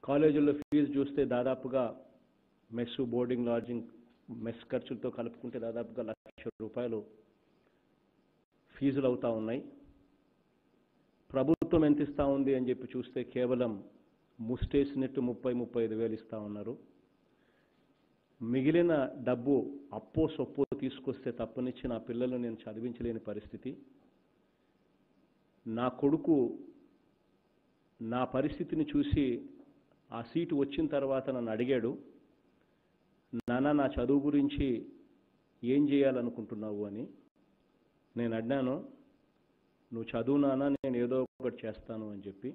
కాలేజీల్లో ఫీజు చూస్తే దాదాపుగా మెస్ బోర్డింగ్ లాడ్జింగ్ మెస్ ఖర్చులతో కలుపుకుంటే దాదాపుగా లక్ష రూపాయలు ఫీజులు అవుతా ఉన్నాయి ప్రభుత్వం ఎంత ఇస్తా ఉంది అని చెప్పి చూస్తే కేవలం ముస్టేసినట్టు ముప్పై ముప్పై ఐదు వేలు ఇస్తా ఉన్నారు మిగిలిన డబ్బు అప్పో సొప్పో తీసుకొస్తే తప్పనిచ్చి నా పిల్లలు నేను చదివించలేని పరిస్థితి నా కొడుకు నా పరిస్థితిని చూసి ఆ సీటు వచ్చిన తర్వాత నన్ను అడిగాడు నాన్న నా చదువు గురించి ఏం చేయాలనుకుంటున్నావు అని నేను అడిగాను నువ్వు చదువు నాన్న నేను ఏదో ఒకటి చేస్తాను అని చెప్పి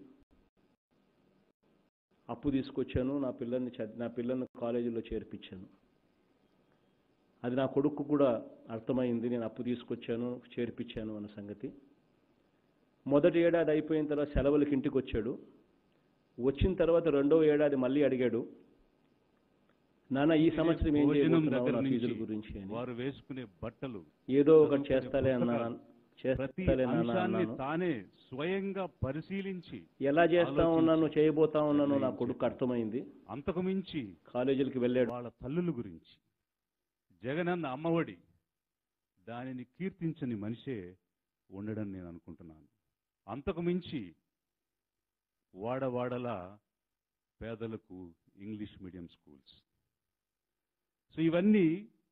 అప్పు తీసుకొచ్చాను నా పిల్లల్ని చ నా పిల్లల్ని కాలేజీలో చేర్పించాను అది నా కొడుకు కూడా అర్థమైంది నేను అప్పు తీసుకొచ్చాను చేర్పించాను అన్న సంగతి మొదటి ఏడాది అయిపోయిన తర్వాత సెలవులకి ఇంటికి వచ్చాడు వచ్చిన తర్వాత రెండో ఏడాది మళ్ళీ అడిగాడు నాన్న ఈ సంవత్సరం ఏం భోజనం చేయబోతున్నావు దగ్గర నా నుంచి ఫీజుల గురించి అని వారు వేసుకునే బట్టలు ఏదో ఒకటి చదువుకునే చేస్తాలే అన్నా పుస్తకాలు, ప్రతి చేస్తాలే నాన్న అంశాన్ని అన్నాను తానే స్వయంగా పరిశీలించి ఎలా చేస్తా ఆలోచించి ఉన్నాను చేయబోతా ఉన్నాను నా నిర్ణయించి. కొడుకు అర్థమైంది అంతకు మించి కాలేజీలకు వెళ్ళాడు వాళ్ళ తల్లుల గురించి జగనన్న అమ్మఒడి దానిని కీర్తించని మనిషే ఉండడం నేను అనుకుంటున్నాను అంతకు మించి వాడవాడలా పేదలకు ఇంగ్లీష్ మీడియం స్కూల్స్ సో ఇవన్నీ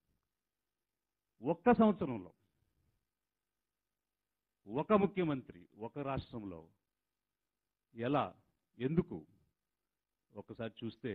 ఒక్క సంవత్సరంలో ఒక ముఖ్యమంత్రి ఒక రాష్ట్రంలో ఎలా ఎందుకు ఒకసారి చూస్తే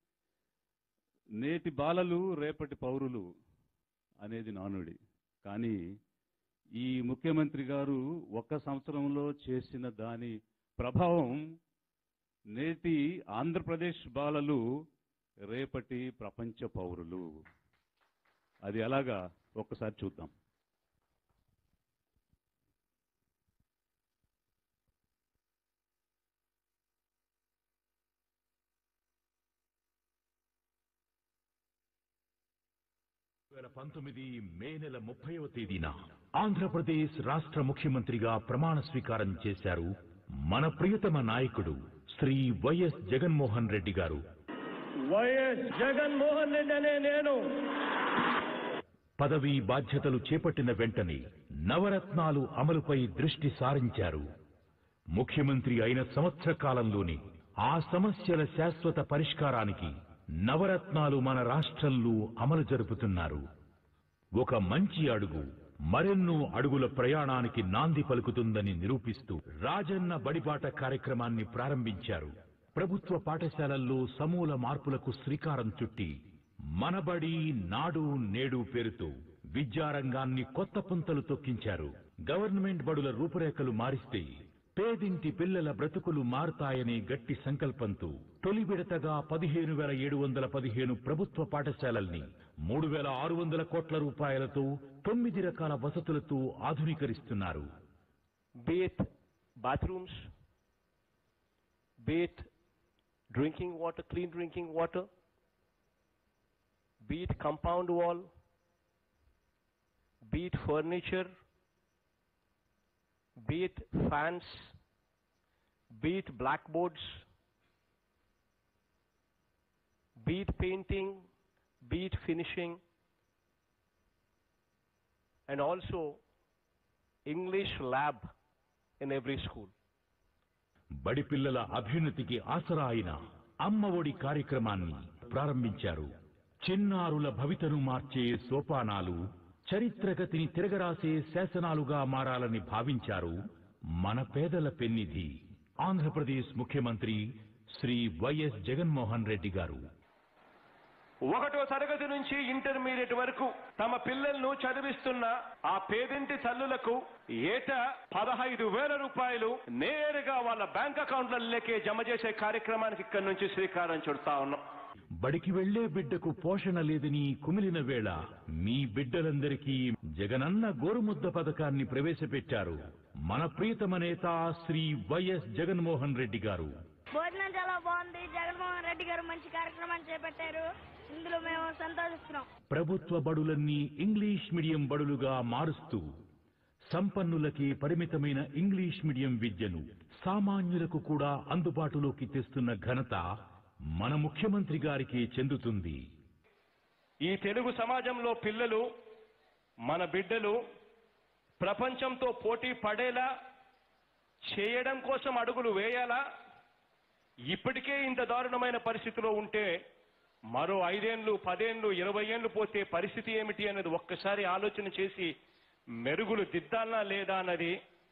నేటి బాలలు రేపటి పౌరులు అనేది నానుడి కానీ ఈ ముఖ్యమంత్రి గారు ఒక్క సంవత్సరంలో చేసిన దాని ప్రభావం నేటి ఆంధ్రప్రదేశ్ బాలలు రేపటి ప్రపంచ పౌరులు అది ఎలాగా ఒక్కసారి చూద్దాం వేల పంతొమ్మిది మే నెల ముప్పైవ తేదీన ఆంధ్రప్రదేశ్ రాష్ట్ర ముఖ్యమంత్రిగా ప్రమాణ స్వీకారం చేశారు మన ప్రియతమ నాయకుడు శ్రీ వైఎస్ జగన్మోహన్ రెడ్డి గారు వైఎస్ జగన్మోహన్ రెడ్డి అనే నేను పదవీ బాధ్యతలు చేపట్టిన వెంటనే నవరత్నాలు అమలుపై దృష్టి సారించారు ముఖ్యమంత్రి అయిన సంవత్సర కాలంలోనే ఆ సమస్యల శాశ్వత పరిష్కారానికి నవరత్నాలు మన రాష్ట్రంలో అమలు జరుపుతున్నారు ఒక మంచి అడుగు మరెన్నో అడుగుల ప్రయాణానికి నాంది పలుకుతుందని నిరూపిస్తూ రాజన్న బడిబాట కార్యక్రమాన్ని ప్రారంభించారు ప్రభుత్వ పాఠశాలల్లో సమూల మార్పులకు శ్రీకారం చుట్టి మనబడి నాడు నేడు పేరుతో విద్యారంగాన్ని కొత్త పుంతలు తొక్కించారు గవర్నమెంట్ బడుల రూపురేఖలు మారిస్తే పేదింటి పిల్లల బ్రతుకులు మారుతాయనే గట్టి సంకల్పంతో తొలి విడతగా పదిహేను వేల ఏడు వందల పదిహేను ప్రభుత్వ పాఠశాలల్ని మూడు వేల ఆరు వందల కోట్ల రూపాయలతో తొమ్మిది రకాల వసతులతో ఆధునీకరిస్తున్నారు be it bathrooms, be it drinking water, clean drinking water, be it compound wall, be it furniture, be it fans, be it blackboards, be it painting, be it finishing, and also English lab in every school. బడి పిల్లల అభ్యున్నతికి ఆసరా అయిన అమ్మ ఒడి కార్యక్రమాన్ని ప్రారంభించారు చిన్నారుల భవితను మార్చే సోపానాలు చరిత్రగతిని తిరగరాసే శాసనాలుగా మారాలని భావించారు మన పేదల పెన్నిధి ఆంధ్రప్రదేశ్ ముఖ్యమంత్రి శ్రీ వైఎస్ జగన్మోహన్ రెడ్డి గారు ఒకటో తరగతి నుంచి ఇంటర్మీడియట్ వరకు తమ పిల్లలను చదివిస్తున్న ఆ పేదింటి తల్లులకు ఏటా పదహైదు వేల రూపాయలు నేరుగా వాళ్ళ బ్యాంక్ అకౌంట్లలోకే జమ చేసే కార్యక్రమానికి ఇక్కడి నుంచి శ్రీకారం చుడతా ఉన్నాం బడికి వెళ్లే బిడ్డకు పోషణ లేదని కుమిలిన వేళ మీ బిడ్డలందరికీ జగనన్న గోరుముద్ద పథకాన్ని ప్రవేశపెట్టారు మన ప్రియతమ నేత శ్రీ వైఎస్ జగన్మోహన్ రెడ్డి గారు భోజనం చాలా బాగుంది జగన్మోహన్ రెడ్డి గారు మంచి కార్యక్రమాన్ని చేపట్టారు ఇందులో మేము సంతోషిస్తున్నాం ప్రభుత్వ బడులన్నీ ఇంగ్లీష్ మీడియం బడులుగా మారుస్తూ సంపన్నులకి పరిమితమైన ఇంగ్లీష్ మీడియం విద్యను సామాన్యులకు కూడా అందుబాటులోకి తెస్తున్న ఘనత మన ముఖ్యమంత్రి గారికి చెందుతుంది ఈ తెలుగు సమాజంలో పిల్లలు మన బిడ్డలు ప్రపంచంతో పోటీ పడేలా చేయడం కోసం అడుగులు వేయాలా ఇప్పటికే ఇంత దారుణమైన పరిస్థితిలో ఉంటే మరో ఐదేండ్లు పదేండ్లు ఇరవై ఏండ్లు పోతే పరిస్థితి ఏమిటి అనేది ఒక్కసారి ఆలోచన చేసి మెరుగులు దిద్దాలా లేదా అన్నది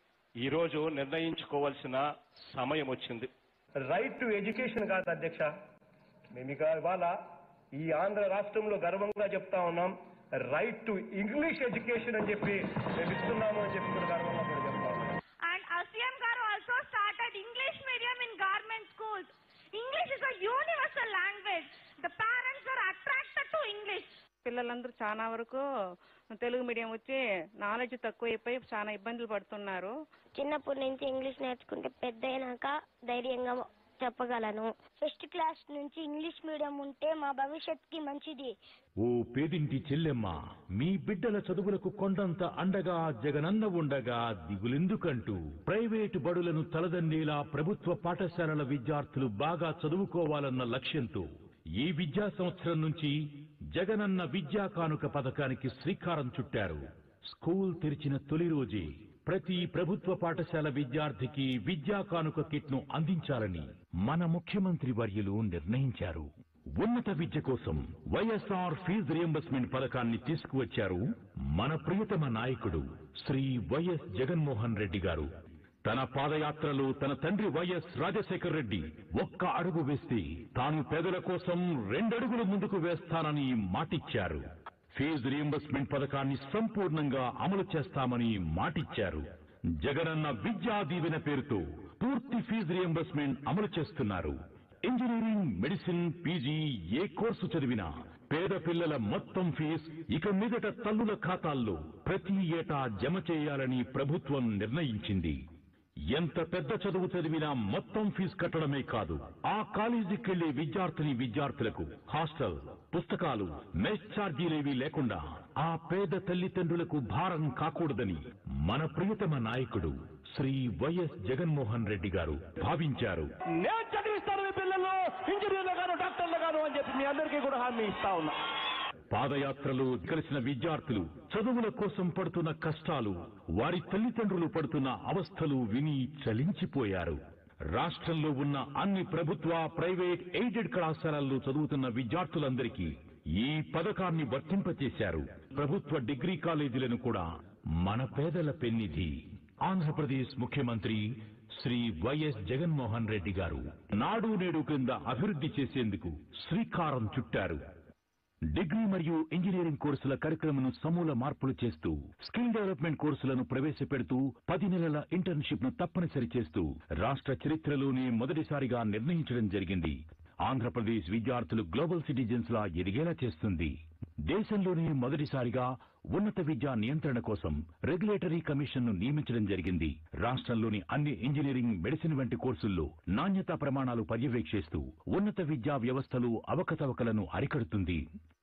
ఈరోజు నిర్ణయించుకోవాల్సిన సమయం వచ్చింది రైట్ టు ఎడ్యుకేషన్ కాదు అధ్యక్ష మేము ఇక ఇవాళ ఈ ఆంధ్ర రాష్ట్రంలో గర్వంగా చెప్తా ఉన్నాం రైట్ టు ఇంగ్లీష్ ఎడ్యుకేషన్ అని చెప్పి మేము ఇస్తున్నాము అని చెప్పి కూడా గర్వంగా కూడా చెప్తా ఉన్నాం And Asian Garu also started English medium in government schools. English is a universal language. The parents are attracted to English. పిల్లలందరూ చాలా వరకు తెలుగు మీడియం వచ్చి నాలెడ్జ్ తక్కువైపోయి చాలా ఇబ్బందులు పడుతున్నారు చిన్నప్పటి నుంచి ఇంగ్లీష్ నేర్చుకుంటే పెద్ద అయినాక ధైర్యంగా చెప్పగలను ఫస్ట్ క్లాస్ నుంచి ఇంగ్లీష్ మీడియం ఉంటే మా భవిష్యత్తుకి మంచిది ఓ పేదింటి చెల్లెమ్మ మీ బిడ్డల చదువులకు కొండంత అండగా జగనన్న ఉండగా దిగులెందుకంటూ ప్రైవేటు బడులను తలదన్నేలా ప్రభుత్వ పాఠశాలల విద్యార్థులు బాగా చదువుకోవాలన్న లక్ష్యంతో ఈ విద్యా సంవత్సరం నుంచి జగనన్న విద్యా కానుక పథకానికి శ్రీకారం చుట్టారు స్కూల్ తెరిచిన తొలి రోజే ప్రతి ప్రభుత్వ పాఠశాల విద్యార్థికి విద్యా కానుక కిట్ను అందించాలని మన ముఖ్యమంత్రి వర్యులు నిర్ణయించారు ఉన్నత విద్య కోసం వైఎస్ఆర్ ఫీజు రియంబర్స్మెంట్ పథకాన్ని తీసుకువచ్చారు మన ప్రియతమ నాయకుడు శ్రీ వైఎస్ జగన్మోహన్ రెడ్డి గారు తన పాదయాత్రలో తన తండ్రి వైఎస్ రాజశేఖర రెడ్డి ఒక్క అడుగు వేస్తే తాను పేదల కోసం రెండడుగులు ముందుకు వేస్తానని మాటిచ్చారు ఫీజు రియంబర్స్మెంట్ పథకాన్ని సంపూర్ణంగా అమలు చేస్తామని మాటిచ్చారు జగనన్న విద్యా దీవెన పేరుతో పూర్తి ఫీజు రియంబర్స్మెంట్ అమలు చేస్తున్నారు ఇంజనీరింగ్ మెడిసిన్ పీజీ ఏ కోర్సు చదివినా పేద పిల్లల మొత్తం ఫీజు ఇక మీదట తల్లుల ఖాతాల్లో ప్రతి ఏటా జమ చేయాలని ప్రభుత్వం నిర్ణయించింది ఎంత పెద్ద చదువు చదివినా మొత్తం ఫీజు కట్టడమే కాదు ఆ కాలేజీకెళ్లే విద్యార్థిని విద్యార్థులకు హాస్టల్ పుస్తకాలు మెస్ ఛార్జీలేవీ లేకుండా ఆ పేద తల్లిదండ్రులకు భారం కాకూడదని మన ప్రియతమ నాయకుడు శ్రీ వైఎస్ జగన్మోహన్ రెడ్డి గారు భావించారు నేను చదివిస్తాను మీ పిల్లలు ఇంజనీర్లు గాను డాక్టర్లు గాను అని చెప్పి మీ అందరికీ కూడా హామీ ఇస్తా ఉన్నా పాదయాత్రలో కలిసిన విద్యార్థులు చదువుల కోసం పడుతున్న కష్టాలు వారి తల్లిదండ్రులు పడుతున్న అవస్థలు విని చలించిపోయారు రాష్ట్రంలో ఉన్న అన్ని ప్రభుత్వ ప్రైవేట్ ఎయిడెడ్ కళాశాలల్లో చదువుతున్న విద్యార్థులందరికీ ఈ పథకాన్ని వర్తింపచేశారు ప్రభుత్వ డిగ్రీ కాలేజీలను కూడా మన పేదల పెన్నిధి ఆంధ్రప్రదేశ్ ముఖ్యమంత్రి శ్రీ వైఎస్ జగన్మోహన్ రెడ్డి గారు నాడు నేడు క్రింద అభివృద్ధి చేసేందుకు శ్రీకారం చుట్టారు డిగ్రీ మరియు ఇంజనీరింగ్ కోర్సుల కరికులంను సమూల మార్పులు చేస్తూ స్కిల్ డెవలప్మెంట్ కోర్సులను ప్రవేశపెడుతూ పది నెలల ఇంటర్న్షిప్ ను తప్పనిసరి చేస్తూ రాష్ట్ర చరిత్రలోనే మొదటిసారిగా నిర్ణయించడం జరిగింది ఆంధ్రప్రదేశ్ విద్యార్థులు గ్లోబల్ సిటిజన్స్ లా ఎదిగేలా చేస్తుంది దేశంలోనే మొదటిసారిగా ఉన్నత విద్యా నియంత్రణ కోసం రెగ్యులేటరీ కమిషన్ ను నియమించడం జరిగింది రాష్ట్రంలోని అన్ని ఇంజనీరింగ్ మెడిసిన్ వంటి కోర్సుల్లో నాణ్యతా ప్రమాణాలు పర్యవేక్షిస్తూ ఉన్నత విద్యా వ్యవస్థలు అవకతవకలను అరికడుతుంది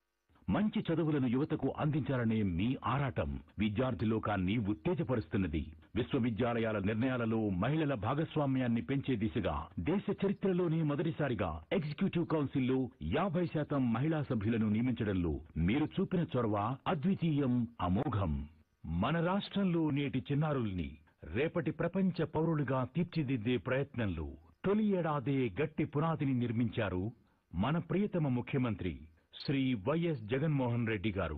మంచి చదువులను యువతకు అందించాలనే మీ ఆరాటం విద్యార్థి లోకాన్ని ఉత్తేజపరుస్తున్నది విశ్వవిద్యాలయాల నిర్ణయాలలో మహిళల భాగస్వామ్యాన్ని పెంచే దిశగా దేశ చరిత్రలోనే మొదటిసారిగా ఎగ్జిక్యూటివ్ కౌన్సిల్లో యాభై శాతం మహిళా సభ్యులను నియమించడంలో మీరు చూపిన చొరవ అద్వితీయం అమోఘం మన రాష్ట్రంలో నేటి చిన్నారుల్ని రేపటి ప్రపంచ పౌరులుగా తీర్చిదిద్దే ప్రయత్నంలో తొలి ఏడాదే గట్టి పునాదిని నిర్మించారు మన ప్రియతమ ముఖ్యమంత్రి శ్రీ వైఎస్ జగన్మోహన్ రెడ్డి గారు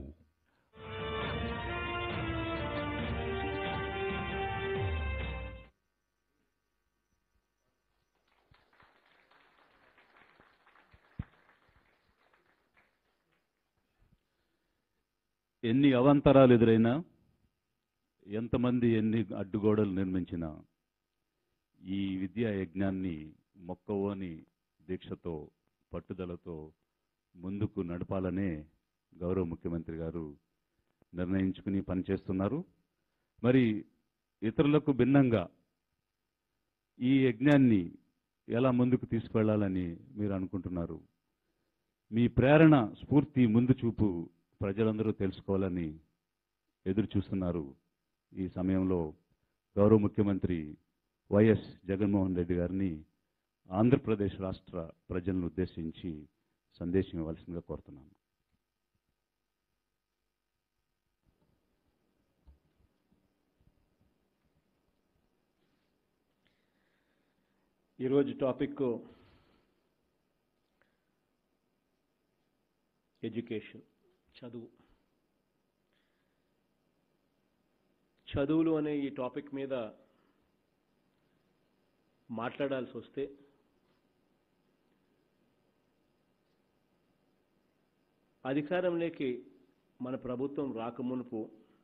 ఎన్ని అవాంతరాలు ఎదురైనా ఎంతమంది ఎన్ని అడ్డుగోడలు నిర్మించినా ఈ విద్యా యజ్ఞాన్ని మొక్కవోని దీక్షతో పట్టుదలతో ముందుకు నడపాలనే గౌరవ ముఖ్యమంత్రి గారు నిర్ణయించుకుని పనిచేస్తున్నారు మరి ఇతరులకు భిన్నంగా ఈ యజ్ఞాన్ని ఎలా ముందుకు తీసుకెళ్లాలని మీరు అనుకుంటున్నారు మీ ప్రేరణ స్ఫూర్తి ముందు చూపు ప్రజలందరూ తెలుసుకోవాలని ఎదురు చూస్తున్నారు ఈ సమయంలో గౌరవ ముఖ్యమంత్రి వైఎస్ జగన్మోహన్ రెడ్డి గారిని ఆంధ్రప్రదేశ్ రాష్ట్ర ప్రజలను ఉద్దేశించి సందేశం ఇవ్వాల్సిందిగా కోరుతున్నాను ఈరోజు టాపిక్ ఎడ్యుకేషన్ చదువు చదువులు అనే ఈ టాపిక్ మీద మాట్లాడాల్సి వస్తే అధికారంలోకి మన ప్రభుత్వం రాకమునుపు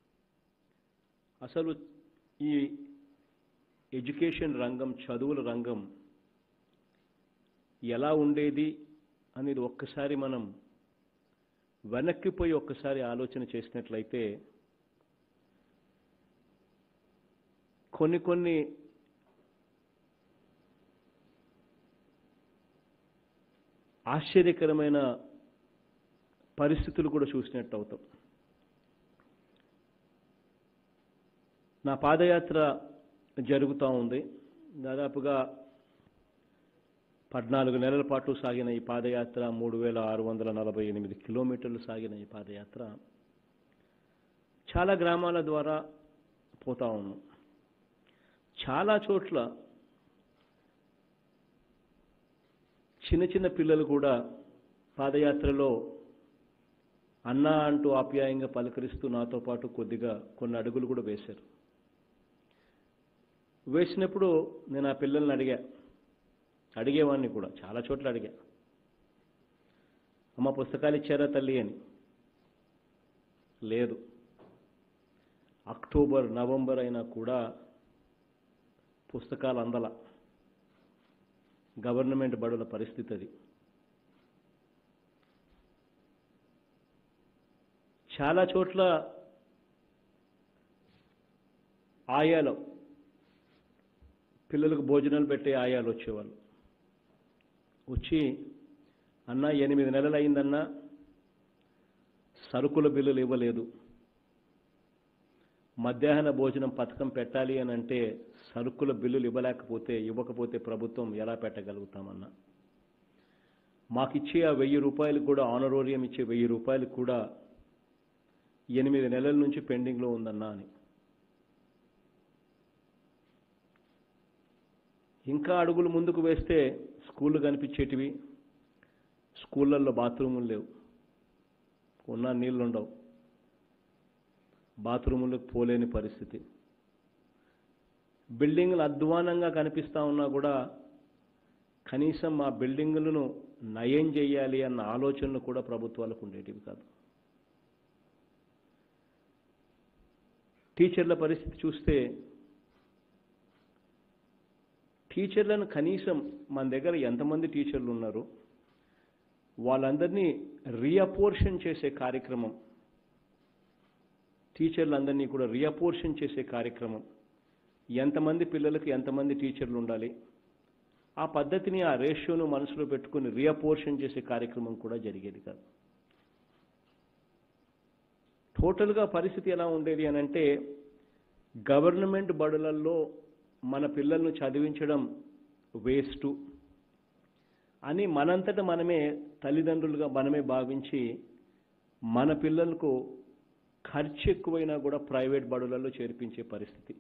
అసలు ఈ ఎడ్యుకేషన్ రంగం చదువుల రంగం ఎలా ఉండేది అనేది ఒక్కసారి మనం వెనక్కిపోయి ఒక్కసారి ఆలోచన చేసినట్లయితే కొన్ని కొన్ని ఆశ్చర్యకరమైన పరిస్థితులు కూడా చూసినట్టు అవుతాం నా పాదయాత్ర జరుగుతూ ఉంది దాదాపుగా పద్నాలుగు నెలల పాటు సాగిన ఈ పాదయాత్ర మూడు వేల ఆరు వందల నలభై ఎనిమిది కిలోమీటర్లు సాగిన ఈ పాదయాత్ర చాలా గ్రామాల ద్వారా పోతా ఉన్నాం చాలా చోట్ల చిన్న చిన్న పిల్లలు కూడా పాదయాత్రలో అన్నా అంటూ ఆప్యాయంగా పలకరిస్తూ నాతో పాటు కొద్దిగా కొన్ని అడుగులు కూడా వేశారు వేసినప్పుడు నేను ఆ పిల్లల్ని అడిగా అడిగేవాడిని కూడా చాలా చోట్ల అడిగా అమ్మ పుస్తకాలు ఇచ్చారా తల్లి అని లేదు అక్టోబర్ నవంబర్ అయినా కూడా పుస్తకాలు అందల గవర్నమెంట్ బడుల పరిస్థితి అది చాలా చోట్ల ఆయాలు పిల్లలకు భోజనాలు పెట్టే ఆయాలు వచ్చేవాళ్ళు వచ్చి అన్న ఎనిమిది నెలలు అయిందన్నా సరుకుల బిల్లులు ఇవ్వలేదు మధ్యాహ్న భోజనం పథకం పెట్టాలి అని అంటే సరుకుల బిల్లులు ఇవ్వలేకపోతే ఇవ్వకపోతే ప్రభుత్వం ఎలా పెట్టగలుగుతామన్నా మాకిచ్చే ఆ వెయ్యి రూపాయలకు కూడా ఆనరోరియం ఇచ్చే వెయ్యి రూపాయలకు కూడా ఎనిమిది నెలల నుంచి పెండింగ్లో ఉందన్నా అని ఇంకా అడుగులు ముందుకు వేస్తే స్కూళ్ళు కనిపించేటివి స్కూళ్ళల్లో బాత్రూములు లేవు ఉన్న నీళ్ళు ఉండవు బాత్రూములకు పోలేని పరిస్థితి బిల్డింగ్లు అధ్వానంగా కనిపిస్తూ ఉన్నా కూడా కనీసం ఆ బిల్డింగులను నయం చేయాలి అన్న ఆలోచనలు కూడా ప్రభుత్వాలకు ఉండేటివి కాదు టీచర్ల పరిస్థితి చూస్తే టీచర్లను కనీసం మన దగ్గర ఎంతమంది టీచర్లు ఉన్నారు వాళ్ళందరినీ రీఅపోర్షన్ చేసే కార్యక్రమం టీచర్లందరినీ కూడా రీఅపోర్షన్ చేసే కార్యక్రమం ఎంతమంది పిల్లలకు ఎంతమంది టీచర్లు ఉండాలి ఆ పద్ధతిని ఆ రేషియోను మనసులో పెట్టుకుని రీఅపోర్షన్ చేసే కార్యక్రమం కూడా జరిగేది కాదు టోటల్గా పరిస్థితి ఎలా ఉండేది అని అంటే గవర్నమెంట్ బడులల్లో మన పిల్లలను చదివించడం వేస్టు అని మనంతట మనమే తల్లిదండ్రులుగా మనమే భావించి మన పిల్లలకు ఖర్చు ఎక్కువైనా కూడా ప్రైవేట్ బడులలో చేర్పించే పరిస్థితి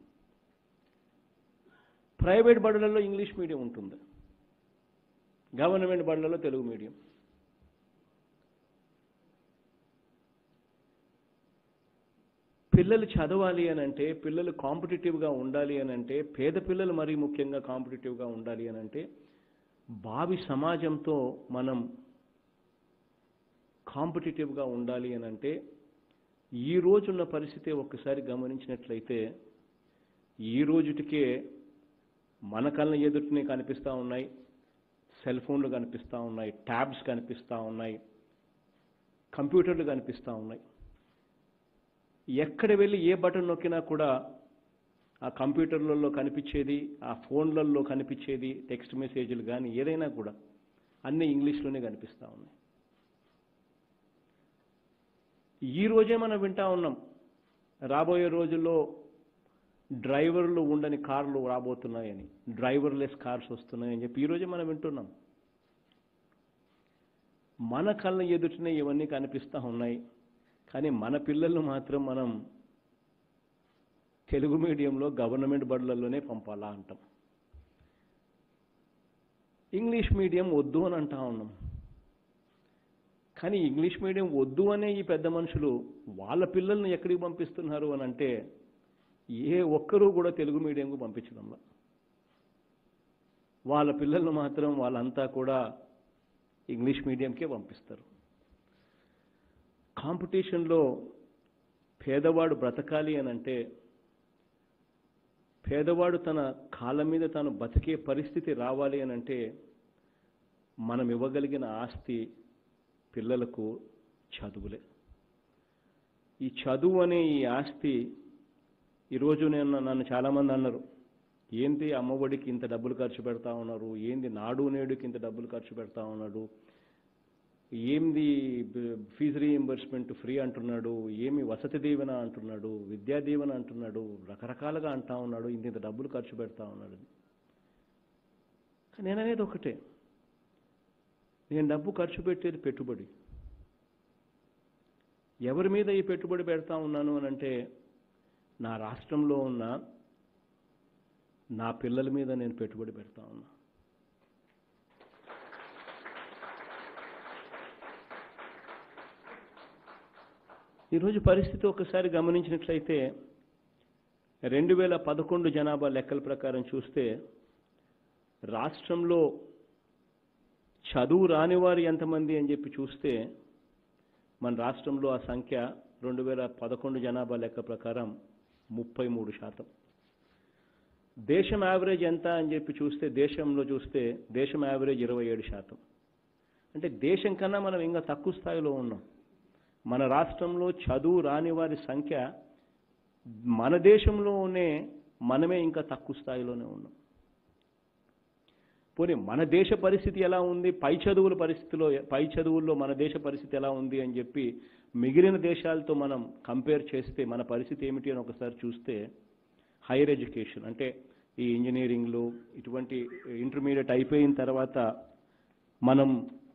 ప్రైవేట్ బడులలో ఇంగ్లీష్ మీడియం ఉంటుంది గవర్నమెంట్ బడులలో తెలుగు మీడియం పిల్లలు చదవాలి అని అంటే పిల్లలు కాంపిటేటివ్గా ఉండాలి అని అంటే పేద పిల్లలు మరీ ముఖ్యంగా కాంపిటేటివ్గా ఉండాలి అని అంటే భావి సమాజంతో మనం కాంపిటేటివ్గా ఉండాలి అని అంటే ఈ రోజున్న పరిస్థితి ఒక్కసారి గమనించినట్లయితే ఈ రోజుటికే మన కళ్ళ ఎదుటినే కనిపిస్తూ ఉన్నాయి సెల్ ఫోన్లు కనిపిస్తూ ఉన్నాయి ట్యాబ్స్ కనిపిస్తూ ఉన్నాయి కంప్యూటర్లు కనిపిస్తూ ఉన్నాయి ఎక్కడ వెళ్ళి ఏ బటన్ నొక్కినా కూడా ఆ కంప్యూటర్లలో కనిపించేది ఆ ఫోన్లలో కనిపించేది టెక్స్ట్ మెసేజ్లు కానీ ఏదైనా కూడా అన్నీ ఇంగ్లీష్లోనే కనిపిస్తూ ఉన్నాయి ఈ రోజే మనం వింటా ఉన్నాం రాబోయే రోజుల్లో డ్రైవర్లు ఉండని కార్లు రాబోతున్నాయని డ్రైవర్లెస్ కార్స్ వస్తున్నాయని చెప్పి ఈరోజే మనం వింటున్నాం మన కళ్ళ ఎదుటనే ఇవన్నీ కనిపిస్తూ ఉన్నాయి కానీ మన పిల్లలు మాత్రం మనం తెలుగు మీడియంలో గవర్నమెంట్ బడులలోనే పంపాలా అంటాం ఇంగ్లీష్ మీడియం వద్దు అని అంటా ఉన్నాం కానీ ఇంగ్లీష్ మీడియం వద్దు అనే ఈ పెద్ద మనుషులు వాళ్ళ పిల్లల్ని ఎక్కడికి పంపిస్తున్నారు అని అంటే ఏ ఒక్కరూ కూడా తెలుగు మీడియంకు పంపించడంలా వాళ్ళ పిల్లలను మాత్రం వాళ్ళంతా కూడా ఇంగ్లీష్ మీడియంకే పంపిస్తారు కాంపిటీషన్లో పేదవాడు బ్రతకాలి అని అంటే పేదవాడు తన కాళ్ళ మీద తాను బతికే పరిస్థితి రావాలి అని అంటే మనం ఇవ్వగలిగిన ఆస్తి పిల్లలకు చదువులే ఈ చదువు అనే ఈ ఆస్తి ఈరోజు నేను నన్ను చాలామంది అన్నారు ఏంటి అమ్మఒడికి ఇంత డబ్బులు ఖర్చు పెడతా ఉన్నారు ఏంది నాడు నేడుకి ఇంత డబ్బులు ఖర్చు పెడతా ఉన్నాడు ఏంది ఫీజు రీఎంబర్స్మెంట్ ఫ్రీ అంటున్నాడు ఏమి వసతి దీవెన అంటున్నాడు విద్యా దీవెన అంటున్నాడు రకరకాలుగా అంటా ఉన్నాడు ఇంత ఇంత డబ్బులు ఖర్చు పెడతా ఉన్నాడు కానీ నేను అనేది ఒకటే నేను డబ్బు ఖర్చు పెట్టేది పెట్టుబడి ఎవరి మీద ఈ పెట్టుబడి పెడతా ఉన్నాను అని అంటే నా రాష్ట్రంలో ఉన్న నా పిల్లల మీద నేను పెట్టుబడి పెడతా ఉన్నా ఈరోజు పరిస్థితి ఒకసారి గమనించినట్లయితే రెండు వేల పదకొండు జనాభా లెక్కల ప్రకారం చూస్తే రాష్ట్రంలో చదువు రాని వారు ఎంతమంది అని చెప్పి చూస్తే మన రాష్ట్రంలో ఆ సంఖ్య రెండు వేల పదకొండు జనాభా లెక్క ప్రకారం ముప్పై మూడు శాతం దేశం యావరేజ్ ఎంత అని చెప్పి చూస్తే దేశంలో చూస్తే దేశం యావరేజ్ ఇరవై ఏడు శాతం అంటే దేశం కన్నా మనం ఇంకా తక్కువ స్థాయిలో ఉన్నాం మన రాష్ట్రంలో చదువు రాని వారి సంఖ్య మన దేశంలోనే మనమే ఇంకా తక్కువ స్థాయిలోనే ఉన్నాం పోనీ మన దేశ పరిస్థితి ఎలా ఉంది పై చదువుల పరిస్థితిలో పై చదువుల్లో మన దేశ పరిస్థితి ఎలా ఉంది అని చెప్పి మిగిలిన దేశాలతో మనం కంపేర్ చేస్తే మన పరిస్థితి ఏమిటి అని ఒకసారి చూస్తే హైయర్ ఎడ్యుకేషన్ అంటే ఈ ఇంజనీరింగ్లు ఇటువంటి ఇంటర్మీడియట్ అయిపోయిన తర్వాత మనం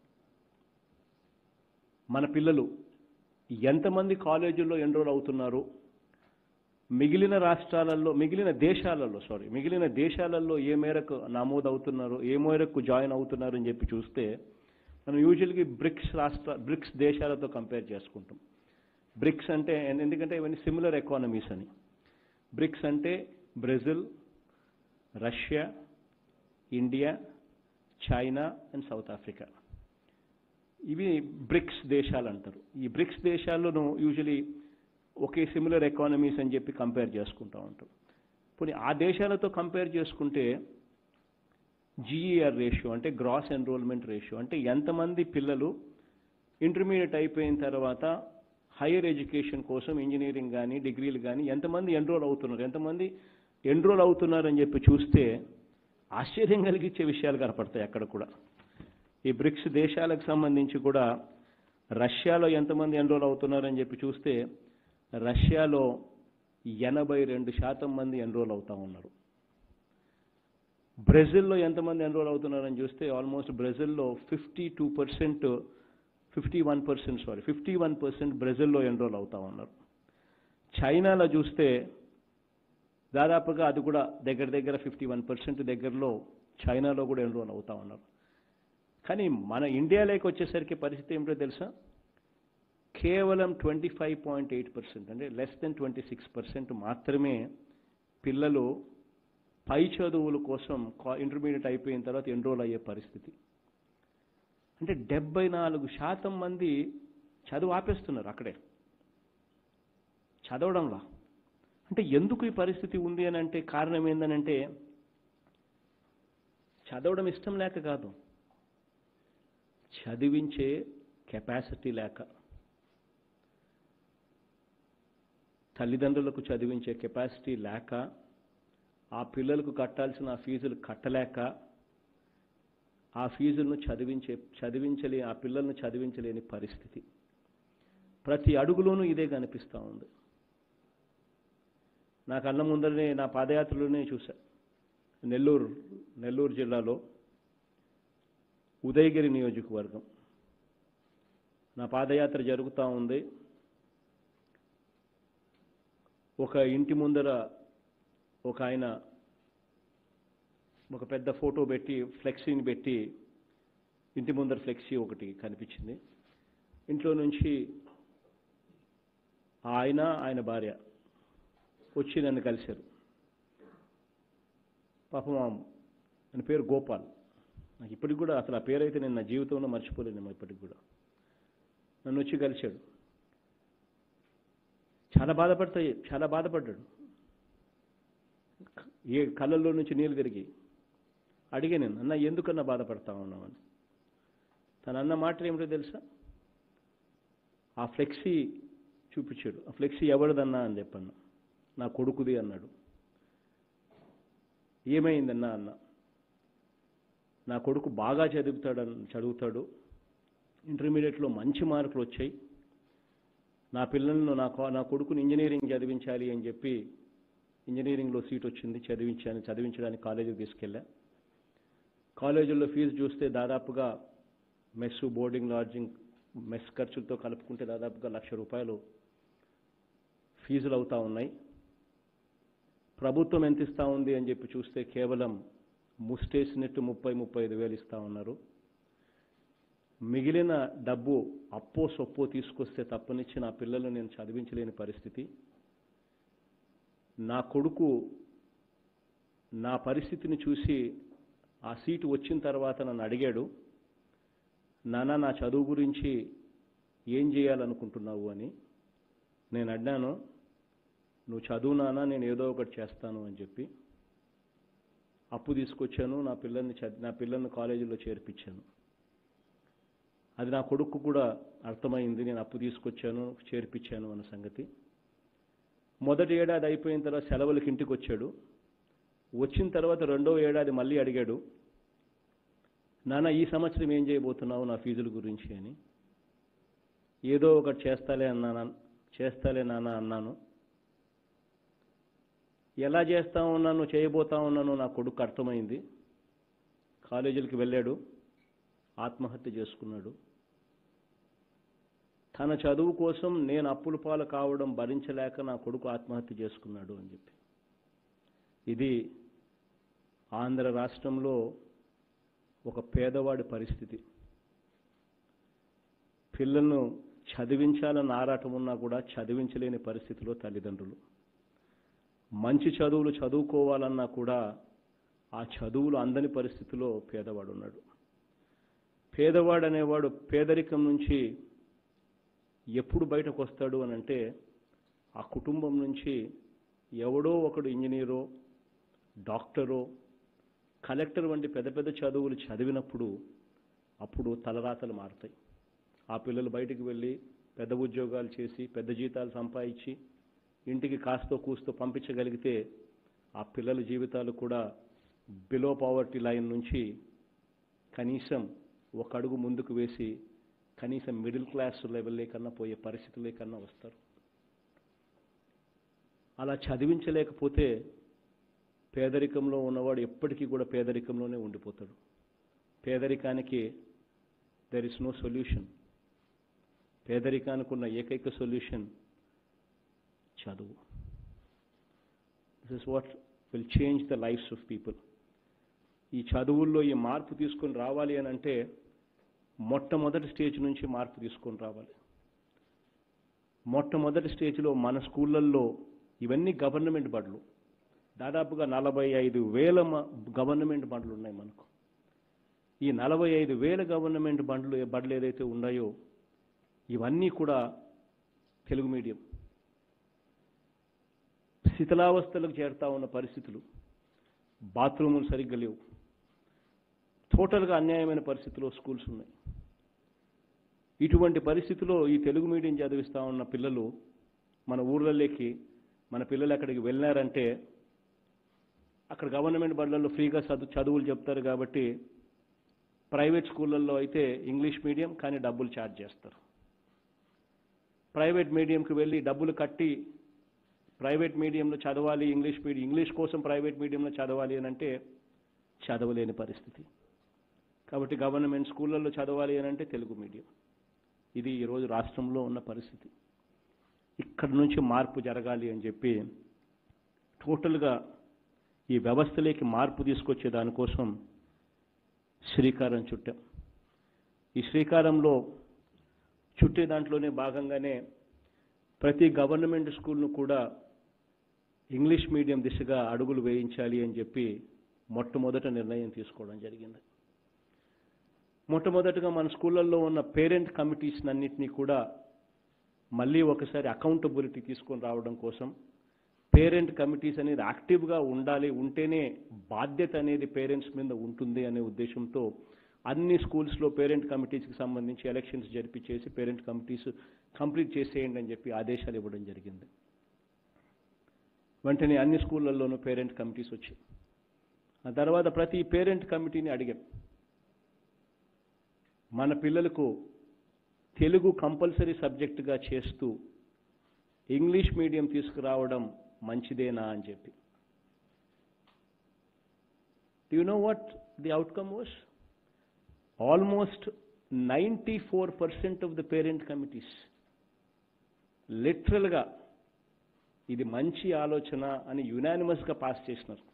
మన పిల్లలు ఎంతమంది కాలేజీల్లో ఎన్రోల్ అవుతున్నారు మిగిలిన రాష్ట్రాలలో మిగిలిన దేశాలలో సారీ మిగిలిన దేశాలలో ఏ మేరకు నమోదు అవుతున్నారు ఏ మేరకు జాయిన్ అవుతున్నారు అని చెప్పి చూస్తే మనం యూజువల్గా బ్రిక్స్ రాష్ట్ర బ్రిక్స్ దేశాలతో కంపేర్ చేసుకుంటాం బ్రిక్స్ అంటే ఎందుకంటే ఇవన్నీ సిమిలర్ ఎకానమీస్ అని బ్రిక్స్ అంటే Brazil Russia India China and South Africa ఇవి బ్రిక్స్ దేశాలు అంటారు ఈ బ్రిక్స్ దేశాల్లోనూ యూజువలీ ఒకే సిమిలర్ ఎకానమీస్ అని చెప్పి కంపేర్ చేసుకుంటూ ఉంటాం పోనీ ఆ దేశాలతో కంపేర్ చేసుకుంటే జీఈఆర్ రేషియో అంటే గ్రాస్ ఎన్రోల్మెంట్ రేషియో అంటే ఎంతమంది పిల్లలు ఇంటర్మీడియట్ అయిపోయిన తర్వాత హైయర్ ఎడ్యుకేషన్ కోసం ఇంజనీరింగ్ కానీ డిగ్రీలు కానీ ఎంతమంది ఎన్రోల్ అవుతున్నారు ఎంతమంది ఎన్రోల్ అవుతున్నారని చెప్పి చూస్తే ఆశ్చర్యం కలిగించే విషయాలు కనపడతాయి అక్కడ కూడా ఈ బ్రిక్స్ దేశాలకు సంబంధించి కూడా రష్యాలో ఎంతమంది ఎన్రోల్ అవుతున్నారని చెప్పి చూస్తే రష్యాలో ఎనభై రెండు శాతం మంది ఎన్రోల్ అవుతా ఉన్నారు బ్రెజిల్లో ఎంతమంది ఎన్రోల్ అవుతున్నారని చూస్తే ఆల్మోస్ట్ బ్రెజిల్లో fifty two percent fifty one percent sorry fifty one percent బ్రెజిల్లో ఎన్రోల్ అవుతా ఉన్నారు చైనాలో చూస్తే దాదాపుగా అది కూడా దగ్గర దగ్గర ఫిఫ్టీ వన్ పర్సెంట్ దగ్గరలో చైనాలో కూడా ఎన్రోల్ అవుతా ఉన్నారు కానీ మన ఇండియాలోకి వచ్చేసరికి పరిస్థితి ఏమిటో తెలుసా కేవలం twenty five point eight percent అంటే less than twenty six percent మాత్రమే పిల్లలు పై చదువుల కోసం ఇంటర్మీడియట్ అయిపోయిన తర్వాత ఎన్రోల్ అయ్యే పరిస్థితి అంటే డెబ్బై నాలుగు శాతం మంది చదువు ఆపేస్తున్నారు అక్కడే చదవడంలా అంటే ఎందుకు ఈ పరిస్థితి ఉంది అని అంటే కారణం ఏందనంటే చదవడం ఇష్టం లేక కాదు చదివించే కెపాసిటీ లేక తల్లిదండ్రులకు చదివించే కెపాసిటీ లేక ఆ పిల్లలకు కట్టాల్సిన ఆ ఫీజులు కట్టలేక ఆ ఫీజులను చదివించే చదివించలే ఆ పిల్లలను చదివించలేని పరిస్థితి ప్రతి అడుగులోనూ ఇదే కనిపిస్తూ ఉంది నా కళ్ళ ముందరనే నా పాదయాత్రలోనే చూశా నెల్లూరు నెల్లూరు జిల్లాలో ఉదయగిరి నియోజకవర్గం నా పాదయాత్ర జరుగుతూ ఉంది ఒక ఇంటి ముందర ఒక ఆయన ఒక పెద్ద ఫోటో పెట్టి ఫ్లెక్సీని పెట్టి ఇంటి ముందర ఫ్లెక్సీ ఒకటి కనిపించింది ఇంట్లో నుంచి ఆయన ఆయన భార్య వచ్చి నన్ను కలిశారు పాపం ఆయన పేరు గోపాల్ నాకు ఇప్పటికి కూడా అసలు ఆ పేరు అయితే నేను నా జీవితంలో మర్చిపోలేను ఇప్పటికి కూడా నన్ను వచ్చి కలిశాడు చాలా బాధపడతాయి చాలా బాధపడ్డాడు ఏ కళ్ళల్లో నుంచి నీళ్ళు తిరిగి అడిగే నేను అన్న ఎందుకన్నా బాధపడతా ఉన్నామని తన అన్న మాట ఏమిటో తెలుసా ఆ ఫ్లెక్సీ చూపించాడు ఆ ఫ్లెక్సీ ఎవరిదన్నా అని చెప్పన్న నా కొడుకుది అన్నాడు ఏమైందన్నా అన్న నా కొడుకు బాగా చదువుతాడని చదువుతాడు ఇంటర్మీడియట్లో మంచి మార్కులు వచ్చాయి నా పిల్లలను నా కొ- నా కొడుకుని ఇంజనీరింగ్ చదివించాలి అని చెప్పి ఇంజనీరింగ్లో సీట్ వచ్చింది చదివించాను చదివించడానికి కాలేజీకి తీసుకెళ్ళా కాలేజీల్లో ఫీజు చూస్తే దాదాపుగా మెస్ బోర్డింగ్ లాడ్జింగ్ మెస్ ఖర్చులతో కలుపుకుంటే దాదాపుగా లక్ష రూపాయలు ఫీజులు అవుతా ఉన్నాయి ప్రభుత్వం ఎంత ఇస్తా ఉంది అని చెప్పి చూస్తే కేవలం ముస్టేసినట్టు ముప్పై ముప్పై ఐదు వేలు ఇస్తా ఉన్నారు మిగిలిన డబ్బు అప్పో సొప్పో తీసుకొస్తే తప్పనిచ్చి నా పిల్లలు నేను చదివించలేని పరిస్థితి నా కొడుకు నా పరిస్థితిని చూసి ఆ సీటు వచ్చిన తర్వాత నన్ను అడిగాడు నాన్న నా చదువు గురించి ఏం చేయాలనుకుంటున్నావు అని నేను అడిగాను నువ్వు చదువు నాన్న నేను ఏదో ఒకటి చేస్తాను అని చెప్పి అప్పు తీసుకొచ్చాను నా పిల్లల్ని చ నా పిల్లల్ని కాలేజీలో చేర్పించాను అది నా కొడుకు కూడా అర్థమైంది నేను అప్పు తీసుకొచ్చాను చేర్పించాను అన్న సంగతి మొదటి ఏడాది అయిపోయిన తర్వాత సెలవులకి ఇంటికి వచ్చాడు వచ్చిన తర్వాత రెండో ఏడాది మళ్ళీ అడిగాడు నాన్న ఈ సంవత్సరం ఏం చేయబోతున్నావు నా ఫీజుల గురించి అని ఏదో ఒకటి చేస్తాలే అన్నాను చేస్తాలే నాన్న అన్నాను ఎలా చేస్తా ఉన్నాను చేయబోతా ఉన్నాను నా కొడుకు అర్థమైంది కాలేజీలకు వెళ్ళాడు ఆత్మహత్య చేసుకున్నాడు తన చదువు కోసం నేను అప్పుల పాలు కావడం భరించలేక నా కొడుకు ఆత్మహత్య చేసుకున్నాడు అని చెప్పి ఇది ఆంధ్ర రాష్ట్రంలో ఒక పేదవాడి పరిస్థితి పిల్లలను చదివించాలన్న ఆరాటం ఉన్నా కూడా చదివించలేని పరిస్థితిలో తల్లిదండ్రులు మంచి చదువులు చదువుకోవాలన్నా కూడా ఆ చదువులు అందని పరిస్థితిలో పేదవాడు ఉన్నాడు పేదవాడు అనేవాడు పేదరికం నుంచి ఎప్పుడు బయటకు వస్తాడు అని అంటే ఆ కుటుంబం నుంచి ఎవడో ఒకడు ఇంజనీరో డాక్టరో కలెక్టర్ వంటి పెద్ద పెద్ద చదువులు చదివినప్పుడు అప్పుడు తలరాతలు మారుతాయి ఆ పిల్లలు బయటికి వెళ్ళి పెద్ద ఉద్యోగాలు చేసి పెద్ద జీతాలు సంపాదించి ఇంటికి కాస్తో కూస్తో పంపించగలిగితే ఆ పిల్లల జీవితాలు కూడా బిలో పావర్టీ లైన్ నుంచి కనీసం ఒక అడుగు ముందుకు వేసి కనీసం మిడిల్ క్లాస్ లెవెల్లేకన్నా పోయే పరిస్థితులేకన్నా వస్తారు అలా చదివించలేకపోతే పేదరికంలో ఉన్నవాడు ఎప్పటికీ కూడా పేదరికంలోనే ఉండిపోతాడు పేదరికానికి దెర్ ఇస్ నో సొల్యూషన్ పేదరికానికి ఉన్న ఏకైక సొల్యూషన్ చదువు this is what will change the lives of people ఈ చదువుల్లో ఈ మార్పు తీసుకొని రావాలి అని అంటే మొట్టమొదటి స్టేజ్ నుంచి మార్పు తీసుకొని రావాలి మొట్టమొదటి స్టేజ్లో మన స్కూళ్ళల్లో ఇవన్నీ గవర్నమెంట్ బడులు దాదాపుగా నలభై ఐదు వేల మ- గవర్నమెంట్ బండ్లు ఉన్నాయి మనకు ఈ నలభై ఐదు వేల గవర్నమెంట్ బండ్లు బడులు ఏదైతే ఉన్నాయో ఇవన్నీ కూడా తెలుగు మీడియం శిథిలావస్థలకు చేరుతా ఉన్న పరిస్థితులు బాత్రూములు సరిగ్గా లేవు టోటల్గా అన్యాయమైన పరిస్థితిలో స్కూల్స్ ఉన్నాయి ఇటువంటి పరిస్థితిలో ఈ తెలుగు మీడియం చదివిస్తూ ఉన్న పిల్లలు మన ఊర్లలోకి మన పిల్లలు అక్కడికి వెళ్ళారంటే అక్కడ గవర్నమెంట్ బడులలో ఫ్రీగా చదువు చదువులు చెప్తారు కాబట్టి ప్రైవేట్ స్కూళ్ళల్లో అయితే ఇంగ్లీష్ మీడియం కానీ డబ్బులు ఛార్జ్ చేస్తారు ప్రైవేట్ మీడియంకి వెళ్ళి డబ్బులు కట్టి ప్రైవేట్ మీడియంలో చదవాలి ఇంగ్లీష్ మీడియం ఇంగ్లీష్ కోసం ప్రైవేట్ మీడియంలో చదవాలి అని అంటే చదవలేని పరిస్థితి కాబట్టి గవర్నమెంట్ స్కూళ్ళల్లో చదవాలి అని అంటే తెలుగు మీడియం ఇది ఈరోజు రాష్ట్రంలో ఉన్న పరిస్థితి ఇక్కడి నుంచి మార్పు జరగాలి అని చెప్పి టోటల్గా ఈ వ్యవస్థలోకి మార్పు తీసుకొచ్చే దానికోసం శ్రీకారం చుట్టాం ఈ శ్రీకారంలో చుట్టే దాంట్లోనే భాగంగానే ప్రతి గవర్నమెంట్ స్కూల్ను కూడా ఇంగ్లీష్ మీడియం దిశగా అడుగులు వేయించాలి అని చెప్పి మొట్టమొదట నిర్ణయం తీసుకోవడం జరిగింది మొట్టమొదటగా మన స్కూళ్ళల్లో ఉన్న పేరెంట్ కమిటీస్ అన్నింటినీ కూడా మళ్ళీ ఒకసారి అకౌంటబిలిటీ తీసుకొని రావడం కోసం పేరెంట్ కమిటీస్ అనేది యాక్టివ్గా ఉండాలి ఉంటేనే బాధ్యత అనేది పేరెంట్స్ మీద ఉంటుంది అనే ఉద్దేశంతో అన్ని స్కూల్స్లో పేరెంట్ కమిటీస్కి సంబంధించి ఎలక్షన్స్ జరిపించేసి పేరెంట్ కమిటీస్ కంప్లీట్ చేసేయండి అని చెప్పి ఆదేశాలు ఇవ్వడం జరిగింది వెంటనే అన్ని స్కూళ్ళల్లోనూ పేరెంట్ కమిటీస్ వచ్చాయి ఆ తర్వాత ప్రతి పేరెంట్ కమిటీని అడిగాం మన పిల్లలకు తెలుగు కంపల్సరీ సబ్జెక్టుగా చేస్తూ ఇంగ్లీష్ మీడియం తీసుకురావడం మంచిదేనా అని చెప్పి you know what the outcome was almost ninety four percent of the parent committees లిటరల్గా ఇది మంచి ఆలోచన అని యునానిమస్గా పాస్ చేసినారు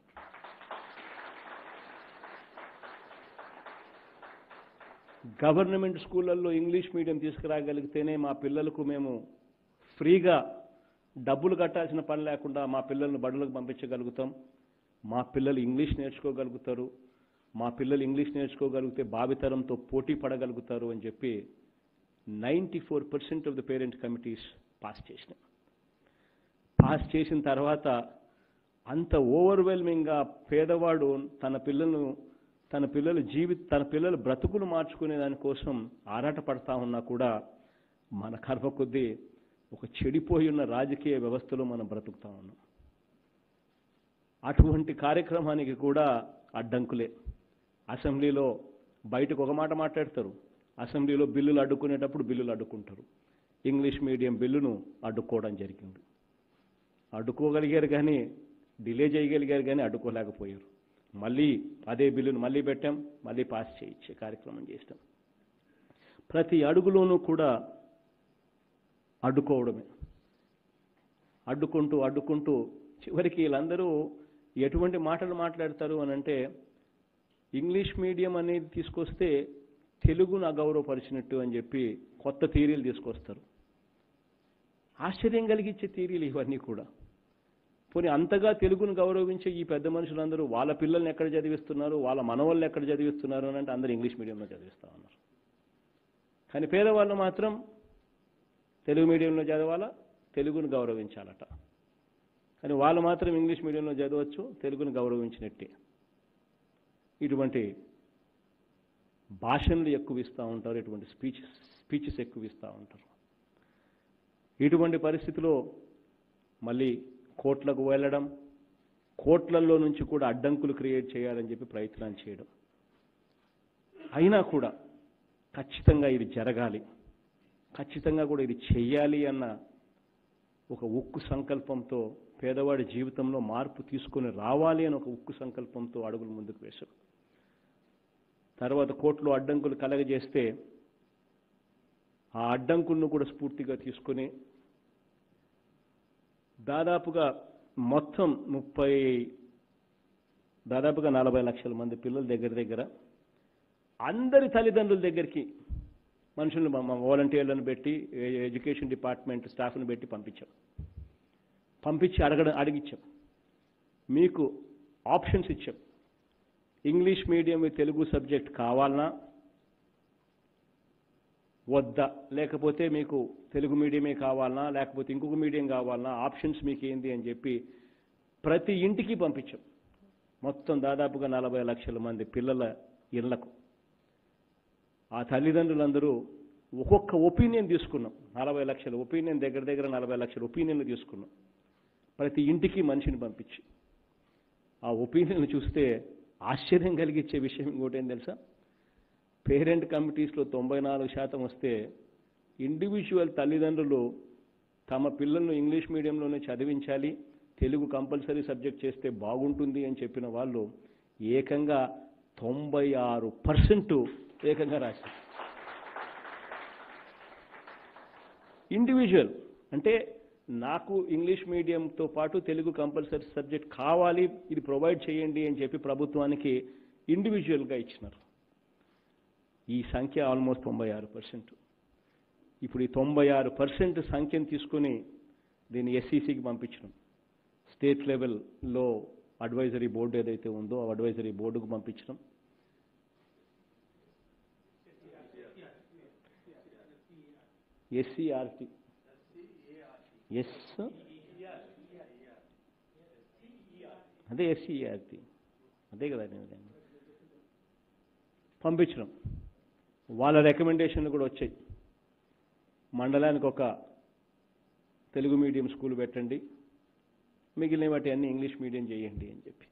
గవర్నమెంట్ స్కూళ్ళల్లో ఇంగ్లీష్ మీడియం తీసుకురాగలిగితేనే మా పిల్లలకు మేము ఫ్రీగా డబ్బులు కట్టాల్సిన పని లేకుండా మా పిల్లల్ని బడులకు పంపించగలుగుతాం మా పిల్లలు ఇంగ్లీష్ నేర్చుకోగలుగుతారు మా పిల్లలు ఇంగ్లీష్ నేర్చుకోగలిగితే భావితరంతో పోటీ పడగలుగుతారు అని చెప్పి ninety four percent of the parent committees pass చేసినాయి పాస్ చేసిన తర్వాత అంత ఓవర్వెల్మింగ్గా పేదవాడు తన పిల్లలను తన పిల్లల జీవి తన పిల్లల బ్రతుకులు మార్చుకునే దానికోసం ఆరాటపడతా ఉన్నా కూడా మన కర్మ కొద్దీ ఒక చెడిపోయి ఉన్న రాజకీయ వ్యవస్థలో మనం బ్రతుకుతా ఉన్నాం అటువంటి కార్యక్రమానికి కూడా అడ్డంకులే అసెంబ్లీలో బయటకు ఒక మాట మాట్లాడతారు అసెంబ్లీలో బిల్లులు అడ్డుకునేటప్పుడు బిల్లులు అడ్డుకుంటారు ఇంగ్లీష్ మీడియం బిల్లును అడ్డుకోవడం జరిగింది అడ్డుకోగలిగారు కానీ డిలే చేయగలిగారు కానీ అడ్డుకోలేకపోయారు మళ్ళీ అదే బిల్లును మళ్ళీ పెట్టాం మళ్ళీ పాస్ చేయించే కార్యక్రమం చేస్తాం ప్రతి అడుగులోనూ కూడా అడ్డుకోవడమే అడ్డుకుంటూ అడ్డుకుంటూ చివరికి వీళ్ళందరూ ఎటువంటి మాటలు మాట్లాడతారు అని అంటే ఇంగ్లీష్ మీడియం అనేది తీసుకొస్తే తెలుగును అగౌరవపరిచినట్టు అని చెప్పి కొత్త థీరీలు తీసుకొస్తారు ఆశ్చర్యం కలిగించే థీరీలు ఇవన్నీ కూడా పోనీ అంతగా తెలుగును గౌరవించే ఈ పెద్ద మనుషులందరూ వాళ్ళ పిల్లల్ని ఎక్కడ చదివిస్తున్నారు వాళ్ళ మనవాళ్ళని ఎక్కడ చదివిస్తున్నారు అని అంటే అందరూ ఇంగ్లీష్ మీడియంలో చదివిస్తా ఉన్నారు కానీ పేదవాళ్ళు మాత్రం తెలుగు మీడియంలో చదవాలా తెలుగును గౌరవించాలట కానీ వాళ్ళు మాత్రం ఇంగ్లీష్ మీడియంలో చదవచ్చు తెలుగును గౌరవించినట్టే ఇటువంటి భాషలు ఎక్కువ ఇస్తూ ఉంటారు ఇటువంటి స్పీచెస్ స్పీచెస్ ఎక్కువ ఇస్తూ ఉంటారు ఇటువంటి పరిస్థితిలో మళ్ళీ కోట్లకు వెళ్ళడం కోట్లల్లో నుంచి కూడా అడ్డంకులు క్రియేట్ చేయాలని చెప్పి ప్రయత్నం చేయడం అయినా కూడా ఖచ్చితంగా ఇది జరగాలి ఖచ్చితంగా కూడా ఇది చెయ్యాలి అన్న ఒక ఉక్కు సంకల్పంతో పేదవాడి జీవితంలో మార్పు తీసుకొని రావాలి అని ఒక ఉక్కు సంకల్పంతో అడుగులు ముందుకు వేశారు తర్వాత కోర్టులో అడ్డంకులు కలగజేస్తే ఆ అడ్డంకులను కూడా స్ఫూర్తిగా తీసుకొని దాదాపుగా మొత్తం ముప్పై దాదాపుగా నలభై లక్షల మంది పిల్లల దగ్గర దగ్గర అందరి తల్లిదండ్రుల దగ్గరికి మనుషులు మా వాలంటీర్లను పెట్టి ఏ- ఎడ్యుకేషన్ డిపార్ట్మెంట్ స్టాఫ్ను పెట్టి పంపించాం పంపించి అడగడం అడిగిచ్చాం మీకు ఆప్షన్స్ ఇచ్చాం English medium with Telugu subject కావాలనా వద్దా లేకపోతే మీకు తెలుగు మీడియమే కావాలనా లేకపోతే ఇంకొక మీడియం కావాలనా ఆప్షన్స్ మీకు ఏంది అని చెప్పి ప్రతి ఇంటికి పంపించాం మొత్తం దాదాపుగా నలభై లక్షల మంది పిల్లల ఇళ్లకు ఆ తల్లిదండ్రులందరూ ఒక్కొక్క ఒపీనియన్ తీసుకున్నాం నలభై లక్షల ఒపీనియన్ దగ్గర దగ్గర నలభై లక్షల ఒపీనియన్లు తీసుకున్నాం ప్రతి ఇంటికి మనిషిని పంపించి ఆ ఒపీనియన్ చూస్తే ఆశ్చర్యం కలిగించే విషయం ఇంకోటి ఏం తెలుసా పేరెంట్ కమిటీస్లో తొంభై నాలుగు శాతం వస్తే ఇండివిజువల్ తల్లిదండ్రులు తమ పిల్లలను ఇంగ్లీష్ మీడియంలోనే చదివించాలి తెలుగు కంపల్సరీ సబ్జెక్ట్ చేస్తే బాగుంటుంది అని చెప్పిన వాళ్ళు ఏకంగా తొంభై ఆరు పర్సెంట్ ఏకంగా రాశారు ఇండివిజువల్ అంటే నాకు ఇంగ్లీష్ మీడియంతో పాటు తెలుగు కంపల్సరీ సబ్జెక్ట్ కావాలి ఇది ప్రొవైడ్ చేయండి అని చెప్పి ప్రభుత్వానికి ఇండివిజువల్గా ఇచ్చినారు ఈ సంఖ్య ఆల్మోస్ట్ తొంభై ఆరు పర్సెంట్ ఇప్పుడు ఈ తొంభై ఆరు పర్సెంట్ సంఖ్యను తీసుకుని దీన్ని ఎస్సీసీకి పంపించడం స్టేట్ లెవెల్లో అడ్వైజరీ బోర్డు ఏదైతే ఉందో ఆ అడ్వైజరీ బోర్డుకు పంపించడం ఎస్సీఆర్టీ ఎస్ అదే ఎస్సీఆర్టీ అదే కదా నేను అనేది. పంపించడం వాళ్ళ రికమెండేషన్లు కూడా వచ్చాయి మండలానికి ఒక తెలుగు మీడియం స్కూల్ పెట్టండి మిగిలిన వాటి అన్ని ఇంగ్లీష్ మీడియం చేయండి అని చెప్పి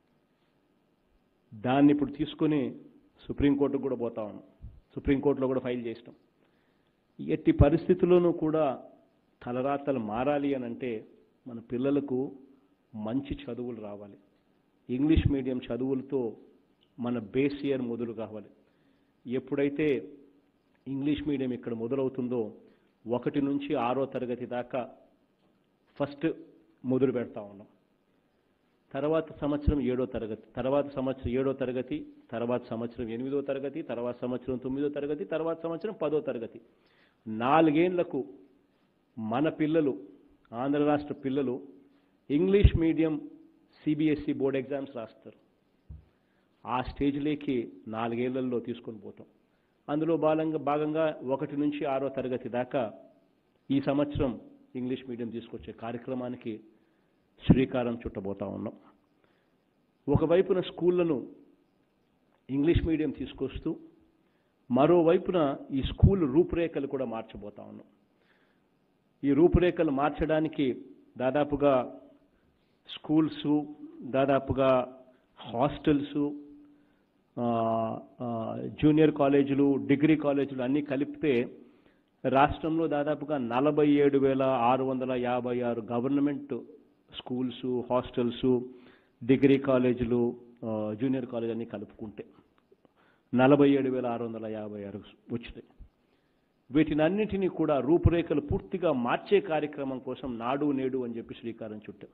దాన్ని ఇప్పుడు తీసుకొని సుప్రీంకోర్టుకు కూడా పోతా ఉన్నాం సుప్రీంకోర్టులో కూడా ఫైల్ చేసినాం ఎట్టి పరిస్థితుల్లోనూ కూడా తలరాతలు మారాలి అని అంటే మన పిల్లలకు మంచి చదువులు రావాలి ఇంగ్లీష్ మీడియం చదువులతో మన బేస్ ఇయర్ మొదలు కావాలి ఎప్పుడైతే ఇంగ్లీష్ మీడియం ఇక్కడ మొదలవుతుందో ఒకటి నుంచి ఆరో తరగతి దాకా ఫస్ట్ మొదలు పెడతా ఉన్నాం తర్వాత సంవత్సరం ఏడో తరగతి తర్వాత సంవత్సరం ఏడో తరగతి తర్వాత సంవత్సరం ఎనిమిదో తరగతి తర్వాత సంవత్సరం తొమ్మిదో తరగతి తర్వాత సంవత్సరం పదో తరగతి నాలుగేండ్లకు మన పిల్లలు ఆంధ్ర రాష్ట్ర పిల్లలు English medium CBSE board exams రాస్తారు ఆ స్టేజ్లోకి నాలుగేళ్లలో తీసుకొని పోతాం అందులో భాగంగా భాగంగా ఒకటి నుంచి ఆరో తరగతి దాకా ఈ సంవత్సరం ఇంగ్లీష్ మీడియం తీసుకొచ్చే కార్యక్రమానికి శ్రీకారం చుట్టబోతా ఉన్నాం ఒకవైపున స్కూళ్ళను ఇంగ్లీష్ మీడియం తీసుకొస్తూ మరోవైపున ఈ స్కూల్ రూపురేఖలు కూడా మార్చబోతా ఉన్నాం ఈ రూపురేఖలు మార్చడానికి దాదాపుగా స్కూల్స్ దాదాపుగా హాస్టల్స్ జూనియర్ కాలేజీలు డిగ్రీ కాలేజీలు అన్నీ కలిపితే రాష్ట్రంలో దాదాపుగా నలభై ఏడు వేల ఆరు వందల యాభై ఆరు గవర్నమెంట్ స్కూల్స్ హాస్టల్స్ డిగ్రీ కాలేజీలు ఆ, జూనియర్ కాలేజ్ అన్నీ కలుపుకుంటే నలభై ఏడు వేల ఆరు వందల యాభై ఆరు వచ్చినాయి వీటినన్నిటినీ కూడా రూపురేఖలు పూర్తిగా మార్చే కార్యక్రమం కోసం నాడు నేడు అని చెప్పి శ్రీకారం చుట్టాం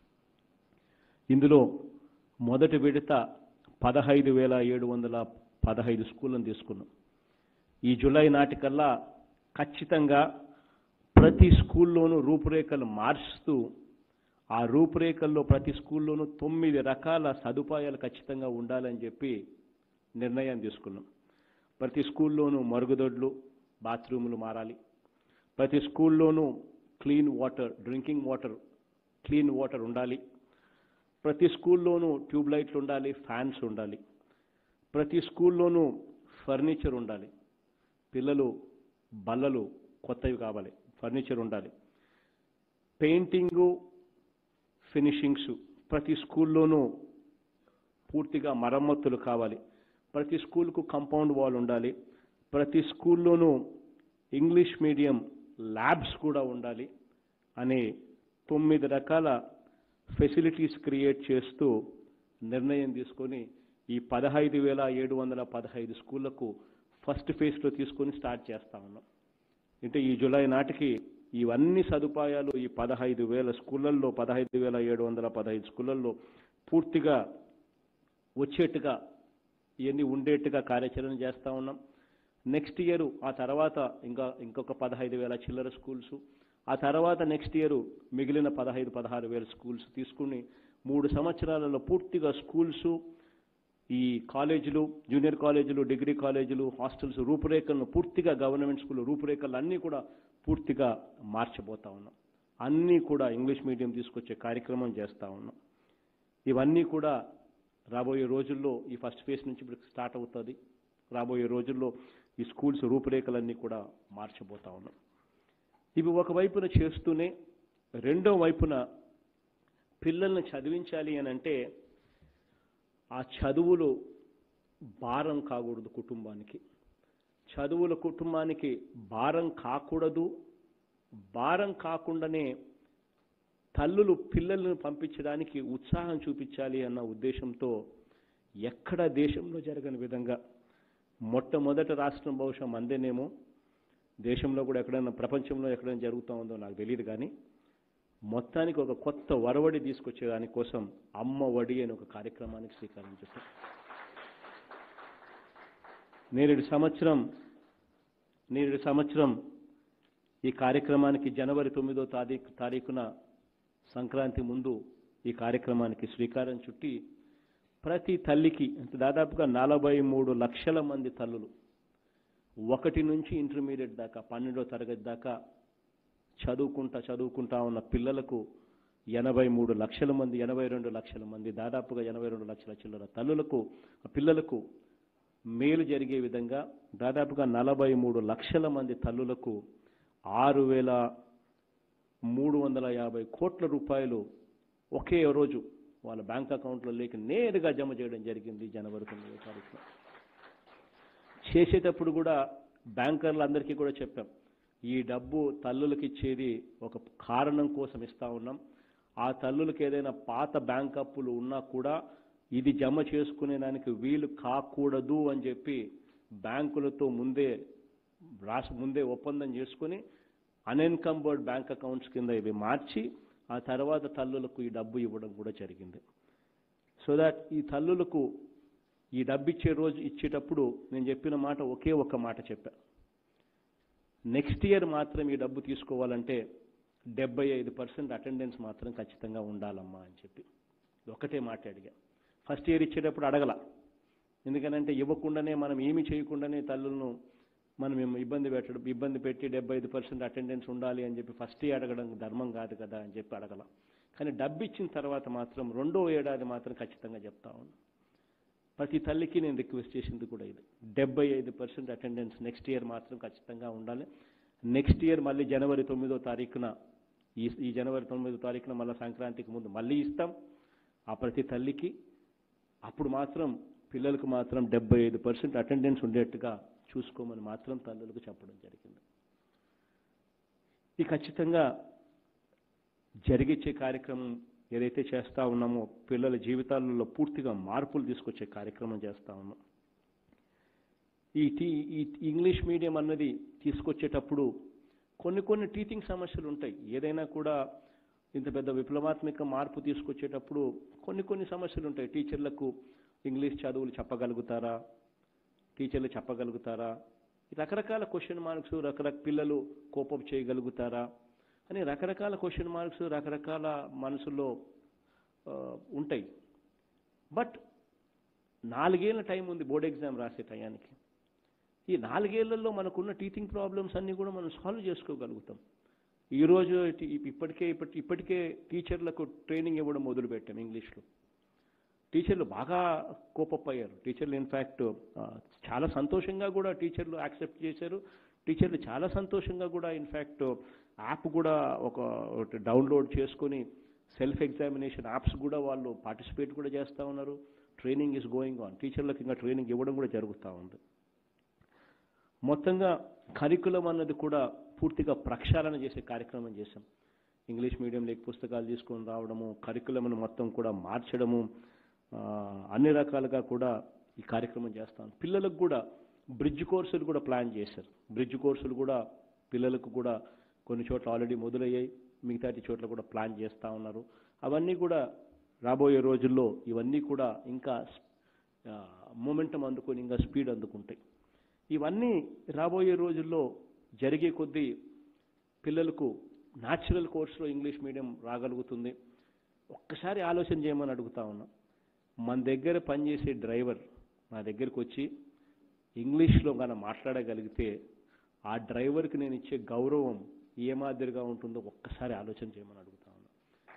ఇందులో మొదటి విడత పదహైదు వేల ఏడు వందల పదహైదు స్కూళ్ళను తీసుకున్నాం ఈ జూలై నాటికల్లా ఖచ్చితంగా ప్రతి స్కూల్లోనూ రూపురేఖలు మార్చుతూ ఆ రూపురేఖల్లో ప్రతి స్కూల్లోనూ తొమ్మిది రకాల సదుపాయాలు ఖచ్చితంగా ఉండాలని చెప్పి నిర్ణయం తీసుకున్నాం ప్రతి స్కూల్లోనూ మరుగుదొడ్లు బాత్రూములు మారాలి ప్రతి స్కూల్లోనూ clean water drinking water clean water ఉండాలి ప్రతి స్కూల్లోనూ ట్యూబ్ లైట్లు ఉండాలి ఫ్యాన్స్ ఉండాలి ప్రతి స్కూల్లోనూ ఫర్నిచర్ ఉండాలి పిల్లలు బల్లలు కొత్తవి కావాలి ఫర్నిచర్ ఉండాలి పెయింటింగు ఫినిషింగ్స్ ప్రతి స్కూల్లోనూ పూర్తిగా మరమ్మతులు కావాలి ప్రతి స్కూల్కు కాంపౌండ్ వాల్ ఉండాలి ప్రతి స్కూల్లోనూ ఇంగ్లీష్ మీడియం ల్యాబ్స్ కూడా ఉండాలి అనే తొమ్మిది రకాల ఫెసిలిటీస్ క్రియేట్ చేస్తూ నిర్ణయం తీసుకొని ఈ పదహైదు వేల ఏడు వందల పదహైదు స్కూళ్లకు ఫస్ట్ ఫేజ్లో తీసుకొని స్టార్ట్ చేస్తా ఉన్నాం అంటే ఈ జూలై నాటికి ఇవన్నీ సదుపాయాలు ఈ పదహైదు వేల స్కూళ్ళల్లో పదహైదు వేల ఏడు వందల పదహైదు స్కూళ్ళల్లో పూర్తిగా వచ్చేట్టుగా ఇవన్నీ ఉండేట్టుగా కార్యాచరణ చేస్తూ ఉన్నాం నెక్స్ట్ ఇయర్ ఆ తర్వాత ఇంకా ఇంకొక పదహైదు వేల చిల్లర స్కూల్స్ ఆ తర్వాత నెక్స్ట్ ఇయర్ మిగిలిన పదహైదు పదహారు వేల స్కూల్స్ తీసుకుని మూడు సంవత్సరాలలో పూర్తిగా స్కూల్స్ ఈ కాలేజీలు జూనియర్ కాలేజీలు డిగ్రీ కాలేజీలు హాస్టల్స్ రూపురేఖలను పూర్తిగా గవర్నమెంట్ స్కూల్ రూపురేఖలు అన్నీ కూడా పూర్తిగా మార్చబోతా ఉన్నాం అన్నీ కూడా ఇంగ్లీష్ మీడియం తీసుకొచ్చే కార్యక్రమం చేస్తూ ఉన్నాం ఇవన్నీ కూడా రాబోయే రోజుల్లో ఈ ఫస్ట్ ఫేజ్ నుంచి ఇప్పుడు స్టార్ట్ అవుతుంది రాబోయే రోజుల్లో ఈ స్కూల్స్ రూపురేఖలన్నీ కూడా మార్చబోతా ఉన్నాం ఇవి ఒకవైపున చేస్తూనే రెండో వైపున పిల్లల్ని చదివించాలి అని అంటే ఆ చదువులు భారం కాకూడదు కుటుంబానికి చదువుల కుటుంబానికి భారం కాకూడదు భారం కాకుండానే తల్లులు పిల్లలను పంపించడానికి ఉత్సాహం చూపించాలి అన్న ఉద్దేశంతో ఎక్కడ దేశంలో జరగని విధంగా మొట్టమొదటి రాష్ట్రం బహుశా మందేనేమో దేశంలో కూడా ఎక్కడైనా ప్రపంచంలో ఎక్కడైనా జరుగుతూ ఉందో నాకు తెలియదు కానీ మొత్తానికి ఒక కొత్త వరవడి తీసుకొచ్చే దానికోసం అమ్మ వడి అనే ఒక కార్యక్రమానికి శ్రీకారం చుట్టాం నేరేడు సంవత్సరం నేరేడు సంవత్సరం ఈ కార్యక్రమానికి జనవరి తొమ్మిదో తారీఖు తారీఖున సంక్రాంతి ముందు ఈ కార్యక్రమానికి శ్రీకారం చుట్టి ప్రతి తల్లికి అంటే దాదాపుగా నలభై మూడు లక్షల మంది తల్లులు ఒకటి నుంచి ఇంటర్మీడియట్ దాకా పన్నెండో తరగతి దాకా చదువుకుంటా చదువుకుంటా ఉన్న పిల్లలకు ఎనభై మూడు లక్షల మంది ఎనభై రెండు లక్షల మంది దాదాపుగా ఎనభై రెండు లక్షల చిల్లర తల్లులకు పిల్లలకు మేలు జరిగే విధంగా దాదాపుగా నలభై మూడు లక్షల మంది తల్లులకు ఆరు వేల మూడు వందల యాభై కోట్ల రూపాయలు ఒకే రోజు వాళ్ళ బ్యాంక్ అకౌంట్లో లేక నేరుగా జమ చేయడం జరిగింది జనవరి తొమ్మిదో తారీఖున చేసేటప్పుడు కూడా బ్యాంకర్లందరికీ కూడా చెప్పాం ఈ డబ్బు తల్లులకు ఇచ్చేది ఒక కారణం కోసం ఇస్తా ఉన్నాం ఆ తల్లులకు ఏదైనా పాత బ్యాంక్ అప్పులు ఉన్నా కూడా ఇది జమ చేసుకునే దానికి వీలు కాకూడదు అని చెప్పి బ్యాంకులతో ముందే రాసి ముందే ఒప్పందం చేసుకుని అన్ఎన్కంబర్డ్ బ్యాంక్ అకౌంట్స్ కింద ఇవి మార్చి ఆ తర్వాత తల్లులకు ఈ డబ్బు ఇవ్వడం కూడా జరిగింది సో దాట్ ఈ తల్లులకు ఈ డబ్బు ఇచ్చే రోజు ఇచ్చేటప్పుడు నేను చెప్పిన మాట ఒకే ఒక్క మాట చెప్పా నెక్స్ట్ ఇయర్ మాత్రం ఈ డబ్బు తీసుకోవాలంటే డెబ్బై ఐదు పర్సెంట్ అటెండెన్స్ మాత్రం ఖచ్చితంగా ఉండాలమ్మా అని చెప్పి ఒకటే మాట అడిగా ఫస్ట్ ఇయర్ ఇచ్చేటప్పుడు అడగల ఎందుకనంటే ఇవ్వకుండానే మనం ఏమి చేయకుండానే తల్లులను మనం ఏం ఇబ్బంది పెట్టడం ఇబ్బంది పెట్టి డెబ్బై ఐదు పర్సెంట్ అటెండెన్స్ ఉండాలి అని చెప్పి ఫస్ట్ ఇయర్ అడగడం ధర్మం కాదు కదా అని చెప్పి అడగల కానీ డబ్బు ఇచ్చిన తర్వాత మాత్రం రెండో ఏడాది మాత్రం ఖచ్చితంగా చెప్తా ఉన్నాను ప్రతి తల్లికి నేను రిక్వెస్ట్ చేసింది కూడా ఇది డెబ్బై ఐదు పర్సెంట్ అటెండెన్స్ నెక్స్ట్ ఇయర్ మాత్రం ఖచ్చితంగా ఉండాలి నెక్స్ట్ ఇయర్ మళ్ళీ జనవరి తొమ్మిదో తారీఖున ఈ ఈ జనవరి తొమ్మిదో తారీఖున మళ్ళీ సంక్రాంతికి ముందు మళ్ళీ ఇస్తాం ఆ ప్రతి తల్లికి అప్పుడు మాత్రం పిల్లలకు మాత్రం డెబ్బై ఐదు పర్సెంట్ అటెండెన్స్ ఉండేట్టుగా చూసుకోమని మాత్రం తల్లులకు చెప్పడం జరిగింది ఇది ఖచ్చితంగా జరిగిచ్చే కార్యక్రమం ఏదైతే చేస్తా ఉన్నామో పిల్లల జీవితాలలో పూర్తిగా మార్పులు తీసుకొచ్చే కార్యక్రమం చేస్తా ఉన్నాం ఈ టీ ఈ ఇంగ్లీష్ మీడియం అన్నది తీసుకొచ్చేటప్పుడు కొన్ని కొన్ని టీచింగ్ సమస్యలు ఉంటాయి ఏదైనా కూడా ఇంత పెద్ద విప్లవాత్మక మార్పు తీసుకొచ్చేటప్పుడు కొన్ని కొన్ని సమస్యలు ఉంటాయి టీచర్లకు ఇంగ్లీష్ చదువులు చెప్పగలుగుతారా టీచర్లు చెప్పగలుగుతారా రకరకాల క్వశ్చన్ మార్క్స్ రకరకాల పిల్లలు కోపం చేయగలుగుతారా అని రకరకాల క్వశ్చన్ మార్క్స్ రకరకాల మనసులో ఆ, ఉంటాయి బట్ నాలుగేళ్ల టైం ఉంది బోర్డ్ ఎగ్జామ్ రాసే టయానికి ఈ నాలుగేళ్లలో మనకున్న టీచింగ్ ప్రాబ్లమ్స్ అన్నీ కూడా మనం సాల్వ్ చేసుకోగలుగుతాం ఈరోజు టి- ఇప్పటికే ఇప్పటి ఇప్పటికే టీచర్లకు ట్రైనింగ్ ఇవ్వడం మొదలుపెట్టాం ఇంగ్లీష్లో టీచర్లు బాగా కోపప్ అయ్యారు టీచర్లు ఇన్ఫ్యాక్ట్ చాలా సంతోషంగా కూడా టీచర్లు యాక్సెప్ట్ చేశారు టీచర్లు చాలా సంతోషంగా కూడా ఇన్ఫ్యాక్ట్ యాప్ కూడా ఒక ఒకటి డౌన్లోడ్ చేసుకొని సెల్ఫ్ ఎగ్జామినేషన్ యాప్స్ కూడా వాళ్ళు పార్టిసిపేట్ కూడా చేస్తూ ఉన్నారు ట్రైనింగ్ ఈజ్ గోయింగ్ ఆన్ టీచర్లకు ఇంకా ట్రైనింగ్ ఇవ్వడం కూడా జరుగుతూ ఉంది మొత్తంగా కరికులం అన్నది కూడా పూర్తిగా ప్రక్షాళన చేసే కార్యక్రమం చేశాం ఇంగ్లీష్ మీడియంలోకి పుస్తకాలు తీసుకొని రావడము కరికులంను మొత్తం కూడా మార్చడము ఆ, అన్ని రకాలుగా కూడా ఈ కార్యక్రమం చేస్తాం పిల్లలకు కూడా బ్రిడ్జ్ కోర్సులు కూడా ప్లాన్ చేశారు బ్రిడ్జ్ కోర్సులు కూడా పిల్లలకు కూడా కొన్ని చోట్ల ఆల్రెడీ మొదలయ్యాయి మిగతాటి చోట్ల కూడా ప్లాన్ చేస్తూ ఉన్నారు అవన్నీ కూడా రాబోయే రోజుల్లో ఇవన్నీ కూడా ఇంకా మూమెంటం అందుకొని ఇంకా స్పీడ్ అందుకుంటాయి ఇవన్నీ రాబోయే రోజుల్లో జరిగే కొద్దీ పిల్లలకు న్యాచురల్ కోర్సులో ఇంగ్లీష్ మీడియం రాగలుగుతుంది ఒక్కసారి ఆలోచన చేయమని అడుగుతా ఉన్నా మన దగ్గర పనిచేసే డ్రైవర్ నా దగ్గరికి వచ్చి ఇంగ్లీష్లో కనుక మాట్లాడగలిగితే ఆ డ్రైవర్కి నేను ఇచ్చే గౌరవం ఏ మాదిరిగా ఉంటుందో ఒక్కసారి ఆలోచన చేయమని అడుగుతా ఉన్నా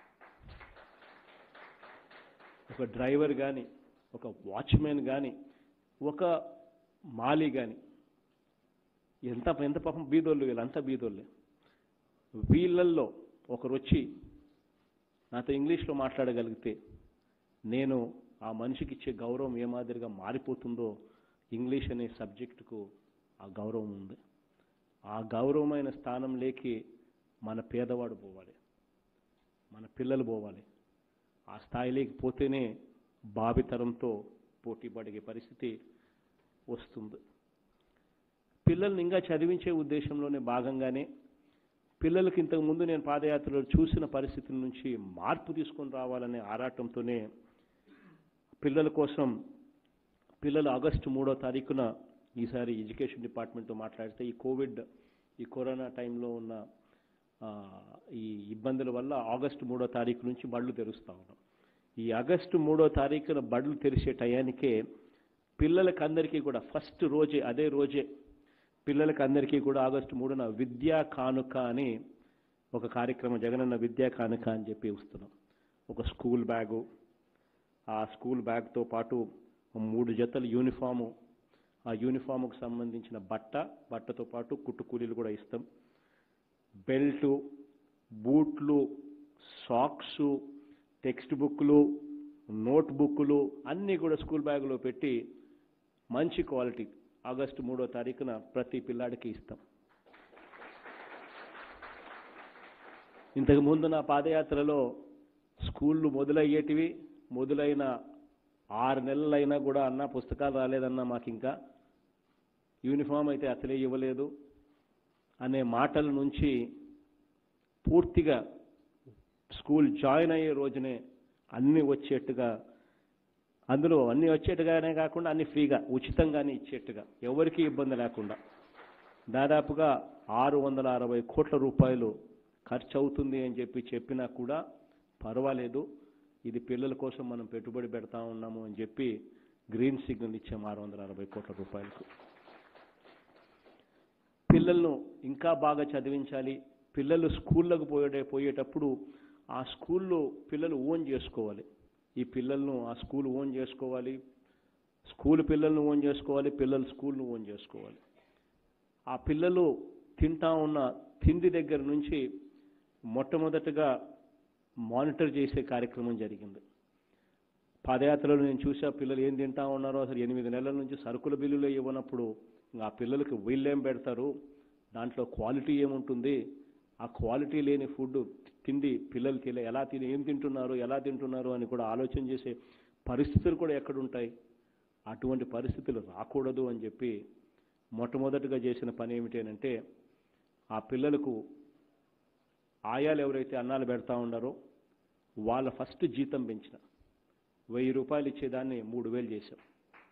ఒక డ్రైవర్ కానీ ఒక వాచ్మెన్ కానీ ఒక మాలి కానీ ఎంత ఎంత పాపం బీదోళ్ళు వీళ్ళంతా బీదోళ్ళే వీళ్ళల్లో ఒకరు వచ్చి నాతో ఇంగ్లీష్లో మాట్లాడగలిగితే నేను ఆ మనిషికి ఇచ్చే గౌరవం ఏ మాదిరిగా మారిపోతుందో ఇంగ్లీష్ అనే సబ్జెక్టుకు ఆ గౌరవం ఉంది ఆ గౌరవమైన స్థానంలోకి మన పేదవాడు పోవాలి మన పిల్లలు పోవాలి ఆ స్థాయిలోకి పోతేనే భావితరంతో పోటీ పడే పరిస్థితి వస్తుంది పిల్లల్ని ఇంకా చదివించే ఉద్దేశంలోనే భాగంగానే పిల్లలకి ఇంతకు ముందు నేను పాదయాత్రలో చూసిన పరిస్థితుల నుంచి మార్పు తీసుకొని రావాలనే ఆరాటంతోనే పిల్లల కోసం పిల్లలు ఆగస్టు మూడో తారీఖున ఈసారి ఎడ్యుకేషన్ డిపార్ట్మెంట్తో మాట్లాడితే ఈ కోవిడ్ ఈ కరోనా టైంలో ఉన్న ఆ, ఈ ఇబ్బందుల వల్ల ఆగస్టు మూడో తారీఖు నుంచి బళ్ళు తెరుస్తా ఉన్నాం ఈ ఆగస్టు మూడో తారీఖున బళ్ళు తెరిచే టయానికే పిల్లలకి అందరికీ కూడా ఫస్ట్ రోజే అదే రోజే పిల్లలకి అందరికీ కూడా ఆగస్టు మూడున విద్యా కానుక అని ఒక కార్యక్రమం జగనన్న విద్యా కానుక అని చెప్పి ఇస్తున్నాం ఒక స్కూల్ బ్యాగు ఆ స్కూల్ బ్యాగ్తో పాటు మూడు జతల యూనిఫాము ఆ యూనిఫాముకు సంబంధించిన బట్ట బట్టతో పాటు కుట్టు కూలీలు కూడా ఇస్తాం బెల్టు బూట్లు సాక్సు టెక్స్ట్ బుక్లు నోట్ బుక్లు అన్నీ కూడా స్కూల్ బ్యాగులో పెట్టి మంచి క్వాలిటీ ఆగస్టు మూడో తారీఖున ప్రతి పిల్లాడికి ఇస్తాం ఇంతకు ముందు నా పాదయాత్రలో స్కూళ్ళు మొదలయ్యేటివి మొదలైన ఆరు నెలలైనా కూడా అన్న పుస్తకాలు రాలేదన్నా మాకు ఇంకా యూనిఫామ్ అయితే అసలే ఇవ్వలేదు అనే మాటల నుంచి పూర్తిగా స్కూల్ జాయిన్ అయ్యే రోజునే అన్నీ వచ్చేట్టుగా అందులో అన్నీ వచ్చేట్టుగానే కాకుండా అన్ని ఫ్రీగా ఉచితంగానే ఇచ్చేట్టుగా ఎవరికీ ఇబ్బంది లేకుండా దాదాపుగా ఆరు వందల అరవై కోట్ల రూపాయలు ఖర్చు అవుతుంది అని చెప్పి చెప్పినా కూడా పర్వాలేదు ఇది పిల్లల కోసం మనం పెట్టుబడి పెడతా ఉన్నాము అని చెప్పి గ్రీన్ సిగ్నల్ ఇచ్చాము ఆరు వందల అరవై కోట్ల రూపాయలకు పిల్లలను ఇంకా బాగా చదివించాలి పిల్లలు స్కూళ్ళకు పోయే పోయేటప్పుడు ఆ స్కూల్లో పిల్లలు ఓన్ చేసుకోవాలి ఈ పిల్లలను ఆ స్కూల్ ఓన్ చేసుకోవాలి స్కూల్ పిల్లలను ఓన్ చేసుకోవాలి పిల్లలు స్కూల్ను ఓన్ చేసుకోవాలి ఆ పిల్లలు తింటా ఉన్న తిండి దగ్గర నుంచి మొట్టమొదటగా మానిటర్ చేసే కార్యక్రమం జరిగింది పాదయాత్రలో నేను చూసా పిల్లలు ఏం తింటా ఉన్నారో అసలు ఎనిమిది నెలల నుంచి సరుకుల బిల్లులు ఇవ్వనప్పుడు ఇంకా ఆ పిల్లలకి వీళ్ళేం పెడతారు దాంట్లో క్వాలిటీ ఏముంటుంది ఆ క్వాలిటీ లేని ఫుడ్ తిండి పిల్లలు తినే ఎలా తిని ఏం తింటున్నారు ఎలా తింటున్నారు అని కూడా ఆలోచన చేసే పరిస్థితులు కూడా ఎక్కడుంటాయి అటువంటి పరిస్థితులు రాకూడదు అని చెప్పి మొట్టమొదటిగా చేసిన పని ఏమిటి అని అంటే ఆ పిల్లలకు ఆయాలు ఎవరైతే అన్నాలు పెడతా ఉన్నారో వాళ్ళ ఫస్ట్ జీతం పెంచిన వెయ్యి రూపాయలు ఇచ్చేదాన్ని మూడు వేలు చేశాం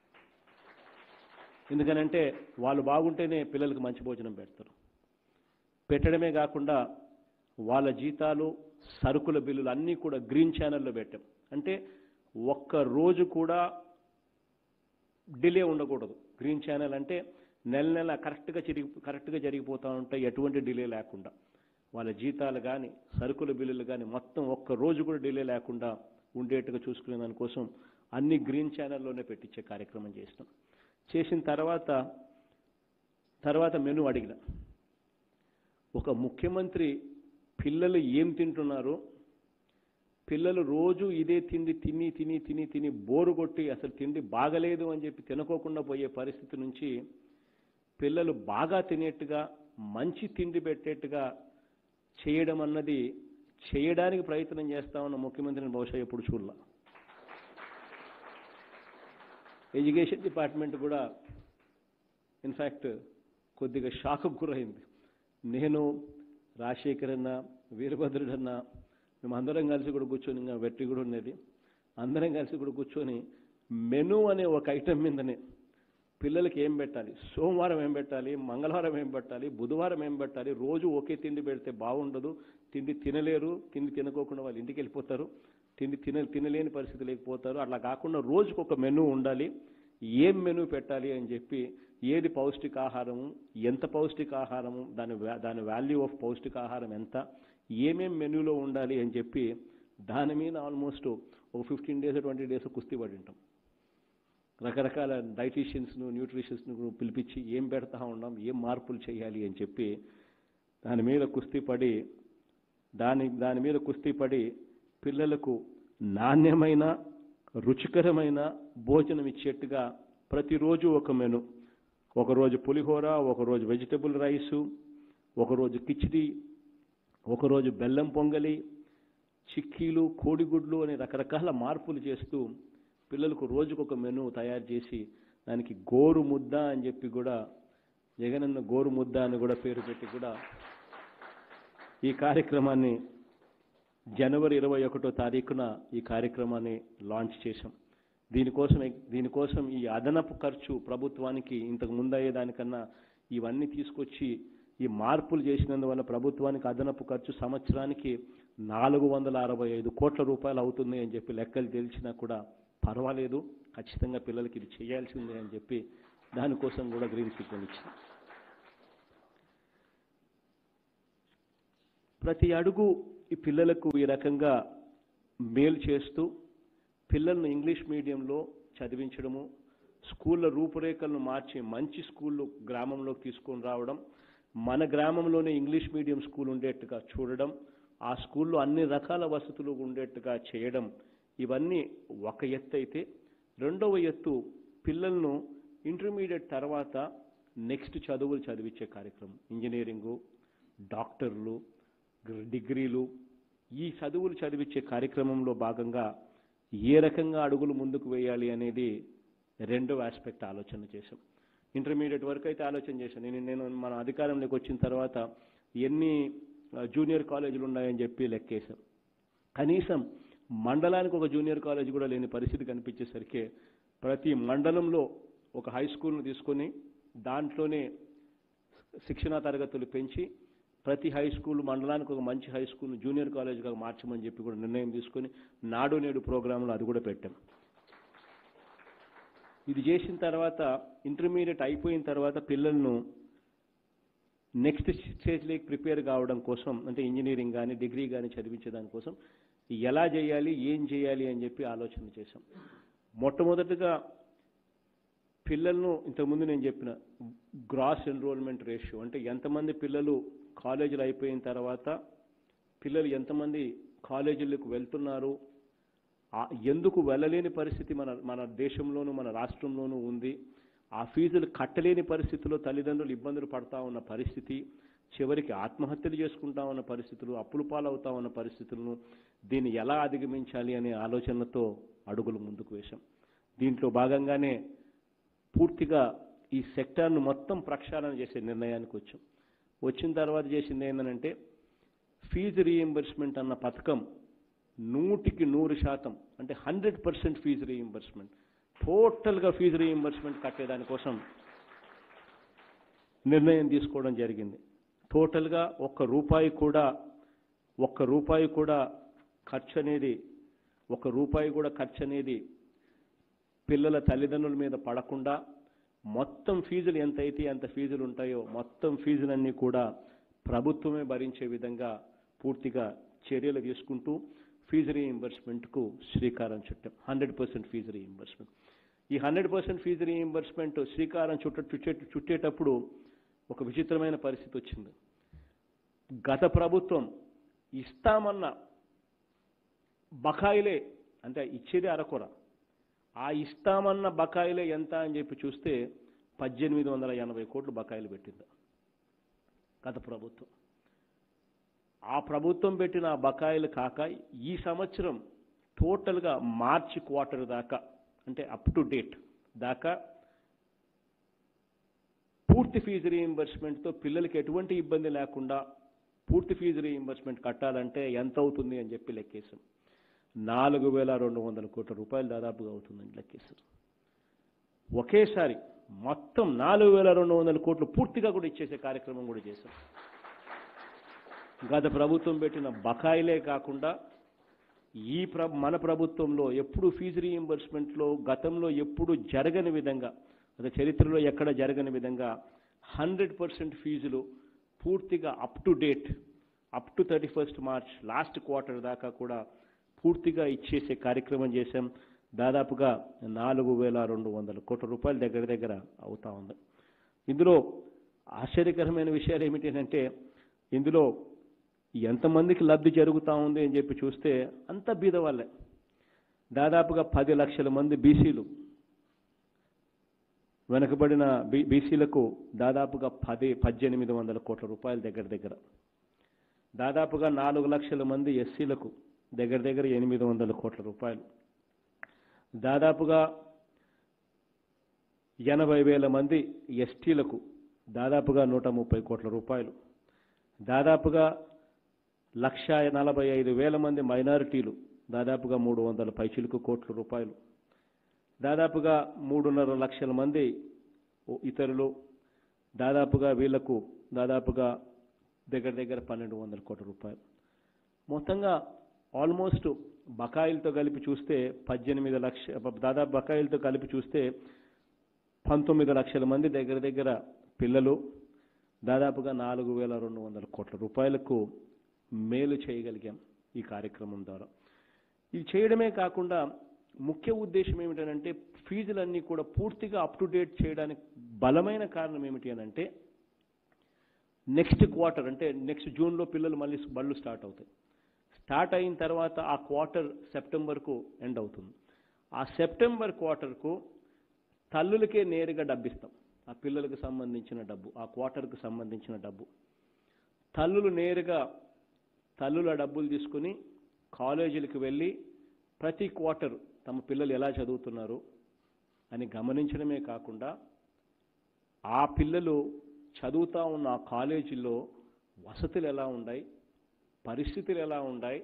ఎందుకనంటే వాళ్ళు బాగుంటేనే పిల్లలకు మంచి భోజనం పెడతారు పెట్టడమే కాకుండా వాళ్ళ జీతాలు సరుకుల బిల్లులు అన్నీ కూడా గ్రీన్ ఛానల్లో పెట్టాం అంటే ఒక్క రోజు కూడా డిలే ఉండకూడదు గ్రీన్ ఛానల్ అంటే నెల నెల కరెక్ట్గా చిరిగి కరెక్ట్గా జరిగిపోతూ ఉంటాయి ఎటువంటి డిలే లేకుండా వాళ్ళ జీతాలు కానీ సరుకుల బిల్లులు కానీ మొత్తం ఒక్క రోజు కూడా డిలే లేకుండా ఉండేట్టుగా చూసుకునే దానికోసం అన్ని గ్రీన్ ఛానల్లోనే పెట్టించే కార్యక్రమం చేసినాం చేసిన తర్వాత తర్వాత మెను అడిగిన ఒక ముఖ్యమంత్రి పిల్లలు ఏం తింటున్నారు పిల్లలు రోజు ఇదే తిండి తిని తిని తిని తిని బోరు కొట్టి అసలు తిండి బాగలేదు అని చెప్పి తినకోకుండా పోయే పరిస్థితి నుంచి పిల్లలు బాగా తినేట్టుగా మంచి తిండి పెట్టేట్టుగా చేయడం అన్నది చేయడానికి ప్రయత్నం చేస్తా ఉన్న ముఖ్యమంత్రిని బహుశా ఎప్పుడు చూడాల ఎడ్యుకేషన్ డిపార్ట్మెంట్ కూడా ఇన్ఫ్యాక్ట్ కొద్దిగా షాక్కు గురైంది నేను రాజశేఖర్ అన్న వీరభద్రుడు అన్న మేము అందరం కలిసి కూడా కూర్చొని ఇంకా వెట్టి కూడా ఉన్నది అందరం కలిసి కూడా కూర్చొని మెను అనే ఒక ఐటెం మీదనే పిల్లలకి ఏం పెట్టాలి సోమవారం ఏం పెట్టాలి మంగళవారం ఏం పెట్టాలి బుధవారం ఏం పెట్టాలి రోజు ఒకే తిండి పెడితే బాగుండదు తిండి తినలేరు తిండి తినకోకుండా వాళ్ళు ఇంటికి వెళ్ళిపోతారు తిండి తిన తినలేని పరిస్థితి లేకపోతారు అట్లా కాకుండా రోజుకు ఒక మెనూ ఉండాలి ఏం మెనూ పెట్టాలి అని చెప్పి ఏది పౌష్టికాహారము ఎంత పౌష్టికాహారము దాని వ్యా- దాని వాల్యూ ఆఫ్ పౌష్టికాహారం ఎంత ఏమేం మెనూలో ఉండాలి అని చెప్పి దాని మీద ఆల్మోస్ట్ ఒక ఫిఫ్టీన్ డేస్ ట్వంటీ డేస్ కుస్తీ పడి ఉంటాం రకరకాల డైటీషియన్స్ను న్యూట్రిషన్స్ను పిలిపించి ఏం పెడతా ఉన్నాం ఏం మార్పులు చేయాలి అని చెప్పి దాని మీద కుస్తీ పడి దాని దాని మీద కుస్తీ పడి పిల్లలకు నాణ్యమైన రుచికరమైన భోజనం ఇచ్చేట్టుగా ప్రతిరోజు ఒక మెను ఒకరోజు పులిహోర ఒకరోజు వెజిటబుల్ రైసు ఒకరోజు కిచిడి ఒకరోజు బెల్లం పొంగలి చిక్కీలు కోడిగుడ్లు అనే రకరకాల మార్పులు చేస్తూ పిల్లలకు రోజుకొక మెనూ తయారు చేసి దానికి గోరు ముద్ద అని చెప్పి కూడా జగనన్న గోరు ముద్ద అని కూడా పేరు పెట్టి కూడా ఈ కార్యక్రమాన్ని జనవరి ఇరవై ఒకటో తారీఖున ఈ కార్యక్రమాన్ని లాంచ్ చేశాం దీనికోసం దీనికోసం ఈ అదనపు ఖర్చు ప్రభుత్వానికి ఇంతకు ముందు అయ్యేదానికన్నా ఇవన్నీ తీసుకొచ్చి ఈ మార్పులు చేసినందువల్ల ప్రభుత్వానికి అదనపు ఖర్చు సంవత్సరానికి నాలుగు వందల అరవై ఐదు కోట్ల రూపాయలు అవుతుంది అని చెప్పి లెక్కలు తెలిసినా కూడా పర్వాలేదు ఖచ్చితంగా పిల్లలకి ఇది చేయాల్సిందే అని చెప్పి దానికోసం కూడా గ్రీన్ సిగ్నల్ ఇచ్చింది ప్రతి అడుగు ఈ పిల్లలకు ఈ రకంగా మేలు చేస్తూ పిల్లలను ఇంగ్లీష్ మీడియంలో చదివించడము స్కూళ్ళ రూపురేఖలను మార్చి మంచి స్కూళ్ళు గ్రామంలోకి తీసుకొని రావడం మన గ్రామంలోనే ఇంగ్లీష్ మీడియం స్కూల్ ఉండేట్టుగా చూడడం ఆ స్కూల్లో అన్ని రకాల వసతులు ఉండేట్టుగా చేయడం ఇవన్నీ ఒక ఎత్తు అయితే రెండవ ఎత్తు పిల్లలను ఇంటర్మీడియట్ తర్వాత నెక్స్ట్ చదువులు చదివించే కార్యక్రమం ఇంజనీరింగు డాక్టర్లు డిగ్రీలు ఈ చదువులు చదివించే కార్యక్రమంలో భాగంగా ఏ రకంగా అడుగులు ముందుకు వేయాలి అనేది రెండవ ఆస్పెక్ట్ ఆలోచన చేశాం ఇంటర్మీడియట్ వరకు అయితే ఆలోచన చేశాను నేను నేను మన అధికారంలోకి వచ్చిన తర్వాత ఎన్ని ఆ, జూనియర్ కాలేజీలు ఉన్నాయని చెప్పి లెక్కేశాం కనీసం మండలానికి ఒక జూనియర్ కాలేజ్ కూడా లేని పరిస్థితి కనిపించేసరికి ప్రతి మండలంలో ఒక హై స్కూల్ను తీసుకొని దాంట్లోనే శిక్షణా తరగతులు పెంచి ప్రతి హై స్కూల్ మండలానికి ఒక మంచి హై స్కూల్ జూనియర్ కాలేజ్గా మార్చమని చెప్పి కూడా నిర్ణయం తీసుకొని నాడు నేడు ప్రోగ్రాంలో అది కూడా పెట్టాం ఇది చేసిన తర్వాత ఇంటర్మీడియట్ అయిపోయిన తర్వాత పిల్లలను నెక్స్ట్ స్టేజ్లోకి ప్రిపేర్ కావడం కోసం అంటే ఇంజనీరింగ్ కానీ డిగ్రీ కానీ చదివించే దానికోసం ఎలా చేయాలి ఏం చేయాలి అని చెప్పి ఆలోచన చేశాం మొట్టమొదటిగా పిల్లలను ఇంతకుముందు నేను చెప్పిన గ్రాస్ ఎన్రోల్మెంట్ రేషియో అంటే ఎంతమంది పిల్లలు కాలేజీలు అయిపోయిన తర్వాత పిల్లలు ఎంతమంది కాలేజీలకు వెళ్తున్నారు ఆ- ఎందుకు వెళ్ళలేని పరిస్థితి మన మన దేశంలోనూ మన రాష్ట్రంలోనూ ఉంది ఆ ఫీజులు కట్టలేని పరిస్థితిలో తల్లిదండ్రులు ఇబ్బందులు పడతా ఉన్న పరిస్థితి చివరికి ఆత్మహత్యలు చేసుకుంటా ఉన్న పరిస్థితులు అప్పులు పాలవుతా ఉన్న పరిస్థితులను దీన్ని ఎలా అధిగమించాలి అనే ఆలోచనతో అడుగులు ముందుకు వేశాం దీంట్లో భాగంగానే పూర్తిగా ఈ సెక్టార్ను మొత్తం ప్రక్షాళన చేసే నిర్ణయానికి వచ్చాం వచ్చిన తర్వాత చేసింది ఏంటంటే ఫీజు రీఎంబర్స్మెంట్ అన్న పథకం నూటికి నూరు శాతం అంటే హండ్రెడ్ పర్సెంట్ ఫీజు రీఎంబర్స్మెంట్ టోటల్గా ఫీజు రీఎంబర్స్మెంట్ కట్టేదానికోసం నిర్ణయం తీసుకోవడం జరిగింది టోటల్గా ఒక్క రూపాయి కూడా ఒక్క రూపాయి కూడా ఖర్చు అనేది ఒక రూపాయి కూడా ఖర్చు అనేది పిల్లల తల్లిదండ్రుల మీద పడకుండా మొత్తం ఫీజులు ఎంత అయితే అంత ఫీజులు ఉంటాయో మొత్తం ఫీజులన్నీ కూడా ప్రభుత్వమే భరించే విధంగా పూర్తిగా చర్యలు తీసుకుంటూ ఫీజు రీయింబర్స్మెంట్కు శ్రీకారం చుట్టాం హండ్రెడ్ పర్సెంట్ ఫీజు రీయింబర్స్మెంట్ ఈ హండ్రెడ్ పర్సెంట్ ఫీజు రీయింబర్స్మెంట్ శ్రీకారం చుట్ట చుట్టే చుట్టేటప్పుడు ఒక విచిత్రమైన పరిస్థితి వచ్చింది గత ప్రభుత్వం ఇస్తామన్న బకాయిలే అంటే ఇచ్చేది అరకొర ఆ ఇస్తామన్న బకాయిలే ఎంత అని చెప్పి చూస్తే పద్దెనిమిది వందల ఎనభై కోట్లు బకాయిలు పెట్టింది గత ప్రభుత్వం ఆ ప్రభుత్వం పెట్టిన ఆ బకాయిలు కాక ఈ సంవత్సరం టోటల్గా మార్చి క్వార్టర్ దాకా అంటే అప్ టు డేట్ దాకా పూర్తి ఫీజు రీయింబర్స్మెంట్తో పిల్లలకి ఎటువంటి ఇబ్బంది లేకుండా పూర్తి ఫీజు రీయింబర్స్మెంట్ కట్టాలంటే ఎంత అవుతుంది అని చెప్పి లెక్కేసాం నాలుగు వేల రెండు వందల కోట్ల రూపాయలు దాదాపుగా అవుతుందని లెక్కేశారు ఒకేసారి మొత్తం నాలుగు వేల రెండు వందల కోట్లు పూర్తిగా కూడా ఇచ్చేసే కార్యక్రమం కూడా చేశాం గత ప్రభుత్వం పెట్టిన బకాయిలే కాకుండా ఈ ప్ర మన ప్రభుత్వంలో ఎప్పుడు ఫీజు రీయింబర్స్మెంట్లో గతంలో ఎప్పుడు జరగని విధంగా అదే చరిత్రలో ఎక్కడ జరగని విధంగా హండ్రెడ్ పర్సెంట్ ఫీజులు పూర్తిగా up to date up to thirty first March last quarter దాకా కూడా పూర్తిగా ఇచ్చేసే కార్యక్రమం చేశాం దాదాపుగా నాలుగు వేల రెండు వందల కోట్ల రూపాయల దగ్గర దగ్గర అవుతా ఉంది ఇందులో ఆశ్చర్యకరమైన విషయాలు ఏమిటి అంటే ఇందులో ఎంతమందికి లబ్ధి జరుగుతూ ఉంది అని చెప్పి చూస్తే అంత బీద వాళ్ళే దాదాపుగా పది లక్షల మంది బీసీలు వెనుకబడిన బీ బీసీలకు దాదాపుగా పది పద్దెనిమిది వందల కోట్ల రూపాయల దగ్గర దగ్గర దాదాపుగా నాలుగు లక్షల మంది ఎస్సీలకు దగ్గర దగ్గర ఎనిమిది వందల కోట్ల రూపాయలు దాదాపుగా ఎనభై వేల మంది ఎస్టీలకు దాదాపుగా నూట ముప్పై కోట్ల రూపాయలు దాదాపుగా లక్ష నలభై ఐదు వేల మంది మైనారిటీలు దాదాపుగా మూడు వందల పైచిలుకు కోట్ల రూపాయలు దాదాపుగా మూడున్నర లక్షల మంది ఇతరులు దాదాపుగా వీళ్లకు దాదాపుగా దగ్గర దగ్గర పన్నెండు వందల కోట్ల రూపాయలు మొత్తంగా ఆల్మోస్ట్ బకాయిలతో కలిపి చూస్తే పద్దెనిమిది లక్ష దాదాపు బకాయిలతో కలిపి చూస్తే పంతొమ్మిది లక్షల మంది దగ్గర దగ్గర పిల్లలు దాదాపుగా నాలుగు వేల రెండు వందల కోట్ల రూపాయలకు మేలు చేయగలిగాం ఈ కార్యక్రమం ద్వారా ఇది చేయడమే కాకుండా ముఖ్య ఉద్దేశం ఏమిటనంటే ఫీజులన్నీ కూడా పూర్తిగా అప్ టు డేట్ చేయడానికి బలమైన కారణం ఏమిటి అని అంటే నెక్స్ట్ క్వార్టర్ అంటే నెక్స్ట్ జూన్లో పిల్లలు మళ్ళీ బళ్ళు స్టార్ట్ అవుతాయి స్టార్ట్ అయిన తర్వాత ఆ క్వార్టర్ సెప్టెంబర్కు ఎండ్ అవుతుంది ఆ సెప్టెంబర్ క్వార్టర్కు తల్లులకే నేరుగా డబ్బిస్తాం ఆ పిల్లలకు సంబంధించిన డబ్బు ఆ క్వార్టర్కు సంబంధించిన డబ్బు తల్లులు నేరుగా తల్లుల డబ్బులు తీసుకుని కాలేజీలకు వెళ్ళి ప్రతి క్వార్టర్ తమ పిల్లలు ఎలా చదువుతున్నారు అని గమనించడమే కాకుండా ఆ పిల్లలు చదువుతా ఉన్న ఆ కాలేజీలో వసతులు ఎలా ఉన్నాయి పరిస్థితులు ఎలా ఉన్నాయి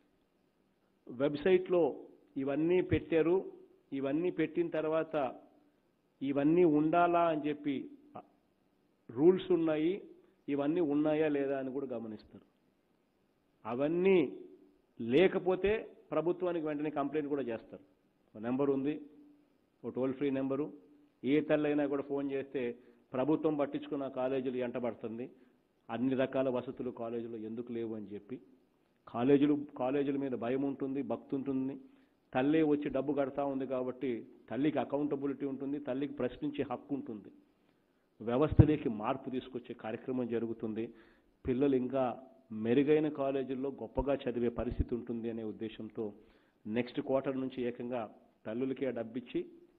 వెబ్సైట్లో ఇవన్నీ పెట్టారు ఇవన్నీ పెట్టిన తర్వాత ఇవన్నీ ఉండాలా అని చెప్పి రూల్స్ ఉన్నాయి ఇవన్నీ ఉన్నాయా లేదా అని కూడా గమనిస్తారు అవన్నీ లేకపోతే ప్రభుత్వానికి వెంటనే కంప్లైంట్ కూడా చేస్తారు ఒక నెంబర్ ఉంది ఒక టోల్ ఫ్రీ నెంబరు ఏ తల్లైనా కూడా ఫోన్ చేస్తే ప్రభుత్వం పట్టించుకున్న కాలేజీలు ఎంటబడుతుంది అన్ని రకాల వసతులు కాలేజీలో ఎందుకు లేవు అని చెప్పి కాలేజీలు కాలేజీల మీద భయం ఉంటుంది భక్తి ఉంటుంది తల్లి వచ్చి డబ్బు కడతా ఉంది కాబట్టి తల్లికి అకౌంటబిలిటీ ఉంటుంది తల్లికి ప్రశ్నించే హక్కు ఉంటుంది వ్యవస్థలోకి మార్పు తీసుకొచ్చే కార్యక్రమం జరుగుతుంది పిల్లలు ఇంకా మెరుగైన కాలేజీల్లో గొప్పగా చదివే పరిస్థితి ఉంటుంది అనే ఉద్దేశంతో నెక్స్ట్ క్వార్టర్ నుంచి ఏకంగా తల్లులకే డబ్బిచ్చి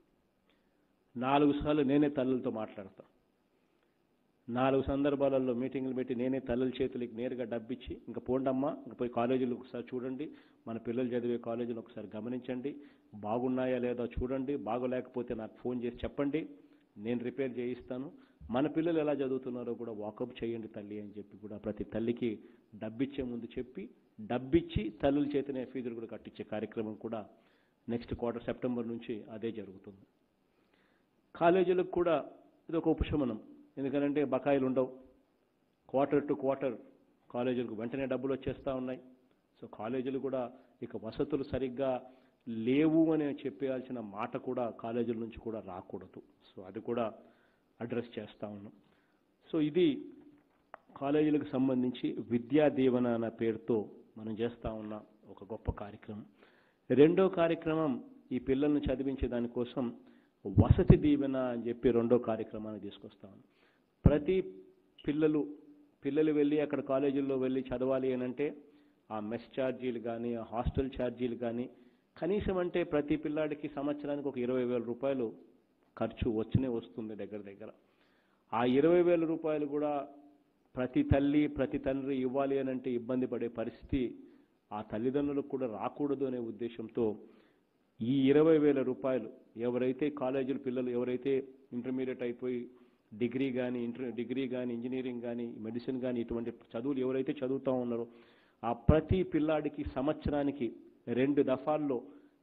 నాలుగు సార్లు నేనే తల్లులతో మాట్లాడతా నాలుగు సందర్భాలలో మీటింగ్లు పెట్టి నేనే తల్లుల చేతులకి నేరుగా డబ్బిచ్చి ఇంకా పోండమ్మా ఇంకా పోయి కాలేజీలు ఒకసారి చూడండి మన పిల్లలు చదివే కాలేజీలు ఒకసారి గమనించండి బాగున్నాయా లేదా చూడండి బాగోలేకపోతే నాకు ఫోన్ చేసి చెప్పండి నేను రిపేర్ చేయిస్తాను మన పిల్లలు ఎలా చదువుతున్నారో కూడా వాకప్ చేయండి తల్లి అని చెప్పి కూడా ప్రతి తల్లికి డబ్బిచ్చే ముందు చెప్పి డబ్బిచ్చి తల్లుల చేతనే ఫీజులు కూడా కట్టించే కార్యక్రమం కూడా నెక్స్ట్ క్వార్టర్ సెప్టెంబర్ నుంచి అదే జరుగుతుంది కాలేజీలకు కూడా ఇది ఒక ఉపశమనం ఎందుకంటే బకాయిలు ఉండవు క్వార్టర్ టు క్వార్టర్ కాలేజీలకు వెంటనే డబ్బులు వచ్చేస్తూ ఉన్నాయి సో కాలేజీలు కూడా ఇక వసతులు సరిగ్గా లేవు అని చెప్పేయాల్సిన మాట కూడా కాలేజీల నుంచి కూడా రాకూడదు సో అది కూడా అడ్రస్ చేస్తూ ఉన్నాం సో ఇది కాలేజీలకు సంబంధించి విద్యా దీవెన అన్న పేరుతో మనం చేస్తూ ఉన్న ఒక గొప్ప కార్యక్రమం రెండో కార్యక్రమం ఈ పిల్లల్ని చదివించే దానికోసం వసతి దీవెన అని చెప్పి రెండో కార్యక్రమాన్ని తీసుకొస్తాం ప్రతి పిల్లలు పిల్లలు వెళ్ళి అక్కడ కాలేజీల్లో వెళ్ళి చదవాలి అని అంటే ఆ మెస్ ఛార్జీలు కానీ ఆ హాస్టల్ ఛార్జీలు కానీ కనీసం అంటే ప్రతి పిల్లాడికి సంవత్సరానికి ఒక ఇరవై వేల రూపాయలు ఖర్చు వచ్చినే వస్తుంది దగ్గర దగ్గర ఆ ఇరవై వేల రూపాయలు కూడా ప్రతి తల్లి ప్రతి తండ్రి ఇవ్వాలి అని అంటే ఇబ్బంది పడే పరిస్థితి ఆ తల్లిదండ్రులకు కూడా రాకూడదు అనే ఉద్దేశంతో ఈ ఇరవై వేల రూపాయలు ఎవరైతే కాలేజీల పిల్లలు ఎవరైతే ఇంటర్మీడియట్ అయిపోయి డిగ్రీ కానీ ఇంటర్ డిగ్రీ కానీ ఇంజనీరింగ్ కానీ మెడిసిన్ కానీ ఇటువంటి చదువులు ఎవరైతే చదువుతూ ఉన్నారో ఆ ప్రతి పిల్లాడికి సంవత్సరానికి రెండు దఫాల్లో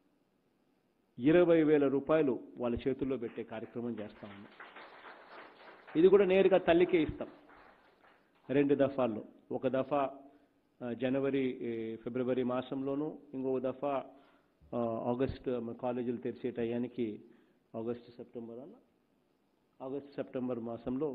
ఇరవై వేల రూపాయలు వాళ్ళ చేతుల్లో పెట్టే కార్యక్రమం చేస్తా ఉన్నాం ఇది కూడా నేరుగా తల్లికే ఇస్తాం రెండు దఫాల్లో ఒక దఫా ఆ, జనవరి ఏ, ఫిబ్రవరి మాసంలోను ఇంకొక దఫా ఆ, ఆగస్ట్ మన కాలేజీలు తెరిచే టయానికి ఆగస్ట్ సెప్టెంబర్ అన్న ఆగస్ట్ సెప్టెంబర్ మాసంలో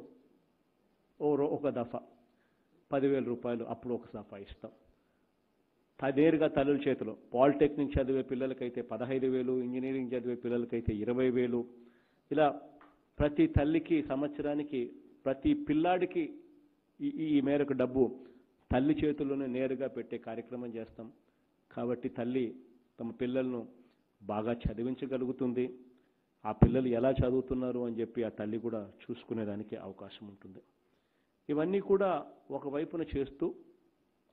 ఓ రో- ఒక దఫా పదివేల రూపాయలు అప్పుడు ఒక దఫా ఇస్తాం త- నేరుగా తల్లుల చేతిలో పాలిటెక్నిక్ చదివే పిల్లలకైతే పదహైదు వేలు ఇంజనీరింగ్ చదివే పిల్లలకైతే ఇరవై వేలు ఇలా ప్రతి తల్లికి సంవత్సరానికి ప్రతి పిల్లాడికి ఈ ఈ మేరకు డబ్బు తల్లి చేతుల్లోనే నేరుగా పెట్టే కార్యక్రమం చేస్తాం కాబట్టి తల్లి తమ పిల్లలను బాగా చదివించగలుగుతుంది ఆ పిల్లలు ఎలా చదువుతున్నారు అని చెప్పి ఆ తల్లి కూడా చూసుకునేదానికి అవకాశం ఉంటుంది ఇవన్నీ కూడా ఒకవైపున చేస్తూ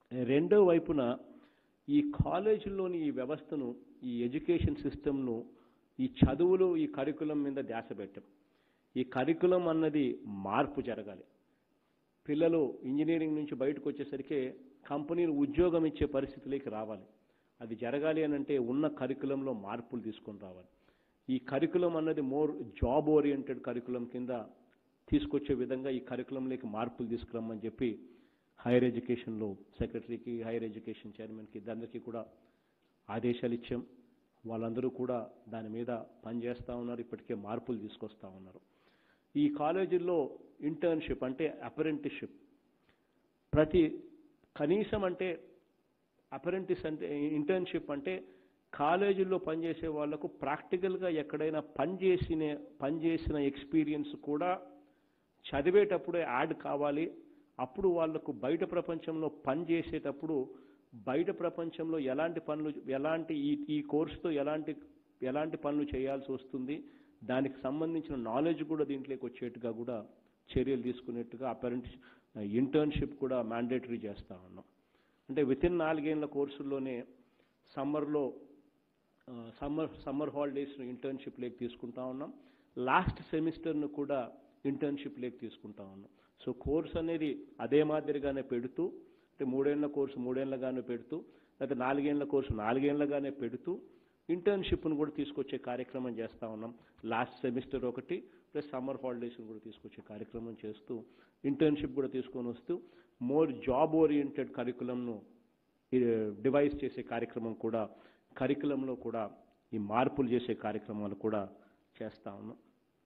రెండో వైపున ఈ కాలేజీల్లోని ఈ వ్యవస్థను ఈ ఎడ్యుకేషన్ సిస్టమ్ను ఈ చదువులు ఈ కరికులం మీద ధ్యాస పెట్టాం ఈ కరికులం అన్నది మార్పు జరగాలి పిల్లలు ఇంజనీరింగ్ నుంచి బయటకు వచ్చేసరికి కంపెనీలు ఉద్యోగం ఇచ్చే పరిస్థితిలోకి రావాలి అది జరగాలి అని అంటే ఉన్న కరికులంలో మార్పులు తీసుకొని రావాలి ఈ కరికులం అన్నది మోర్ జాబ్ ఓరియంటెడ్ కరికులం కింద తీసుకొచ్చే విధంగా ఈ కరికులంలోకి మార్పులు తీసుకురమ్మని చెప్పి హైయర్ ఎడ్యుకేషన్లో సెక్రటరీకి హైయర్ ఎడ్యుకేషన్ చైర్మన్కి ఇద్దరికి కూడా ఆదేశాలు ఇచ్చాం వాళ్ళందరూ కూడా దాని మీద పనిచేస్తూ ఉన్నారు ఇప్పటికే మార్పులు తీసుకొస్తా ఉన్నారు ఈ కాలేజీల్లో ఇంటర్న్షిప్ అంటే అప్రెంటిస్షిప్ ప్రతి కనీసం అంటే అప్రెంటిస్ అంటే ఇంటర్న్షిప్ అంటే కాలేజీల్లో పనిచేసే వాళ్లకు ప్రాక్టికల్గా ఎక్కడైనా పనిచేసిన పనిచేసిన ఎక్స్పీరియన్స్ కూడా చదివేటప్పుడే యాడ్ కావాలి అప్పుడు వాళ్లకు బయట ప్రపంచంలో పని చేసేటప్పుడు బయట ప్రపంచంలో ఎలాంటి పనులు ఎలాంటి ఈ ఈ కోర్సుతో ఎలాంటి ఎలాంటి పనులు చేయాల్సి వస్తుంది దానికి సంబంధించిన నాలెడ్జ్ కూడా దీంట్లోకి వచ్చేట్టుగా కూడా చర్యలు తీసుకునేట్టుగా అపరెంట్ ఇంటర్న్షిప్ కూడా మ్యాండేటరీ చేస్తా ఉన్నాం అంటే వితిన్ నాలుగేళ్ల కోర్సుల్లోనే సమ్మర్లో సమ్మర్ సమ్మర్ హాలిడేస్ ఇంటర్న్షిప్ లేక్ తీసుకుంటా ఉన్నాం లాస్ట్ సెమిస్టర్ను కూడా ఇంటర్న్షిప్ లేక్ తీసుకుంటా ఉన్నాం సో కోర్స్ అనేది అదే మాదిరిగానే పెడుతూ అంటే మూడేళ్ల కోర్సు మూడేళ్లగానే పెడుతూ లేదా నాలుగేళ్ల కోర్సు నాలుగేళ్లగానే పెడుతూ ఇంటర్న్షిప్ను కూడా తీసుకొచ్చే కార్యక్రమం చేస్తూ ఉన్నాం లాస్ట్ సెమిస్టర్ ఒకటి ప్లస్ సమ్మర్ హాలిడేస్ని కూడా తీసుకొచ్చే కార్యక్రమం చేస్తూ ఇంటర్న్షిప్ కూడా తీసుకొని వస్తూ మోర్ జాబ్ ఓరియంటెడ్ కరికులంను డివైస్ చేసే కార్యక్రమం కూడా కరికులంలో కూడా ఈ మార్పులు చేసే కార్యక్రమాలు కూడా చేస్తా ఉన్నాం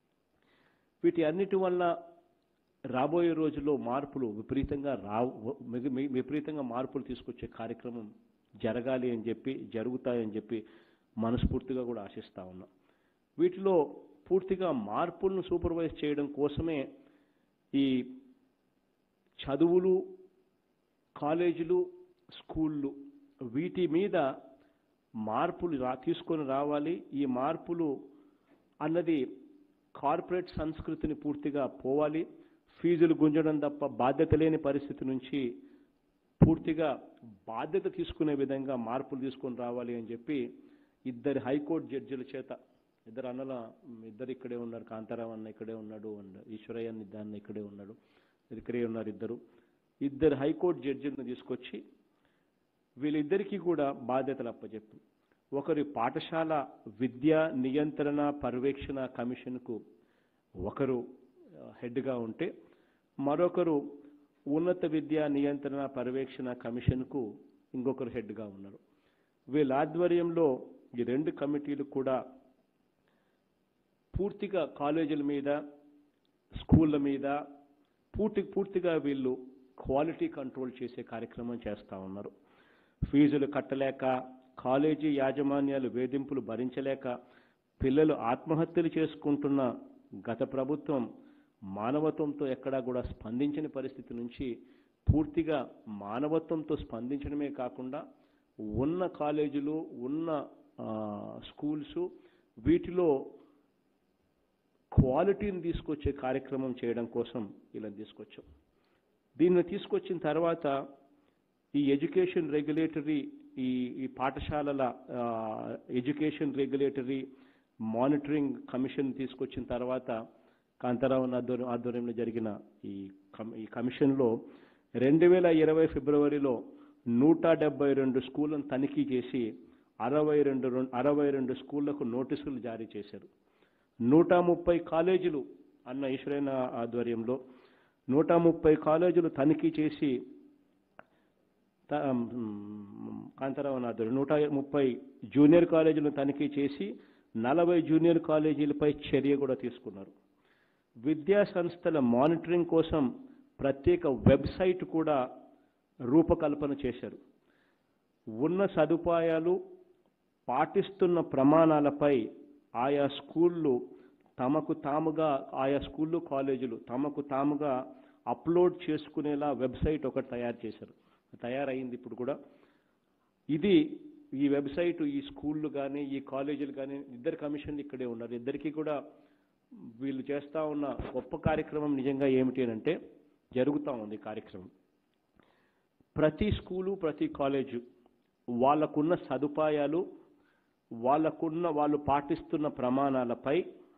వీటి అన్నిటి వల్ల రాబోయే రోజుల్లో మార్పులు విపరీతంగా రావు మిగ- మి- విపరీతంగా మార్పులు తీసుకొచ్చే కార్యక్రమం జరగాలి అని చెప్పి జరుగుతాయని చెప్పి మనస్ఫూర్తిగా కూడా ఆశిస్తా ఉన్నాం వీటిలో పూర్తిగా మార్పులను సూపర్వైజ్ చేయడం కోసమే ఈ చదువులు కాలేజీలు స్కూళ్ళు వీటి మీద మార్పులు రా తీసుకొని రావాలి ఈ మార్పులు అన్నది కార్పొరేట్ సంస్కృతిని పూర్తిగా పోవాలి ఫీజులు గుంజడం తప్ప బాధ్యత లేని పరిస్థితి నుంచి పూర్తిగా బాధ్యత తీసుకునే విధంగా మార్పులు తీసుకొని రావాలి అని చెప్పి ఇద్దరు హైకోర్టు జడ్జిల చేత ఇద్దరు అన్నల ఇద్దరు ఇక్కడే ఉన్నారు కాంతారావు అన్న ఇక్కడే ఉన్నాడు అండ్ ఈశ్వరయ్య అన్న ఇద్దరు అన్న ఇక్కడే ఉన్నాడు ఇక్కడే ఉన్నారు ఇద్దరు ఇద్దరు హైకోర్టు జడ్జిలను తీసుకొచ్చి వీళ్ళిద్దరికీ కూడా బాధ్యతలు అప్పచెప్పి ఒకరి పాఠశాల విద్యా నియంత్రణ పర్యవేక్షణ కమిషన్కు ఒకరు ఆ, హెడ్గా ఉంటే మరొకరు ఉన్నత విద్యా నియంత్రణ పర్యవేక్షణ కమిషన్కు ఇంకొకరు హెడ్గా ఉన్నారు వీళ్ళ ఆధ్వర్యంలో ఈ రెండు కమిటీలు కూడా పూర్తిగా కాలేజీల మీద స్కూళ్ళ మీద పూర్తి పూర్తిగా వీళ్ళు క్వాలిటీ కంట్రోల్ చేసే కార్యక్రమం చేస్తూ ఉన్నారు ఫీజులు కట్టలేక కాలేజీ యాజమాన్యాలు వేధింపులు భరించలేక పిల్లలు ఆత్మహత్యలు చేసుకుంటున్న గత ప్రభుత్వం మానవత్వంతో ఎక్కడా కూడా స్పందించని పరిస్థితి నుంచి పూర్తిగా మానవత్వంతో స్పందించడమే కాకుండా ఉన్న కాలేజీలు ఉన్న ఆ, స్కూల్స్ వీటిలో క్వాలిటీని తీసుకొచ్చే కార్యక్రమం చేయడం కోసం ఇలా తీసుకొచ్చాం దీన్ని తీసుకొచ్చిన తర్వాత ఈ ఎడ్యుకేషన్ రెగ్యులేటరీ ఈ ఈ పాఠశాలల ఆ, ఎడ్యుకేషన్ రెగ్యులేటరీ మానిటరింగ్ కమిషన్ తీసుకొచ్చిన తర్వాత కాంతారావు ఆధ్వర్యం ఆధ్వర్యంలో జరిగిన ఈ కమ్ ఈ కమిషన్లో రెండు వేల ఇరవై ఫిబ్రవరిలో నూట డెబ్బై రెండు స్కూళ్ళను తనిఖీ చేసి అరవై రెండు రెం- అరవై రెండు స్కూళ్లకు నోటీసులు జారీ చేశారు నూట ముప్పై కాలేజీలు అన్న ఈశ్వరైన ఆధ్వర్యంలో నూట ముప్పై కాలేజీలు తనిఖీ చేసి త- మ్, కాంతారావు అన్న ఆధ్వర్యం నూట ముప్పై జూనియర్ కాలేజీలను తనిఖీ చేసి నలభై జూనియర్ కాలేజీలపై చర్య కూడా తీసుకున్నారు విద్యా సంస్థల మానిటరింగ్ కోసం ప్రత్యేక వెబ్సైట్ కూడా రూపకల్పన చేశారు ఉన్న సదుపాయాలు పాటిస్తున్న ప్రమాణాలపై ఆయా స్కూళ్ళు తమకు తాముగా ఆయా స్కూళ్ళు కాలేజీలు తమకు తాముగా అప్లోడ్ చేసుకునేలా వెబ్సైట్ ఒకటి తయారు చేశారు తయారైంది ఇప్పుడు కూడా ఇది ఈ వెబ్సైట్ ఈ స్కూళ్ళు కానీ ఈ కాలేజీలు కానీ ఇద్దరు కమిషన్లు ఇక్కడే ఉన్నారు ఇద్దరికీ కూడా వీళ్ళు చేస్తా ఉన్న గొప్ప కార్యక్రమం నిజంగా ఏమిటి అని అంటే జరుగుతూ ఉంది ఈ కార్యక్రమం ప్రతి స్కూలు ప్రతి కాలేజు వాళ్ళకున్న సదుపాయాలు వాళ్ళకున్న వాళ్ళు పాటిస్తున్న ప్రమాణాలపై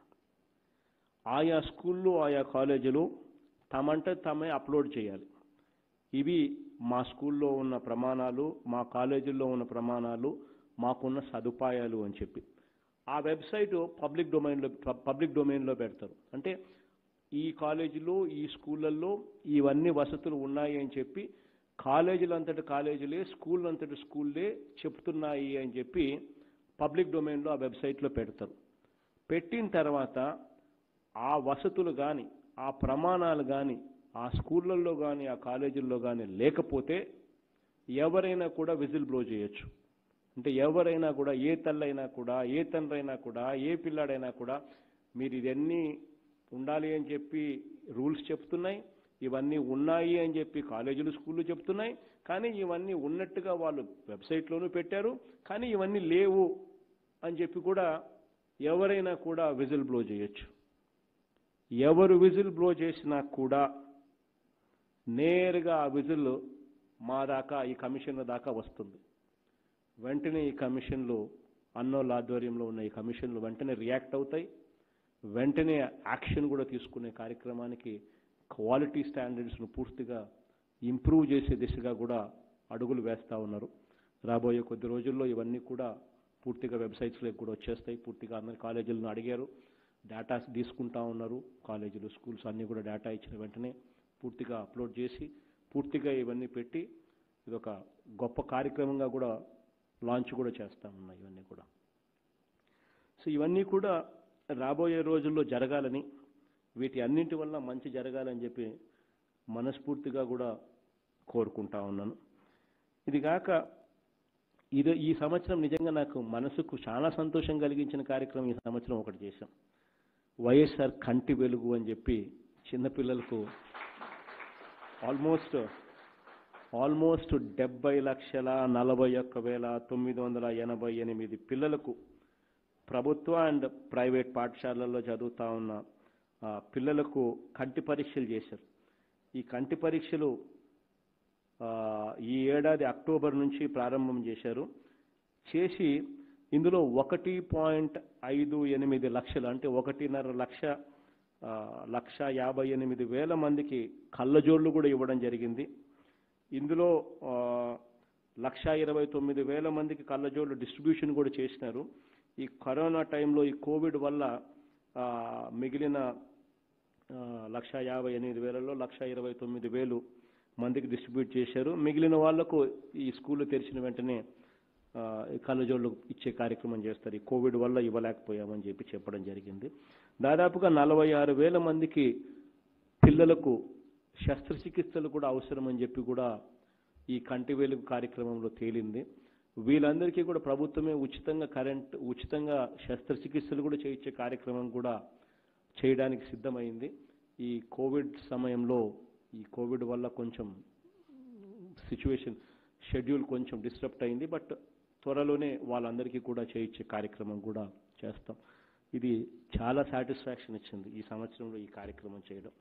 ఆయా స్కూళ్ళు ఆయా కాలేజీలు తమంట తమే అప్లోడ్ చేయాలి ఇవి మా స్కూల్లో ఉన్న ప్రమాణాలు మా కాలేజీల్లో ఉన్న ప్రమాణాలు మాకున్న సదుపాయాలు అని చెప్పి ఆ వెబ్సైట్ పబ్లిక్ డొమైన్లో పబ్లిక్ డొమైన్లో పెడతారు అంటే ఈ కాలేజీలో ఈ స్కూళ్ళల్లో ఇవన్నీ వసతులు ఉన్నాయి అని చెప్పి కాలేజీలు అంతటి కాలేజీలే స్కూల్ అంతటి స్కూల్లే చెప్తున్నాయి అని చెప్పి పబ్లిక్ డొమైన్లో ఆ వెబ్సైట్లో పెడతారు పెట్టిన తర్వాత ఆ వసతులు కానీ ఆ ప్రమాణాలు కానీ ఆ స్కూళ్ళల్లో కానీ ఆ కాలేజీల్లో కానీ లేకపోతే ఎవరైనా కూడా విజిల్ బ్లో చేయొచ్చు అంటే ఎవరైనా కూడా ఏ తల్లైనా కూడా ఏ తండ్రైనా కూడా ఏ పిల్లాడైనా కూడా మీరు ఇవన్నీ ఉండాలి అని చెప్పి రూల్స్ చెప్తున్నాయి ఇవన్నీ ఉన్నాయి అని చెప్పి కాలేజీలు స్కూళ్ళు చెప్తున్నాయి కానీ ఇవన్నీ ఉన్నట్టుగా వాళ్ళు వెబ్సైట్లోనూ పెట్టారు కానీ ఇవన్నీ లేవు అని చెప్పి కూడా ఎవరైనా కూడా విజిల్ బ్లో చేయొచ్చు ఎవరు విజిల్ బ్లో చేసినా కూడా నేరుగా ఆ విజిల్ మా దాకా ఈ కమిషన్ల దాకా వస్తుంది వెంటనే ఈ కమిషన్లు అన్నోళ్ళ ఆధ్వర్యంలో ఉన్న ఈ కమిషన్లు వెంటనే రియాక్ట్ అవుతాయి వెంటనే యాక్షన్ కూడా తీసుకునే కార్యక్రమానికి క్వాలిటీ స్టాండర్డ్స్ను పూర్తిగా ఇంప్రూవ్ చేసే దిశగా కూడా అడుగులు వేస్తూ ఉన్నారు రాబోయే కొద్ది రోజుల్లో ఇవన్నీ కూడా పూర్తిగా వెబ్సైట్స్లోకి కూడా వచ్చేస్తాయి పూర్తిగా అందరి కాలేజీలను అడిగారు డేటా తీసుకుంటా ఉన్నారు కాలేజీలు స్కూల్స్ అన్నీ కూడా డేటా ఇచ్చిన వెంటనే పూర్తిగా అప్లోడ్ చేసి పూర్తిగా ఇవన్నీ పెట్టి ఇది ఒక గొప్ప కార్యక్రమంగా కూడా లాంచ్ కూడా చేస్తా ఉన్నాయి ఇవన్నీ కూడా సో ఇవన్నీ కూడా రాబోయే రోజుల్లో జరగాలని వీటి అన్నింటి వల్ల మంచి జరగాలని చెప్పి మనస్ఫూర్తిగా కూడా కోరుకుంటా ఉన్నాను ఇది కాక ఇది ఈ సంవత్సరం నిజంగా నాకు మనసుకు చాలా సంతోషం కలిగించిన కార్యక్రమం ఈ సంవత్సరం ఒకటి చేశాం వైఎస్ఆర్ కంటి వెలుగు అని చెప్పి చిన్నపిల్లలకు ఆల్మోస్ట్ ఆల్మోస్ట్ డెబ్బై లక్షల నలభై ఒక్క వేల తొమ్మిది వందల ఎనభై ఎనిమిది పిల్లలకు ప్రభుత్వ అండ్ ప్రైవేట్ పాఠశాలల్లో చదువుతా ఉన్న ఆ, పిల్లలకు కంటి పరీక్షలు చేశారు ఈ కంటి పరీక్షలు ఆ, ఈ ఏడాది అక్టోబర్ నుంచి ప్రారంభం చేశారు చేసి ఇందులో ఒకటి పాయింట్ ఐదు ఎనిమిది లక్షలు అంటే ఒకటిన్నర లక్ష ఆ, లక్ష యాభై ఎనిమిది వేల మందికి కళ్ళజోళ్ళు కూడా ఇవ్వడం జరిగింది ఇందులో ఆ, లక్ష ఇరవై తొమ్మిది వేల మందికి కళ్ళజోళ్ళు డిస్ట్రిబ్యూషన్ కూడా చేసినారు ఈ కరోనా టైంలో ఈ కోవిడ్ వల్ల ఆ, మిగిలిన ఆ, లక్ష యాభై ఎనిమిది వేలలో లక్ష ఇరవై తొమ్మిది వేలు మందికి డిస్ట్రిబ్యూట్ చేశారు మిగిలిన వాళ్లకు ఈ స్కూళ్ళు తెరిచిన వెంటనే ఆ, ఈ కళ్ళజోళ్ళు ఇచ్చే కార్యక్రమం చేస్తారు ఈ కోవిడ్ వల్ల ఇవ్వలేకపోయామని చెప్పి చెప్పడం జరిగింది దాదాపుగా నలభై ఆరు వేల మందికి పిల్లలకు శస్త్రచికిత్సలు కూడా అవసరమని చెప్పి కూడా ఈ కంటి వెలుగు కార్యక్రమంలో తేలింది వీళ్ళందరికీ కూడా ప్రభుత్వమే ఉచితంగా కరెంట్ ఉచితంగా శస్త్రచికిత్సలు కూడా చేయించే కార్యక్రమం కూడా చేయడానికి సిద్ధమైంది ఈ కోవిడ్ సమయంలో ఈ కోవిడ్ వల్ల కొంచెం సిచ్యువేషన్ షెడ్యూల్ కొంచెం డిస్టర్బ్ అయింది బట్ త్వరలోనే వాళ్ళందరికీ కూడా చేయించే కార్యక్రమం కూడా చేస్తాం ఇది చాలా సాటిస్ఫాక్షన్ ఇచ్చింది ఈ సంవత్సరంలో ఈ కార్యక్రమం చేయడం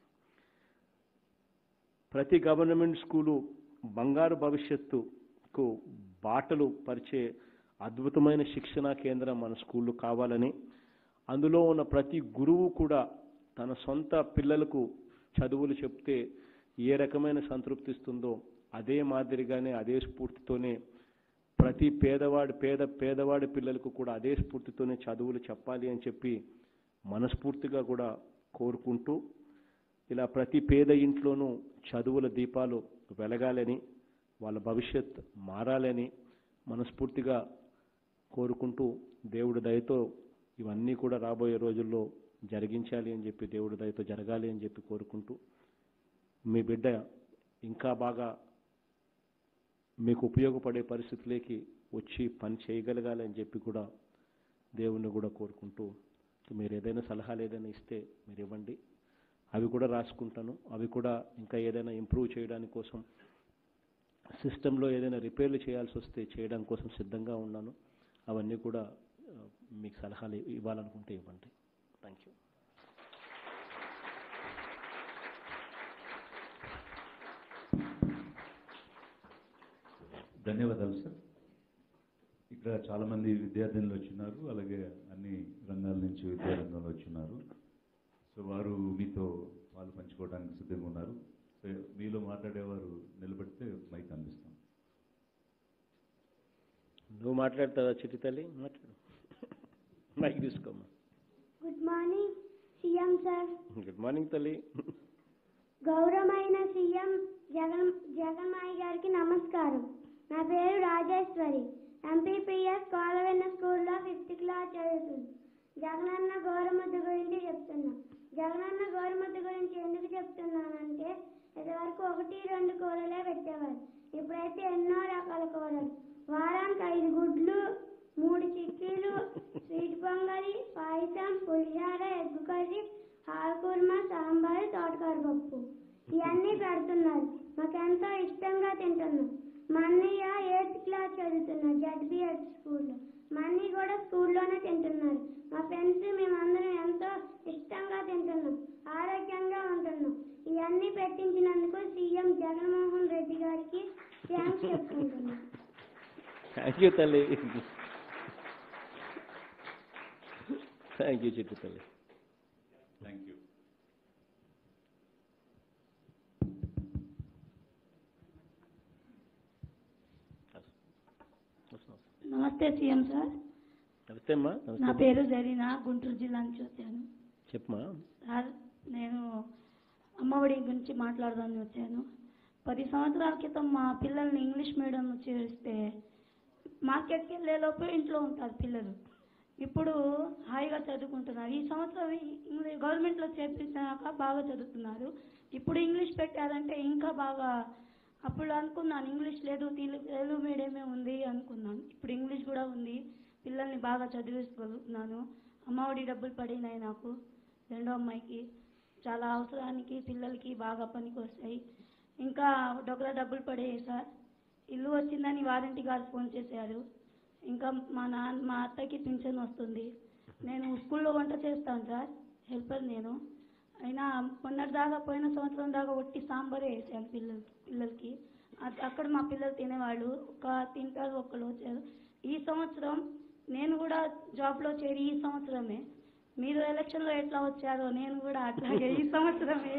ప్రతి గవర్నమెంట్ స్కూలు బంగారు భవిష్యత్తుకు బాటలు పరిచే అద్భుతమైన శిక్షణా కేంద్రం మన స్కూళ్ళు కావాలని అందులో ఉన్న ప్రతి గురువు కూడా తన సొంత పిల్లలకు చదువులు చెప్తే ఏ రకమైన సంతృప్తి ఇస్తుందో అదే మాదిరిగానే అదే స్ఫూర్తితోనే ప్రతి పేదవాడి పేద పేదవాడి పిల్లలకు కూడా అదే స్ఫూర్తితోనే చదువులు చెప్పాలి అని చెప్పి మనస్ఫూర్తిగా కూడా కోరుకుంటూ ఇలా ప్రతి పేద ఇంట్లోనూ చదువుల దీపాలు వెలగాలని వాళ్ళ భవిష్యత్ మారాలని మనస్ఫూర్తిగా కోరుకుంటూ దేవుడి దయతో ఇవన్నీ కూడా రాబోయే రోజుల్లో జరిగించాలి అని చెప్పి దేవుడి దయతో జరగాలి అని చెప్పి కోరుకుంటూ మీ బిడ్డ ఇంకా బాగా మీకు ఉపయోగపడే పరిస్థితులకి వచ్చి పని చేయగలగాలి అని చెప్పి కూడా దేవుణ్ణి కూడా కోరుకుంటూ మీరు ఏదైనా సలహాలు ఏదైనా ఇస్తే మీరు ఇవ్వండి అవి కూడా రాసుకుంటాను అవి కూడా ఇంకా ఏదైనా ఇంప్రూవ్ చేయడానికి కోసం సిస్టంలో ఏదైనా రిపేర్లు చేయాల్సి వస్తే చేయడం కోసం సిద్ధంగా ఉన్నాను అవన్నీ కూడా ఆ, మీకు సలహాలు ఇవ్వాలనుకుంటే ఇవ్వండి థ్యాంక్ యూ ధన్యవాదాలు సార్ ఇక్కడ చాలామంది విద్యార్థినులు వచ్చినారు అలాగే అన్ని రంగాల నుంచి విద్యారంగంలో వచ్చినారు సో వారు మీతో పాలు పంచుకోవడానికి సిద్ధంగా ఉన్నారు సో మీలో మాట్లాడేవారు నిలబడితే మైక్ అందిస్తాం నువ్వు మాట్లాడతావా చిట్టి తల్లి మాట్లాడు మైక్ తీసుకోమ్మా good morning CM sir good morning తల్లి గౌరవమైన సీఎం జగన్ జగన్మాయి గారికి నమస్కారం నా పేరు రాజేశ్వరి ఎంపీపీఎస్ కోలవెన్న స్కూల్లో ఫిఫ్త్ క్లాస్ చదువుతుంది జగనన్న గౌరవముద్ద గురించి చెప్తున్నా జగనన్న గౌరవముద్ద గురించి ఎందుకు చెప్తున్నానంటే ఇదివరకు ఒకటి రెండు కూరలే పెట్టేవారు ఇప్పుడైతే ఎన్నో రకాల కూరలు వారానికి ఐదు గుడ్లు మూడు చిక్కీలు స్వీట్ పొంగలి పాయసం పులిహార ఎగ్గు కర్రీ ఆకుకూరమ సాంబారు తోటకూర పప్పు ఇవన్నీ పెడుతున్నారు మాకెంతో ఇష్టంగా తింటున్నాం మా అన్నయ్య ఎయిత్ క్లాస్ చదువుతున్నారు జడ్బిఎడ్ స్కూల్లో మా అన్నయ్య కూడా స్కూల్లోనే తింటున్నారు మా ఫ్రెండ్స్ మేమందరం ఎంతో ఇష్టంగా తింటున్నాం ఆరోగ్యంగా ఉంటున్నాం ఇవన్నీ పెట్టించినందుకు సీఎం జగన్మోహన్ రెడ్డి గారికి థ్యాంక్స్ చెప్పుకుంటున్నాం థ్యాంక్ యూ తల్లి థ్యాంక్ యూ చిట్టి తల్లి థ్యాంక్ యూ నమస్తే సీఎం సార్ నమస్తే అమ్మా నా నమస్తే పేరు జరీనా గుంటూరు జిల్లా నుంచి వచ్చాను చెప్పమా సార్ నేను అమ్మఒడి గురించి మాట్లాడదామని వచ్చాను పది సంవత్సరాల క్రితం మా పిల్లల్ని ఇంగ్లీష్ మీడియం చేరిస్తే మార్కెట్కి వెళ్ళేలోపు ఇంట్లో ఉంటారు పిల్లలు ఇప్పుడు హాయిగా చదువుకుంటున్నారు ఈ సంవత్సరం ఇంగ్లీష్ గవర్నమెంట్లో చేర్పించాక బాగా చదువుతున్నారు ఇప్పుడు ఇంగ్లీష్ పెట్టారంటే ఇంకా బాగా అప్పుడు అనుకున్నాను ఇంగ్లీష్ లేదు తెలుగు తెలుగు మీడియమే ఉంది అనుకున్నాను ఇప్పుడు ఇంగ్లీష్ కూడా ఉంది పిల్లల్ని బాగా చదివించగలుగుతున్నాను అమ్మఒడి డబ్బులు పడినాయి నాకు రెండో అమ్మాయికి చాలా అవసరానికి పిల్లలకి బాగా పనికి వస్తాయి ఇంకా డొక్కల డబ్బులు పడేవి సార్ ఇల్లు వచ్చిందని వారంటీ గారు ఫోన్ చేశారు ఇంకా మా నాన్న మా అత్తకి పింఛన్ వస్తుంది నేను స్కూల్లో వంట చేస్తాను సార్ హెల్పర్ నేను అయినా మొన్నటి దాకా పోయిన సంవత్సరం దాకా ఒట్టి సాంబారే వేసాను పిల్లలకి పిల్లలకి అది అక్కడ మా పిల్లలు తినేవాళ్ళు ఒక తింటారు ఒకళ్ళు వచ్చారు ఈ సంవత్సరం నేను కూడా జాబ్లో చేరి ఈ సంవత్సరమే మీరు ఎలక్షన్లో ఎట్లా వచ్చారో నేను కూడా అట్లాగే ఈ సంవత్సరమే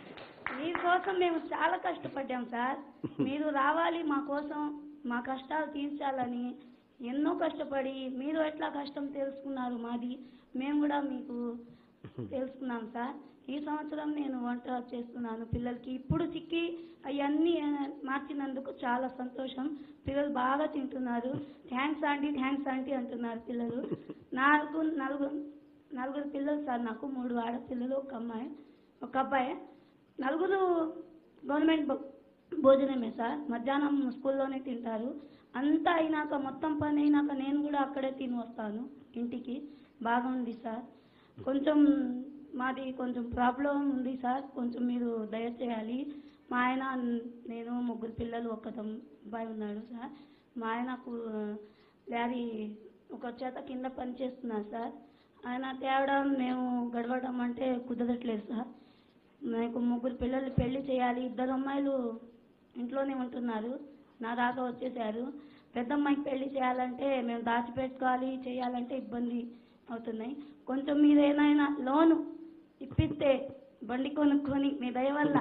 మీకోసం మేము చాలా కష్టపడ్డాం సార్ మీరు రావాలి మా కోసం మా కష్టాలు తీర్చాలని ఎన్నో కష్టపడి మీరు ఎట్లా కష్టం తెలుసుకున్నారు మాది మేము కూడా మీకు తెలుసుకున్నాం సార్ ఈ సంవత్సరం నేను వంట చేస్తున్నాను పిల్లలకి ఇప్పుడు చిక్కి అవన్నీ మార్చినందుకు చాలా సంతోషం పిల్లలు బాగా తింటున్నారు థ్యాంక్స్ ఆంటీ థ్యాంక్స్ ఆంటీ అంటున్నారు పిల్లలు నాలుగు నలుగురు నలుగురు పిల్లలు సార్ నాకు మూడు ఆడపిల్లలు ఒక అమ్మాయి ఒక అబ్బాయి నలుగురు గవర్నమెంట్ భో- భోజనమే సార్ మధ్యాహ్నం స్కూల్లోనే తింటారు అంతా అయినాక మొత్తం పని అయినాక నేను కూడా అక్కడే తిని వస్తాను ఇంటికి బాగుంది సార్ కొంచెం మాది కొంచెం ప్రాబ్లం ఉంది సార్ కొంచెం మీరు దయచేయాలి మా ఆయన నేను ముగ్గురు పిల్లలు ఒక అబ్బాయి ఉన్నాడు సార్ మా ఆయనకు లారీ ఒక చేత కింద పని చేస్తున్నారు సార్ ఆయన తేవడం మేము గడవడం అంటే కుదరట్లేదు సార్ నాకు ముగ్గురు పిల్లలు పెళ్లి చేయాలి ఇద్దరు అమ్మాయిలు ఇంట్లోనే ఉంటున్నారు నా దాకా వచ్చేసారు పెద్ద అమ్మాయికి పెళ్లి చేయాలంటే మేము దాచిపెట్టుకోవాలి చేయాలంటే ఇబ్బంది అవుతున్నాయి కొంచెం మీరు ఏమైనా లోను ఇప్పిస్తే బండి కొనుక్కొని మీ దయ వల్ల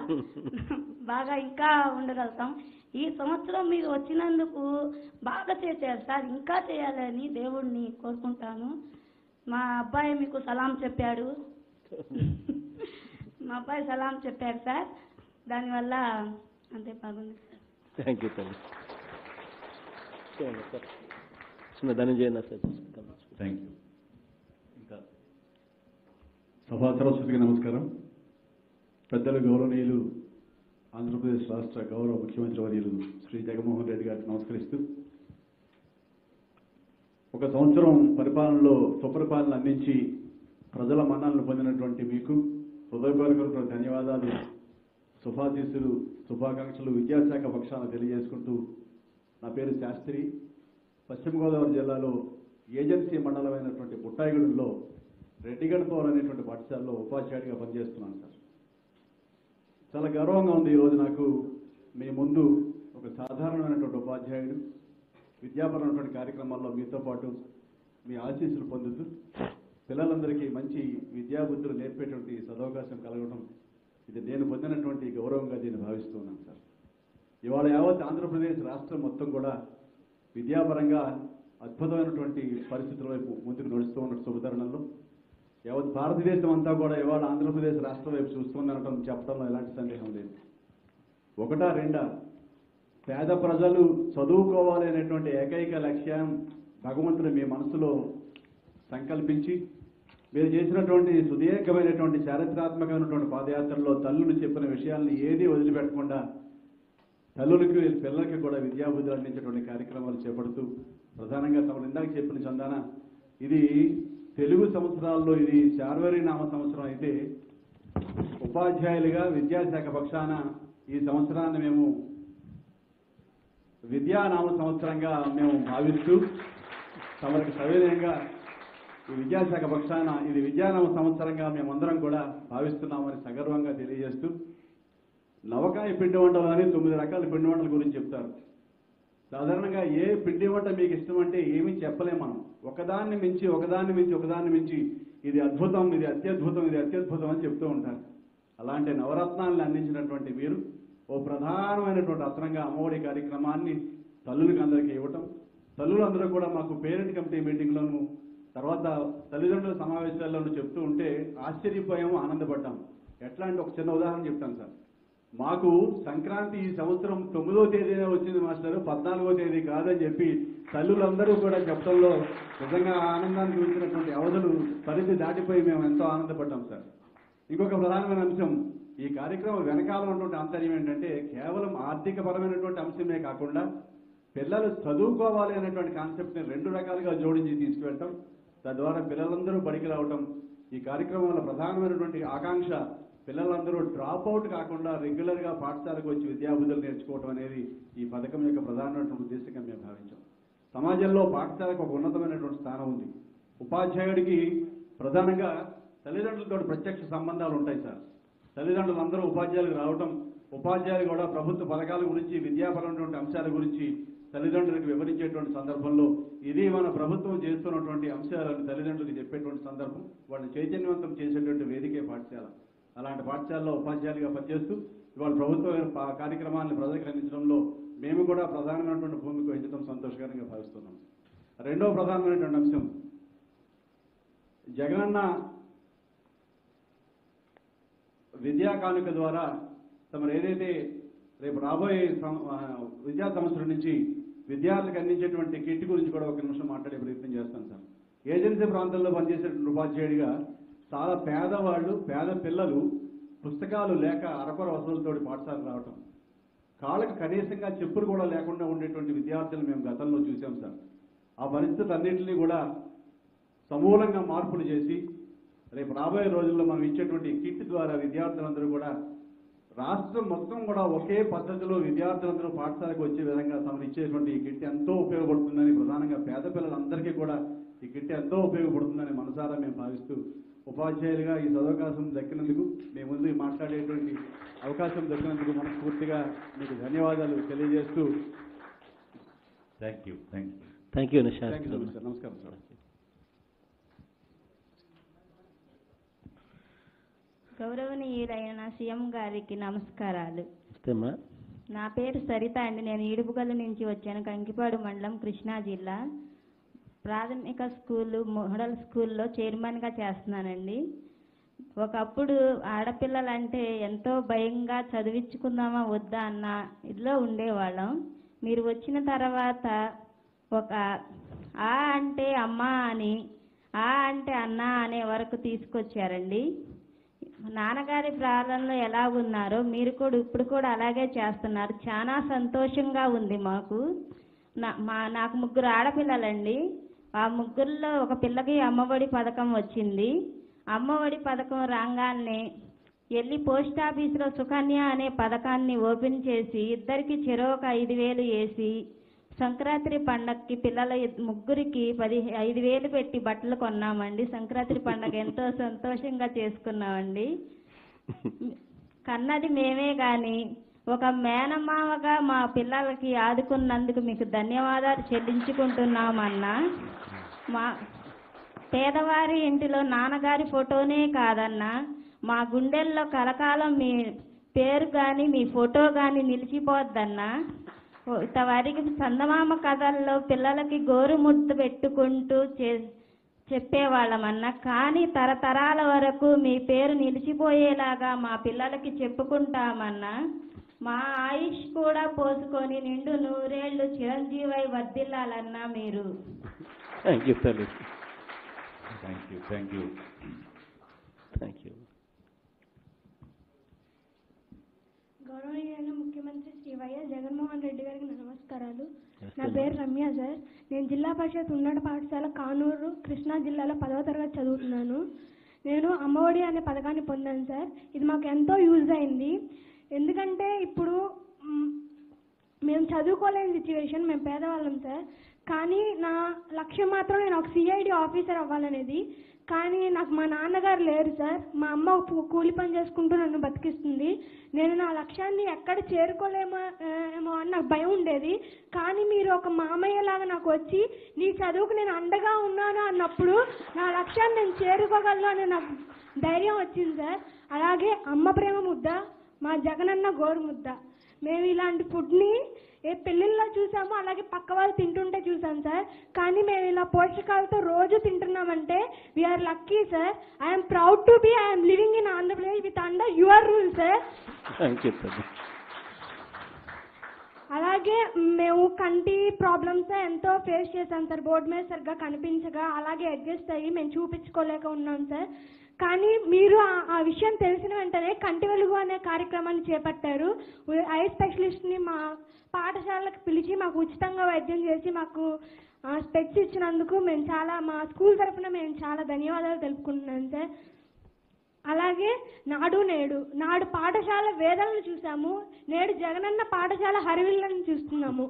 బాగా ఇంకా ఉండగలుగుతాం ఈ సంవత్సరం మీరు వచ్చినందుకు బాగా చేశారు సార్ ఇంకా చేయాలని దేవుణ్ణి కోరుకుంటాను మా అబ్బాయి మీకు సలాం చెప్పాడు మా అబ్బాయి సలాం చెప్పారు సార్ దానివల్ల అంతే బాగుంది సార్ థ్యాంక్ యూ తల్లి చూడండి సార్ చిన్న ధనంజయ సార్ థ్యాంక్ యూ ఇంకా సభా సరస్వతికి నమస్కారం పెద్దలు గౌరవనీయులు ఆంధ్రప్రదేశ్ రాష్ట్ర గౌరవ ముఖ్యమంత్రి వర్యులు శ్రీ జగన్మోహన్ రెడ్డి గారికి నమస్కరిస్తూ ఒక సంవత్సరం పరిపాలనలో సుపరిపాలన అందించి ప్రజల మన్నలను పొందినటువంటి మీకు హృదయపూర్వక ధన్యవాదాలు శుభాశీస్సులు శుభాకాంక్షలు విద్యాశాఖ పక్షాన తెలియజేసుకుంటూ నా పేరు శాస్త్రి పశ్చిమ గోదావరి జిల్లాలో ఏజెన్సీ మండలమైనటువంటి బుట్టాయిగూడెంలో రెడ్డిగడపవర్ అనేటువంటి పాఠశాలలో ఉపాధ్యాయుడిగా పనిచేస్తున్నాను సార్ చాలా గర్వంగా ఉంది ఈరోజు నాకు మీ ముందు ఒక సాధారణమైనటువంటి ఉపాధ్యాయుడు విద్యాపరమైనటువంటి కార్యక్రమాల్లో మీతో పాటు మీ ఆశీస్సులు పొందుతూ పిల్లలందరికీ మంచి విద్యాబుద్ధులు నేర్పేటువంటి సదవకాశం కలగడం ఇది నేను పొందినటువంటి గౌరవంగా దీన్ని భావిస్తూ ఉన్నాను సార్ ఇవాళ యావత్ ఆంధ్రప్రదేశ్ రాష్ట్రం మొత్తం కూడా విద్యాపరంగా అద్భుతమైనటువంటి పరిస్థితుల వైపు ముందుకు నడుస్తూ ఉన్న శుభతరుణంలో యావత్ భారతదేశం అంతా కూడా ఇవాళ ఆంధ్రప్రదేశ్ రాష్ట్రం వైపు చూస్తుందనటం చెప్పడంలో ఎలాంటి సందేహం లేదు ఒకటా రెండా పేద ప్రజలు చదువుకోవాలి అనేటువంటి ఏకైక లక్ష్యం భగవంతుడు మీ మనసులో సంకల్పించి మీరు చేసినటువంటి సుదీర్ఘమైనటువంటి చారిత్రాత్మకమైనటువంటి పాదయాత్రలో తల్లులు చెప్పిన విషయాల్ని ఏదీ వదిలిపెట్టకుండా తల్లులకి పిల్లలకి కూడా విద్యాబుద్ధులు అందించేటువంటి కార్యక్రమాలు చేపడుతూ ప్రధానంగా తమరు ఇందాక చెప్పిన చందాన ఇది తెలుగు సంవత్సరాల్లో ఇది శార్వరి నామ సంవత్సరం అయితే ఉపాధ్యాయులుగా విద్యాశాఖ పక్షాన ఈ సంవత్సరాన్ని మేము విద్యానామ సంవత్సరంగా మేము భావిస్తూ తమరికి సవినయంగా ఈ విద్యాశాఖ పక్షాన ఇది విద్యానామ సంవత్సరంగా మేమందరం కూడా భావిస్తున్నామని సగర్వంగా తెలియజేస్తూ నవకాయ పిండి వంటలు అని తొమ్మిది రకాల పిండి వంటల గురించి చెప్తారు సాధారణంగా ఏ పిండి వంట మీకు ఇష్టం అంటే ఏమీ చెప్పలేం మనం ఒకదాన్ని మించి ఒకదాన్ని మించి ఒకదాన్ని మించి ఇది అద్భుతం ఇది అత్యద్భుతం ఇది అత్యద్భుతం అని చెప్తూ ఉంటారు అలాంటి నవరత్నాలను అందించినటువంటి మీరు ఓ ప్రధానమైనటువంటి రత్నంగా అమ్మఒడి కార్యక్రమాన్ని తల్లులకు అందరికీ ఇవ్వటం తల్లులందరూ కూడా మాకు పేరెంట్ కమిటీ మీటింగ్లోను తర్వాత తల్లిదండ్రుల సమావేశాల్లోనూ చెప్తూ ఉంటే ఆశ్చర్యపోయాము ఆనందపడ్డాం ఎట్లా అంటే ఒక చిన్న ఉదాహరణ చెప్తాను సార్ మాకు సంక్రాంతి ఈ సంవత్సరం తొమ్మిదో తేదీనే వచ్చింది మాస్టర్ పద్నాలుగో తేదీ కాదని చెప్పి తల్లులందరూ కూడా చెప్పడంలో నిజంగా ఆనందానికి మించినటువంటి అవధులు పరిధి దాటిపోయి మేము ఎంతో ఆనందపడ్డాం సార్ ఇంకొక ప్రధానమైన అంశం ఈ కార్యక్రమం వెనకాల ఉన్నటువంటి ఆంతర్యం ఏంటంటే కేవలం ఆర్థిక పరమైనటువంటి అంశమే కాకుండా పిల్లలు చదువుకోవాలి అనేటువంటి కాన్సెప్ట్ని రెండు రకాలుగా జోడించి తీసుకువెళ్ళటం తద్వారా పిల్లలందరూ బడికి రావటం ఈ కార్యక్రమంలో ప్రధానమైనటువంటి ఆకాంక్ష పిల్లలందరూ డ్రాప్ అవుట్ కాకుండా రెగ్యులర్గా పాఠశాలకు వచ్చి విద్యాబుద్ధులు నేర్చుకోవడం అనేది ఈ పథకం యొక్క ప్రధానమైనటువంటి ఉద్దేశంగా మేము భావించాం సమాజంలో పాఠశాలకు ఒక ఉన్నతమైనటువంటి స్థానం ఉంది ఉపాధ్యాయుడికి ప్రధానంగా తల్లిదండ్రులతో ప్రత్యక్ష సంబంధాలు ఉంటాయి సార్ తల్లిదండ్రులు అందరూ ఉపాధ్యాయులకు రావటం ఉపాధ్యాయులు కూడా ప్రభుత్వ పథకాల గురించి విద్యాపరమైనటువంటి అంశాల గురించి తల్లిదండ్రులకు వివరించేటువంటి సందర్భంలో ఇది మన ప్రభుత్వం చేస్తున్నటువంటి అంశాలను తల్లిదండ్రులకు చెప్పేటువంటి సందర్భం వాళ్ళని చైతన్యవంతం చేసేటువంటి వేదికే పాఠశాల అలాంటి పాఠశాలలో ఉపాధ్యాయులుగా పనిచేస్తూ ఇవాళ ప్రభుత్వ పా- కార్యక్రమాలను ప్రజలకు అందించడంలో మేము కూడా ప్రధానమైనటువంటి భూమిక వహించడం సంతోషకరంగా భావిస్తున్నాం రెండవ ప్రధానమైనటువంటి అంశం జగనన్న విద్యా కానుక ద్వారా తమరు ఏదైతే రేపు రాబోయే సం- ఆ, విద్యా సంవత్సరం నుంచి విద్యార్థులకు అందించేటువంటి కిట్ గురించి కూడా ఒక నిమిషం మాట్లాడే ప్రయత్నం చేస్తాను సార్ ఏజెన్సీ ప్రాంతంలో పనిచేసేటువంటి ఉపాధ్యాయుడిగా చాలా పేదవాళ్ళు పేద పిల్లలు పుస్తకాలు లేక అరకొర వసతులతోటి పాఠశాలకు రావటం కాళ్ళకి కనీసంగా చెప్పులు కూడా లేకుండా ఉండేటువంటి విద్యార్థులు మేము గతంలో చూసాం సార్ ఆ పరిస్థితులు అన్నింటినీ కూడా సమూలంగా మార్పులు చేసి రేపు రాబోయే రోజుల్లో మనం ఇచ్చేటువంటి కిట్ ద్వారా విద్యార్థులందరూ కూడా రాష్ట్రం మొత్తం కూడా ఒకే పద్ధతిలో విద్యార్థులందరూ పాఠశాలకు వచ్చే విధంగా తమను ఇచ్చేటువంటి ఈ కిట్ ఎంతో ఉపయోగపడుతుందని ప్రధానంగా పేద పిల్లలందరికీ కూడా ఈ కిట్ ఎంతో ఉపయోగపడుతుందని మనసారా మేము భావిస్తూ ఉపాధ్యాయులుగా ఈ సదవకాశం దక్కినందుకు మీ ముందు మాట్లాడేటువంటి అవకాశం దక్కినందుకు మనస్ఫూర్తిగా మీకు ధన్యవాదాలు తెలియజేస్తూ thank you thank you thank you thank you Shastri sir నమస్కారం సార్ గౌరవనీయులైన సీఎం గారికి నమస్కారాలు నమస్తేమ్మా నా పేరు సరిత అండి నేను ఈడుపుగల్లు నుంచి వచ్చాను కంకిపాడు మండలం కృష్ణా జిల్లా ప్రాథమిక స్కూలు మోడల్ స్కూల్లో చైర్మన్గా చేస్తున్నానండి ఒకప్పుడు ఆడపిల్లలంటే ఎంతో భయంగా చదివించుకుందామా వద్దా అన్న ఇదిలో ఉండేవాళ్ళం మీరు వచ్చిన తర్వాత ఒక ఆ అంటే అమ్మ అని ఆ అంటే అన్న అనే వరకు తీసుకొచ్చారండి నాన్నగారి ప్రారంభంలో ఎలా ఉన్నారో మీరు కూడా ఇప్పుడు కూడా అలాగే చేస్తున్నారు చాలా సంతోషంగా ఉంది మాకు నా మా నాకు ముగ్గురు ఆడపిల్లలండి ఆ ముగ్గురులో ఒక పిల్లకి అమ్మఒడి పథకం వచ్చింది అమ్మఒడి పథకం రాగానే వెళ్ళి పోస్ట్ ఆఫీసులో సుకన్య అనే పథకాన్ని ఓపెన్ చేసి ఇద్దరికి చెరొక ఐదు వేలు వేసి సంక్రాంతి పండగకి పిల్లల ఇద్- ముగ్గురికి పది ఐదు వేలు పెట్టి బట్టలు కొన్నామండి సంక్రాంతి పండగ ఎంతో సంతోషంగా చేసుకున్నామండి కన్నది మేమే కానీ ఒక మేనమామగా మా పిల్లలకి ఆదుకున్నందుకు మీకు ధన్యవాదాలు చెల్లించుకుంటున్నామన్నా మా పేదవారి ఇంటిలో నాన్నగారి ఫోటోనే కాదన్నా మా గుండెల్లో కలకాలం మీ పేరు కానీ మీ ఫోటో కానీ నిలిచిపోద్దన్నా ఇంతవరకు చందమామ కథల్లో పిల్లలకి గోరుముద్దు పెట్టుకుంటూ చే చెప్పేవాళ్ళమన్నా కానీ తరతరాల వరకు మీ పేరు నిలిచిపోయేలాగా మా పిల్లలకి చెప్పుకుంటామన్నా మా ఆయుష్ కూడా పోసుకొని నిండు నూరేళ్లు చిరంజీవై వర్ధిల్లాలన్నా మీరు థ్యాంక్ యూ తల్లి thank you thank you thank you గౌరవనీయులైన ముఖ్యమంత్రి శ్రీ వైఎస్ జగన్మోహన్ రెడ్డి గారికి నా నమస్కారాలు Yes, నా tell me. పేరు రమ్య సార్ నేను జిల్లా పరిషత్ ఉన్నత పాఠశాల కానూరు కృష్ణా జిల్లాలో పదవ తరగతి చదువుతున్నాను నేను అమ్మఒడి అనే పథకాన్ని పొందాను సార్ ఇది మాకు ఎంతో యూజ్ అయింది ఎందుకంటే ఇప్పుడు మ్, మేము చదువుకోలేని సిచ్యువేషన్ మేము పేదవాళ్ళం సార్ కానీ నా లక్ష్యం మాత్రం నేను ఒక సిఐడి ఆఫీసర్ అవ్వాలనేది కానీ నాకు మా నాన్నగారు లేరు సార్ మా అమ్మ పు- కూలి పని చేసుకుంటూ నన్ను బతికిస్తుంది నేను నా లక్ష్యాన్ని ఎక్కడ చేరుకోలేమో ఆ, ఏమో అని నాకు భయం ఉండేది కానీ మీరు ఒక మామయ్య లాగా నాకు వచ్చి నీ చదువుకు నేను అండగా ఉన్నాను అన్నప్పుడు నా లక్ష్యాన్ని నేను చేరుకోగలను అనే నాకు ధైర్యం వచ్చింది సార్ అలాగే అమ్మ ప్రేమ ముద్ద మా జగనన్న గోరు ముద్ద మేము ఇలాంటి ఫుడ్ని ఏ పెళ్ళిళ్ళలో చూసామో అలాగే పక్క వాళ్ళు తింటుంటే చూసాం సార్ కానీ మేము ఇలా పోషకాలతో రోజు తింటున్నామంటే we are lucky sir I'm proud to be I'm living in Andhra Pradesh with under your rule sir thank you తల్లి అలాగే మేము కంటి ప్రాబ్లమ్స్ ఎంతో ఫేస్ చేశాం సార్ బోర్డు మీద సరిగ్గా కనిపించగా అలాగే అడ్జస్ట్ అయ్యి మేము చూపించుకోలేక ఉన్నాం సార్ కానీ మీరు ఆ- ఆ విషయం తెలిసిన వెంటనే కంటి వెలుగు అనే కార్యక్రమాన్ని చేపట్టారు ఐ స్పెషలిస్ట్ని మా పాఠశాలకు పిలిచి మాకు ఉచితంగా వైద్యం చేసి మాకు స్పెక్స్ ఇచ్చినందుకు మేము చాలా మా స్కూల్ తరఫున మేము చాలా ధన్యవాదాలు తెలుపుకుంటున్నాం సార్ అలాగే నాడు నేడు నాడు పాఠశాల వేదనలు చూసాము నేడు జగనన్న పాఠశాల హరివిల్లను చూస్తున్నాము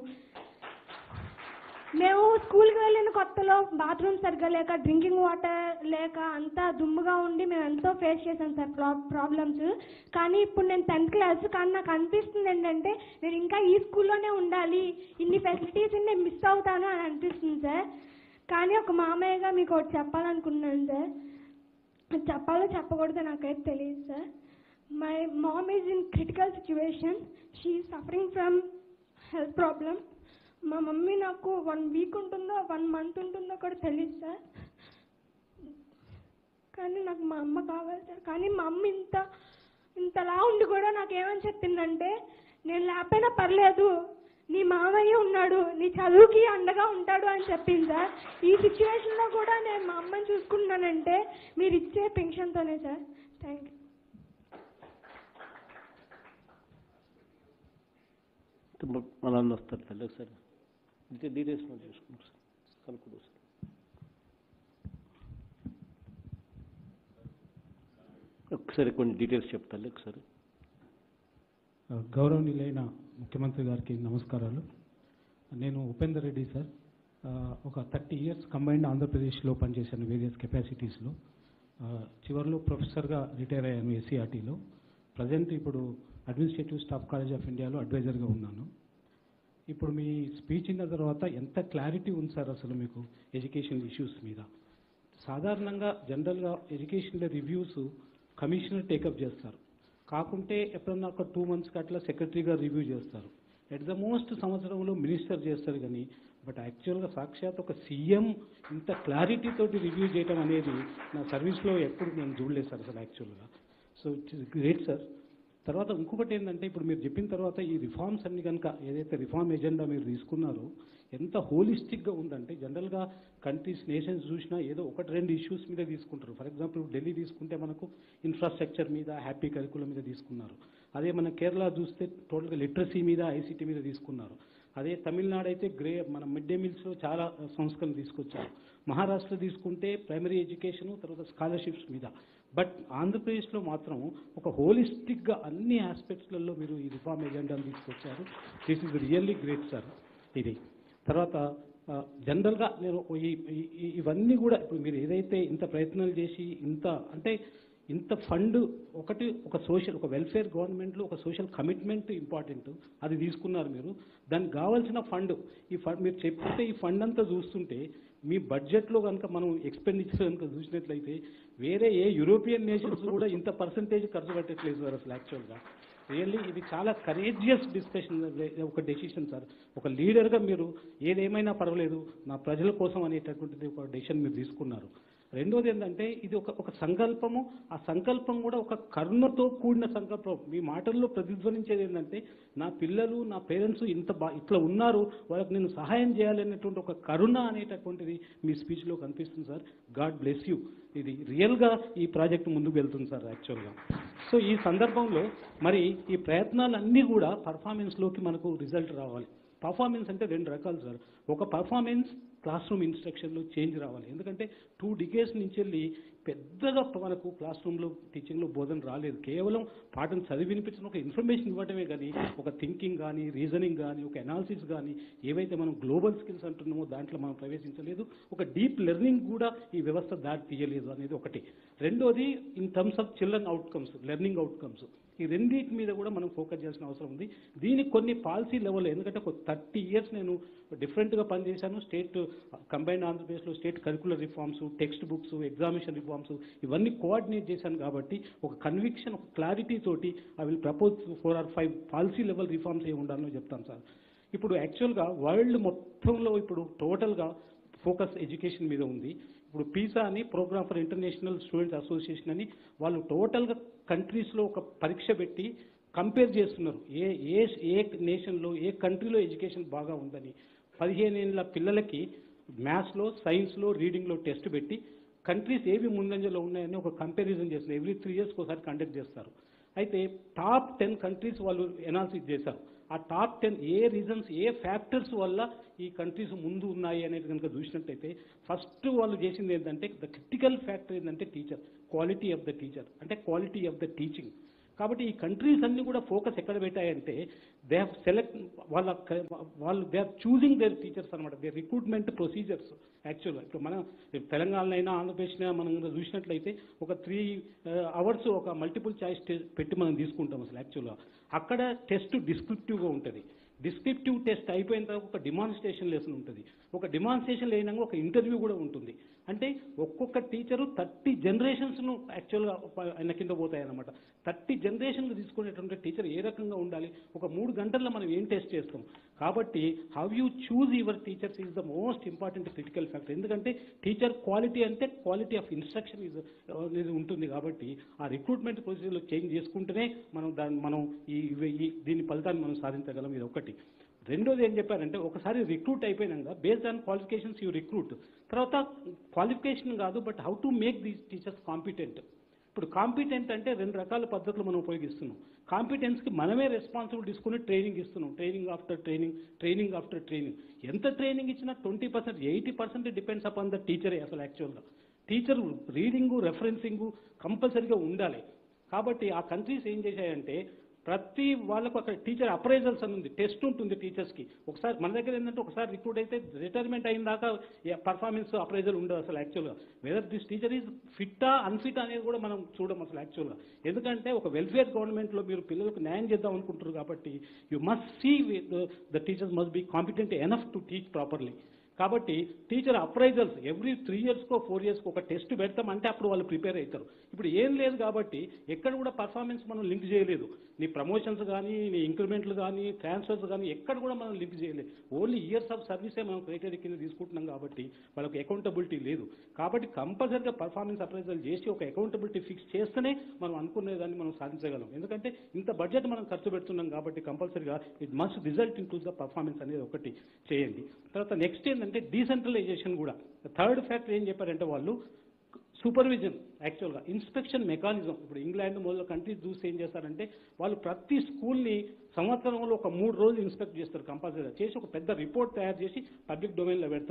మేము స్కూల్కి వెళ్ళిన కొత్తలో బాత్రూమ్ సరిగ్గా లేక డ్రింకింగ్ వాటర్ లేక అంతా దుమ్ముగా ఉండి మేము ఎంతో ఫేస్ చేసాం సార్ ప్రా ప్రాబ్లమ్స్ కానీ ఇప్పుడు నేను టెన్త్ క్లాస్ కానీ నాకు అనిపిస్తుంది ఏంటంటే నేను ఇంకా ఈ స్కూల్లోనే ఉండాలి ఇన్ని ఫెసిలిటీస్ నేను మిస్ అవుతాను అని అనిపిస్తుంది సార్ కానీ ఒక మామయ్యగా మీకు ఒకటి చెప్పాలనుకున్నాను సార్ అది చెప్పాలో చెప్పకూడదో నాకైతే తెలియదు sir my mom is in critical situation she suffering from health problem మా మమ్మీ నాకు వన్ వీక్ ఉంటుందో వన్ మంత్ ఉంటుందో కూడా తెలియదు సార్ కానీ నాకు మా అమ్మ కావాలి సార్ కానీ మా అమ్మ ఇంత ఇంతలా ఉండి కూడా నాకు ఏమని చెప్పిందంటే నేను లేకపోయినా పర్లేదు నీ మామయ్య ఉన్నాడు నీ చదువుకి అండగా ఉంటాడు అని చెప్పింది సార్ ఈ సిచ్యువేషన్లో కూడా నేను మా అమ్మని చూసుకుంటున్నానంటే మీరు ఇచ్చే పెన్షన్తోనే సార్ థ్యాంక్ యూ మన అన్న వస్తారు తల్లి ఒకసారి ఇంకే డీటెయిల్స్ నోట్ చేసుకుంటాం సార్ కనుక్కుంటాం సార్ ఒకసారి కొన్ని డీటెయిల్స్ చెప్తాను ఒకసారి గౌరవనీయులైన ముఖ్యమంత్రి గారికి నమస్కారాలు నేను ఉపేందర్ రెడ్డి సార్ ఆ, ఒక థర్టీ ఇయర్స్ కంబైన్డ్ ఆంధ్రప్రదేశ్లో పనిచేశాను వేరియస్ కెపాసిటీస్లో చివరిలో ప్రొఫెసర్గా రిటైర్ అయ్యాను ఎస్సీఆర్టీలో ప్రజెంట్ ఇప్పుడు అడ్మినిస్ట్రేటివ్ స్టాఫ్ కాలేజ్ ఆఫ్ ఇండియాలో అడ్వైజర్గా ఉన్నాను ఇప్పుడు మీ స్పీచ్ ఇన్న తర్వాత ఎంత క్లారిటీ ఉంది సార్ అసలు మీకు ఎడ్యుకేషన్ ఇష్యూస్ మీద సాధారణంగా జనరల్గా ఎడ్యుకేషన్లో రివ్యూస్ కమిషనర్ టేకప్ చేస్తారు కాకుంటే ఎప్పుడన్నా ఒక టూ మంత్స్కి అట్లా సెక్రటరీగా రివ్యూ చేస్తారు ఎట్ ద మోస్ట్ సంవత్సరంలో మినిస్టర్ చేస్తారు కానీ బట్ యాక్చువల్గా సాక్షాత్ ఒక సీఎం ఇంత క్లారిటీ తోటి రివ్యూ చేయడం అనేది నా సర్వీస్లో ఎప్పుడు నేను చూడలేదు సార్ అసలు యాక్చువల్గా సో ఇట్స్ గ్రేట్ సార్ తర్వాత ఇంకొకటి ఏంటంటే ఇప్పుడు మీరు చెప్పిన తర్వాత ఈ రిఫార్మ్స్ అన్ని కనుక ఏదైతే రిఫార్మ్ ఎజెండా మీరు తీసుకున్నారో ఎంత హోలిస్టిక్గా ఉందంటే జనరల్గా కంట్రీస్ నేషన్స్ చూసినా ఏదో ఒకటి రెండు ఇష్యూస్ మీద తీసుకుంటారు ఫర్ ఎగ్జాంపుల్ ఢిల్లీ తీసుకుంటే మనకు ఇన్ఫ్రాస్ట్రక్చర్ మీద హ్యాపీ కరికులం మీద తీసుకున్నారు అదే మన కేరళ చూస్తే టోటల్గా లిటరసీ మీద ఐసీటీ మీద తీసుకున్నారు అదే తమిళనాడు అయితే గ్రే మన మిడ్ డే మీల్స్లో చాలా సంస్కరణలు తీసుకొచ్చారు మహారాష్ట్ర తీసుకుంటే ప్రైమరీ ఎడ్యుకేషన్ తర్వాత స్కాలర్షిప్స్ మీద బట్ ఆంధ్రప్రదేశ్లో మాత్రం ఒక హోలిస్టిక్గా అన్ని ఆస్పెక్ట్స్లలో మీరు ఈ రిఫార్మ్ ఎజెండాను తీసుకొచ్చారు this is really great sir ఇది తర్వాత ఆ, జనరల్గా నేను ఈ ఈ- ఈ- ఇవన్నీ కూడా ఇప్పుడు మీరు ఏదైతే ఇంత ప్రయత్నాలు చేసి ఇంత అంటే ఇంత ఫండ్ ఒకటి ఒక సోషల్ ఒక వెల్ఫేర్ గవర్నమెంట్లో ఒక సోషల్ కమిట్మెంట్ ఇంపార్టెంట్ అది తీసుకున్నారు మీరు దానికి కావాల్సిన ఫండ్ ఈ ఫండ్ మీరు చెప్తే ఈ ఫండ్ అంతా చూస్తుంటే మీ బడ్జెట్లో కనుక మనం ఎక్స్పెండిచర్ కనుక చూసినట్లయితే వేరే ఏ యూరోపియన్ నేషన్స్ కూడా ఇంత పర్సంటేజ్ ఖర్చు పెట్టట్లేదు సార్ అసలు యాక్చువల్గా రియల్లీ ఇది చాలా కరేజియస్ డిస్కషన్ ఒక డెసిషన్ సార్ ఒక లీడర్గా మీరు ఏదేమైనా పర్వాలేదు నా ప్రజల కోసం అనేటటువంటిది ఒక డెసిషన్ మీరు తీసుకున్నారు రెండోది ఏంటంటే ఇది ఒక ఒక సంకల్పము ఆ సంకల్పం కూడా ఒక కరుణతో కూడిన సంకల్పం మీ మాటల్లో ప్రతిధ్వనించేది ఏంటంటే నా పిల్లలు నా పేరెంట్స్ ఇంత బా ఇట్లా ఉన్నారు వాళ్ళకి నేను సహాయం చేయాలనేటువంటి ఒక కరుణ అనేటటువంటిది మీ స్పీచ్లో కనిపిస్తుంది సార్ గాడ్ బ్లెస్ యూ ఇది రియల్గా ఈ ప్రాజెక్ట్ ముందుకు వెళ్తుంది సార్ యాక్చువల్గా సో ఈ సందర్భంలో మరి ఈ ప్రయత్నాలన్నీ కూడా పర్ఫార్మెన్స్లోకి మనకు రిజల్ట్ రావాలి పర్ఫార్మెన్స్ అంటే రెండు రకాలు సార్ ఒక పర్ఫార్మెన్స్ క్లాస్ రూమ్ ఇన్స్ట్రక్షన్లో చేంజ్ రావాలి ఎందుకంటే టూ డికేస్ నుంచి వెళ్ళి పెద్దగా మనకు క్లాస్ రూమ్లో టీచింగ్లో బోధన రాలేదు కేవలం పాఠం చదివి వినిపించిన ఒక ఇన్ఫర్మేషన్ ఇవ్వడమే కానీ ఒక థింకింగ్ కానీ రీజనింగ్ కానీ ఒక అనాలిసిస్ కానీ ఏవైతే మనం గ్లోబల్ స్కిల్స్ అంటున్నామో దాంట్లో మనం ప్రవేశించలేదు ఒక డీప్ లెర్నింగ్ కూడా ఈ వ్యవస్థ దాటి తీయలేదు అనేది ఒకటి రెండోది in terms of children outcomes learning outcomes ఈ రెండింటి మీద కూడా మనం ఫోకస్ చేయాల్సిన అవసరం ఉంది దీనికి కొన్ని పాలసీ లెవెల్ ఎందుకంటే ఒక థర్టీ ఇయర్స్ నేను డిఫరెంట్గా పనిచేశాను స్టేట్ కంబైన్డ్ ఆంధ్రప్రదేశ్లో state curricular reforms text books examination reforms ఇవన్నీ కోఆర్డినేట్ చేశాను కాబట్టి ఒక కన్విక్షన్ ఒక క్లారిటీ తోటి I will propose four or five policy level reforms ఏ ఉండాలో చెప్తాను సార్ ఇప్పుడు యాక్చువల్గా వరల్డ్ మొత్తంలో ఇప్పుడు టోటల్గా ఫోకస్ ఎడ్యుకేషన్ మీద ఉంది ఇప్పుడు పీసా అని program for international students association అని వాళ్ళు టోటల్గా కంట్రీస్లో ఒక పరీక్ష పెట్టి కంపేర్ చేస్తున్నారు ఏ ఏ ఏ నేషన్లో ఏ కంట్రీలో ఎడ్యుకేషన్ బాగా ఉందని పదిహేను ఏళ్ళ పిల్లలకి మ్యాథ్స్లో సైన్స్లో రీడింగ్లో టెస్ట్ పెట్టి కంట్రీస్ ఏవి ముందంజలో ఉన్నాయని ఒక కంపారిజన్ చేస్తున్నారు ఎవ్రీ త్రీ ఇయర్స్కి ఒకసారి కండక్ట్ చేస్తారు అయితే టాప్ టెన్ కంట్రీస్ వాళ్ళు ఎనాలిసిస్ చేశారు ఆ టాప్ టెన్ ఏ రీజన్స్ ఏ ఫ్యాక్టర్స్ వల్ల ఈ కంట్రీస్ ముందు ఉన్నాయి అనేది కనుక చూసినట్టయితే ఫస్ట్ వాళ్ళు చేసింది ఏంటంటే ద క్రిటికల్ ఫ్యాక్టర్ ఏంటంటే teacher quality of the teacher అంటే క్వాలిటీ ఆఫ్ ద టీచింగ్ కాబట్టి ఈ కంట్రీస్ అన్ని కూడా ఫోకస్ ఎక్కడ పెట్టాయంటే దే హ్యావ్ సెలెక్ట్ వాళ్ళ క- వాళ్ళు they are choosing their teachers అనమాట దే రిక్రూట్మెంట్ ప్రొసీజర్స్ యాక్చువల్గా ఇప్పుడు మనం తెలంగాణలో ఆంధ్రప్రదేశ్లో మనం కనుక చూసినట్లయితే ఒక త్రీ అవర్స్ ఒక మల్టిపుల్ చాయిస్ పెట్టి మనం తీసుకుంటాం అసలు యాక్చువల్గా అక్కడ టెస్ట్ డిస్క్రిప్టివ్గా ఉంటుంది డిస్క్రిప్టివ్ టెస్ట్ అయిపోయిన తర్వాత ఒక డిమాన్స్ట్రేషన్ లెసన్ ఉంటుంది ఒక డిమాన్స్ట్రేషన్ లేనంగా ఒక ఇంటర్వ్యూ కూడా ఉంటుంది అంటే ఒక్కొక్క టీచరు థర్టీ జనరేషన్స్ను యాక్చువల్గా ఆయన కింద పోతాయి అన్నమాట థర్టీ జనరేషన్లు తీసుకునేటువంటి టీచర్ ఏ రకంగా ఉండాలి ఒక మూడు గంటల్లో మనం ఏం టెస్ట్ చేస్తాం కాబట్టి how you choose your teachers is the most important critical factor ఎందుకంటే టీచర్ క్వాలిటీ అంటే క్వాలిటీ ఆఫ్ ఇన్స్ట్రక్షన్ ఇస్ అనేది ఉంటుంది కాబట్టి ఆ రిక్రూట్మెంట్ ప్రొసీజర్లో చేంజ్ చేసుకుంటేనే మనం దాన్ని మనం ఈ ఈ- దీని ఫలితాన్ని మనం సాధించగలం ఇది ఒకటి రెండోది ఏం చెప్పారంటే ఒకసారి రిక్రూట్ అయిపోయినాక based on qualifications you recruit తర్వాత క్వాలిఫికేషన్ కాదు but how to make these teachers competent ఇప్పుడు కాంపిటెంట్ అంటే రెండు రకాల పద్ధతులు మనం ఉపయోగిస్తున్నాం కాంపిటెన్స్కి మనమే రెస్పాన్సిబుల్ తీసుకుని ట్రైనింగ్ ఇస్తున్నాం training after training training after training ఎంత ట్రైనింగ్ ఇచ్చినా twenty percent eighty percent depends upon the టీచరే అసలు యాక్చువల్గా టీచర్ రీడింగు రెఫరెన్సింగు కంపల్సరీగా ఉండాలి కాబట్టి ఆ కంట్రీస్ ఏం చేశాయంటే ప్రతి వాళ్ళకు అక్కడ టీచర్ అప్రైజల్స్ అని ఉంది టెస్ట్ ఉంటుంది టీచర్స్కి ఒకసారి మన దగ్గర ఏంటంటే ఒకసారి రిక్రూట్ అయితే రిటైర్మెంట్ అయిన దాకా పర్ఫార్మెన్స్ అప్రైజల్ ఉండదు అసలు యాక్చువల్గా వెదర్ దిస్ టీచర్ ఈజ్ ఫిట్టా అన్ఫిట్ అనేది కూడా మనం చూడం అసలు యాక్చువల్గా ఎందుకంటే ఒక వెల్ఫేర్ గవర్నమెంట్లో మీరు పిల్లలకు న్యాయం చేద్దాం అనుకుంటారు కాబట్టి you must see the teachers must be competent enough to teach properly కాబట్టి టీచర్ అప్రైజల్స్ ఎవ్రీ త్రీ ఇయర్స్కో ఫోర్ ఇయర్స్కో ఒక టెస్ట్ పెడతాం అంటే అప్పుడు వాళ్ళు ప్రిపేర్ అవుతారు ఇప్పుడు ఏం లేదు కాబట్టి ఎక్కడ కూడా పర్ఫార్మెన్స్ మనం లింక్ చేయలేదు నీ ప్రమోషన్స్ కానీ నీ ఇంక్రిమెంట్లు కానీ ట్రాన్స్ఫర్స్ కానీ ఎక్కడ కూడా మనం లింక్ చేయలేదు ఓన్లీ ఇయర్స్ ఆఫ్ సర్వీసే మనం క్రైటీరియా కింద తీసుకుంటున్నాం కాబట్టి వాళ్ళకి అకౌంటబిలిటీ లేదు కాబట్టి కంపల్సరీగా పర్ఫార్మెన్స్ అప్రైజల్ చేసి ఒక అకౌంటబిలిటీ ఫిక్స్ చేస్తేనే మనం అనుకునే దాన్ని మనం సాధించగలం ఎందుకంటే ఇంత బడ్జెట్ మనం ఖర్చు పెడుతున్నాం కాబట్టి కంపల్సరీగా it must result in to the performance అనేది ఒకటి చేయండి తర్వాత నెక్స్ట్ ఏంటంటే డీసెంట్రలైజేషన్ కూడా థర్డ్ ఫ్యాక్టర్ ఏం చెప్పారంటే వాళ్ళు సూపర్విజన్ యాక్చువల్గా ఇన్స్పెక్షన్ మెకానిజం ఇప్పుడు ఇంగ్లాండ్ మొదలు కంట్రీస్ చూసి ఏం చేస్తారంటే వాళ్ళు ప్రతి స్కూల్ని సంవత్సరంలో ఒక మూడు రోజులు ఇన్స్పెక్ట్ చేస్తారు కంపల్సరీగా చేసి ఒక పెద్ద రిపోర్ట్ తయారు చేసి పబ్లిక్ డొమైన్లో పెడతారు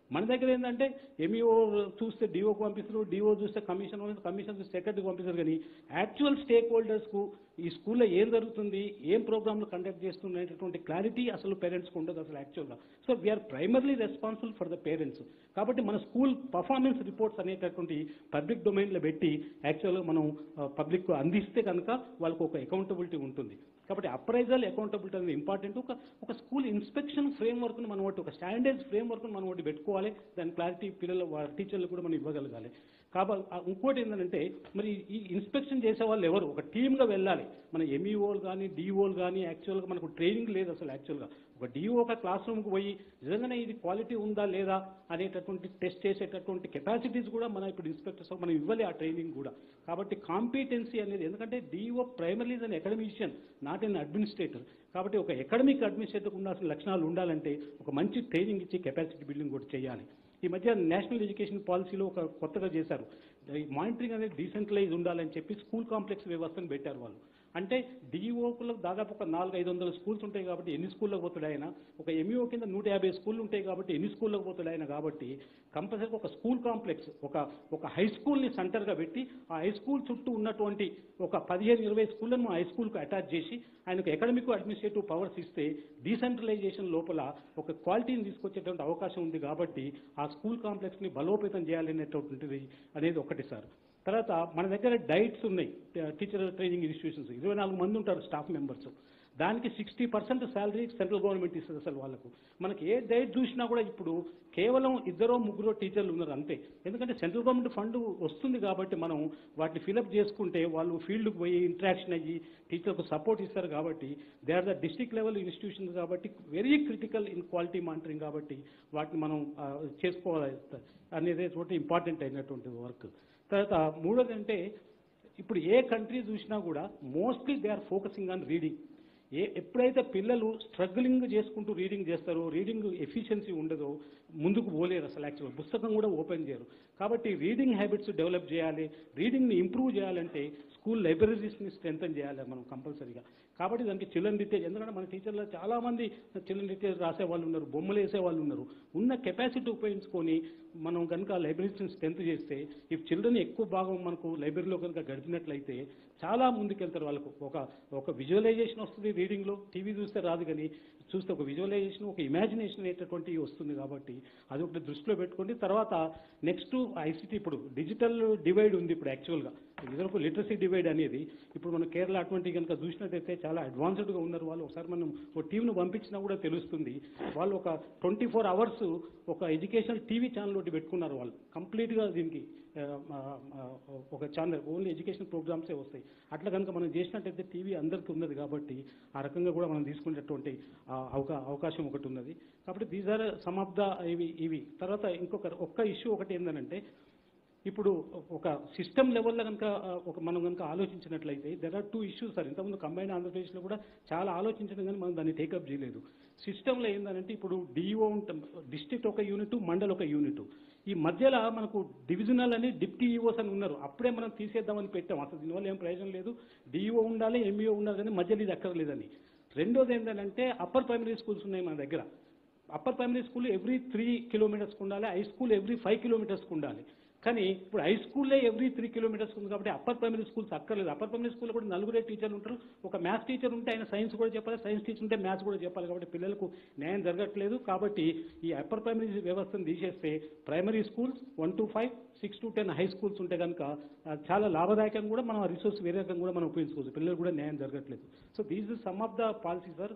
మన దగ్గర ఏంటంటే ఎంఈఓ చూస్తే డిఓకి పంపిస్తారు డిఓ చూస్తే కమిషన్ కమిషన్ చూస్తే సెక్రటరీకి పంపిస్తారు కానీ యాక్చువల్ స్టేక్ హోల్డర్స్కు ఈ స్కూల్లో ఏం జరుగుతుంది ఏం ప్రోగ్రాంలు కండక్ట్ చేస్తున్నటువంటి క్లారిటీ అసలు పేరెంట్స్కి ఉండదు అసలు యాక్చువల్గా so we are primarily responsible for the parents కాబట్టి మన స్కూల్ పర్ఫార్మెన్స్ రిపోర్ట్స్ అనేటటువంటి పబ్లిక్ డొమైన్లో పెట్టి యాక్చువల్గా మనం పబ్లిక్ అందిస్తే కనుక వాళ్ళకు ఒక అకౌంటబిలిటీ ఉంటుంది కాబట్టి అప్రైజల్ అకౌంటబిలిటీ అనేది ఇంపార్టెంట్ ఒక ఒక స్కూల్ ఇన్స్పెక్షన్ ఫ్రేమ్ వర్క్ను మనం ఒకటి ఒక స్టాండర్డ్స్ ఫ్రేమ్ వర్క్ను మనం ఒకటి పెట్టుకోవాలి దాని క్లారిటీ పిల్లల టీచర్లు కూడా మనం ఇవ్వగలగాలి కాబట్టి ఆ ఇంకోటి ఏంటంటే మరి ఈ ఇన్స్పెక్షన్ చేసే వాళ్ళు ఎవరు ఒక టీమ్గా వెళ్ళాలి మన ఎంఈఓలు కానీ డిఓలు కానీ యాక్చువల్గా మనకు ట్రైనింగ్ లేదు అసలు యాక్చువల్గా ఒక డిఓ ఒక క్లాస్ రూమ్కి పోయి నిజంగానే ఇది క్వాలిటీ ఉందా లేదా అనేటటువంటి టెస్ట్ చేసేటటువంటి కెపాసిటీస్ కూడా మన ఇప్పుడు ఇన్స్పెక్టర్స్ మనం ఇవ్వాలి ఆ ట్రైనింగ్ కూడా కాబట్టి కాంపిటెన్సీ అనేది ఎందుకంటే DO primarily an academician not an administrator కాబట్టి ఒక అకాడమిక్ అడ్మినిస్ట్రేటర్ ఉండాల్సిన లక్షణాలు ఉండాలంటే ఒక మంచి ట్రైనింగ్ ఇచ్చి కెపాసిటీ బిల్డింగ్ కూడా చేయాలి ఈ మధ్య నేషనల్ ఎడ్యుకేషన్ పాలసీలో ఒక కొత్తగా చేశారు ఈ మానిటరింగ్ అనేది డీసెంట్రలైజ్ ఉండాలని చెప్పి స్కూల్ కాంప్లెక్స్ వ్యవస్థను పెట్టారు వాళ్ళు అంటే డిఈఓకులకు దాదాపు ఒక నాలుగు ఐదు వందల స్కూల్స్ ఉంటాయి కాబట్టి ఎన్ని స్కూళ్ళకి పోతాడు ఆయన ఒక ఎంఈఓ కింద నూట యాభై స్కూళ్ళు ఉంటాయి కాబట్టి ఎన్ని స్కూళ్ళకి పోతాడు ఆయన కాబట్టి కంపల్సరీ ఒక స్కూల్ కాంప్లెక్స్ ఒక ఒక హై స్కూల్ని సెంటర్గా పెట్టి ఆ హై స్కూల్ చుట్టూ ఉన్నటువంటి ఒక పదిహేను ఇరవై స్కూళ్ళను హై స్కూల్కి అటాచ్ చేసి ఆయనకు అకాడమిక్ అడ్మినిస్ట్రేటివ్ పవర్స్ ఇస్తే డీసెంట్రలైజేషన్ లోపల ఒక క్వాలిటీని తీసుకొచ్చేటువంటి అవకాశం ఉంది కాబట్టి ఆ స్కూల్ కాంప్లెక్స్ని బలోపేతం చేయాలనేటువంటిది అనేది ఒకటి సార్ తర్వాత మన దగ్గర డైట్స్ ఉన్నాయి టీచర్ ట్రైనింగ్ ఇన్స్టిట్యూషన్స్ ఇరవై నాలుగు మంది ఉంటారు స్టాఫ్ మెంబర్స్ దానికి sixty percent salary central government ఇస్తుంది అసలు వాళ్ళకు మనకి ఏ డైట్ చూసినా కూడా ఇప్పుడు కేవలం ఇద్దరో ముగ్గురో టీచర్లు ఉన్నారు అంతే ఎందుకంటే సెంట్రల్ గవర్నమెంట్ ఫండ్ వస్తుంది కాబట్టి మనం వాటిని ఫిలప్ చేసుకుంటే వాళ్ళు ఫీల్డ్కి పోయి ఇంటరాక్షన్ అయ్యి టీచర్కు సపోర్ట్ ఇస్తారు కాబట్టి they are the district level institutions కాబట్టి very critical in quality monitoring కాబట్టి వాటిని మనం ఆ, చేసుకోవాలి అనేది ఒకటి ఇంపార్టెంట్ అయినటువంటి వర్క్ తర్వాత మూడోది అంటే ఇప్పుడు ఏ కంట్రీ చూసినా కూడా mostly they are focusing on reading ఏ ఎప్పుడైతే పిల్లలు స్ట్రగ్లింగ్ చేసుకుంటూ రీడింగ్ చేస్తారో రీడింగ్ ఎఫిషియన్సీ ఉండదో ముందుకు పోలేరు అసలు యాక్చువల్ పుస్తకం కూడా ఓపెన్ చేయరు కాబట్టి రీడింగ్ హ్యాబిట్స్ డెవలప్ చేయాలి రీడింగ్ని ఇంప్రూవ్ చేయాలంటే స్కూల్ లైబ్రరీస్ని స్ట్రెంథన్ చేయాలి మనం కంపల్సరీగా కాబట్టి దానికి చిల్డ్రన్ లిటరేచర్ ఎందుకంటే మన టీచర్లో చాలామంది చిల్డ్రన్ లిటరేచర్ రాసే వాళ్ళు ఉన్నారు బొమ్మలు వేసే వాళ్ళు ఉన్నారు ఉన్న కెపాసిటీ ఉపయోగించుకొని మనం కనుక లైబ్రరీస్ని స్ట్రెంత్ చేస్తే ఈ చిల్డ్రన్ ఎక్కువ భాగం మనకు లైబ్రరీలో కనుక గడిపినట్లయితే చాలా ముందుకెళ్తారు వాళ్ళకు ఒక ఒక విజువలైజేషన్ వస్తుంది రీడింగ్లో టీవీ చూస్తే రాదు కానీ చూస్తే ఒక విజువలైజేషన్ ఒక ఇమాజినేషన్ అనేటటువంటి వస్తుంది కాబట్టి అది ఒకటి దృష్టిలో పెట్టుకోండి తర్వాత నెక్స్ట్ ఐసిటీ ఇప్పుడు డిజిటల్ డివైడ్ ఉంది ఇప్పుడు యాక్చువల్గా ఇదివరకు లిటరసీ డివైడ్ అనేది ఇప్పుడు మన కేరళ అటువంటి కనుక చూసినట్టయితే చాలా అడ్వాన్స్డ్గా ఉన్నారు వాళ్ళు ఒకసారి మనం ఒక టీంను పంపించినా కూడా తెలుస్తుంది వాళ్ళు ఒక ట్వంటీ ఫోర్ అవర్స్ ఒక ఎడ్యుకేషనల్ టీవీ ఛానల్ ఒకటి పెట్టుకున్నారు వాళ్ళు కంప్లీట్గా దీనికి ఆ, ఆ, ఆ, ఒక ఛానల్ ఓన్లీ ఎడ్యుకేషన్ ప్రోగ్రామ్సే వస్తాయి అట్లా కనుక మనం చేసినట్టయితే టీవీ అందరికీ ఉన్నది కాబట్టి ఆ రకంగా కూడా మనం తీసుకునేటటువంటి ఆ, అవకా అవకాశం ఒకటి ఉన్నది కాబట్టి these are some of the ఇవి ఇవి తర్వాత ఇంకొక ఒక్క ఇష్యూ ఒకటి ఏంటంటే ఇప్పుడు ఒక సిస్టమ్ లెవెల్లో కనుక ఆ, ఒక మనం కనుక ఆలోచించినట్లయితే there are two issues sir ఇంతకుముందు కంబైన్ ఆంధ్రప్రదేశ్లో కూడా చాలా ఆలోచించడం కానీ మనం దాన్ని టేకప్ చేయలేదు సిస్టంలో ఏంటంటే ఇప్పుడు డిఓ ఉంటాం డిస్ట్రిక్ట్ ఒక యూనిట్ మండల్ ఒక యూనిట్ ఈ మధ్యలో మనకు డివిజనల్ అని డిప్టీ ఈఓస్ అని ఉన్నారు అప్పుడే మనం తీసేద్దామని పెట్టాం అసలు దీనివల్ల ఏం ప్రయోజనం లేదు డిఈఓ ఉండాలి ఎంఈఓ ఉండాలి కానీ మధ్యలో ఇది అక్కర్లేదని రెండోది ఏంటంటే అప్పర్ ప్రైమరీ స్కూల్స్ ఉన్నాయి మన దగ్గర upper primary school every three కిలోమీటర్స్కి ఉండాలి హై స్కూల్ ఎవ్రీ ఫైవ్ కిలోమీటర్స్కి ఉండాలి కానీ ఇప్పుడు హై స్కూల్లే ఎవ్రీ త్రీ కిలోమీటర్స్ ఉంది కాబట్టి అప్పర్ ప్రైమరీ స్కూల్స్ అక్కర్లేదు అప్పర్ ప్రైమరీ స్కూల్లో కూడా నలుగురే టీచర్లు ఉంటారు ఒక మ్యాథ్స్ టీచర్ ఉంటే ఆయన సైన్స్ కూడా చెప్పాలి సైన్స్ టీచర్ ఉంటే మ్యాథ్స్ కూడా చెప్పాలి కాబట్టి పిల్లలకు న్యాయం జరగట్లేదు కాబట్టి ఈ అప్పర్ ప్రైమరీ వ్యవస్థను తీసేస్తే primary schools one to five six to ten high schools ఉంటే కనుక ఆ, చాలా లాభదాయకం కూడా మనం ఆ రిసోర్స్ వేరే రకంగా కూడా మనం ఉపయోగించుకోవచ్చు పిల్లలు కూడా న్యాయం జరగట్లేదు so these is some of the policy sir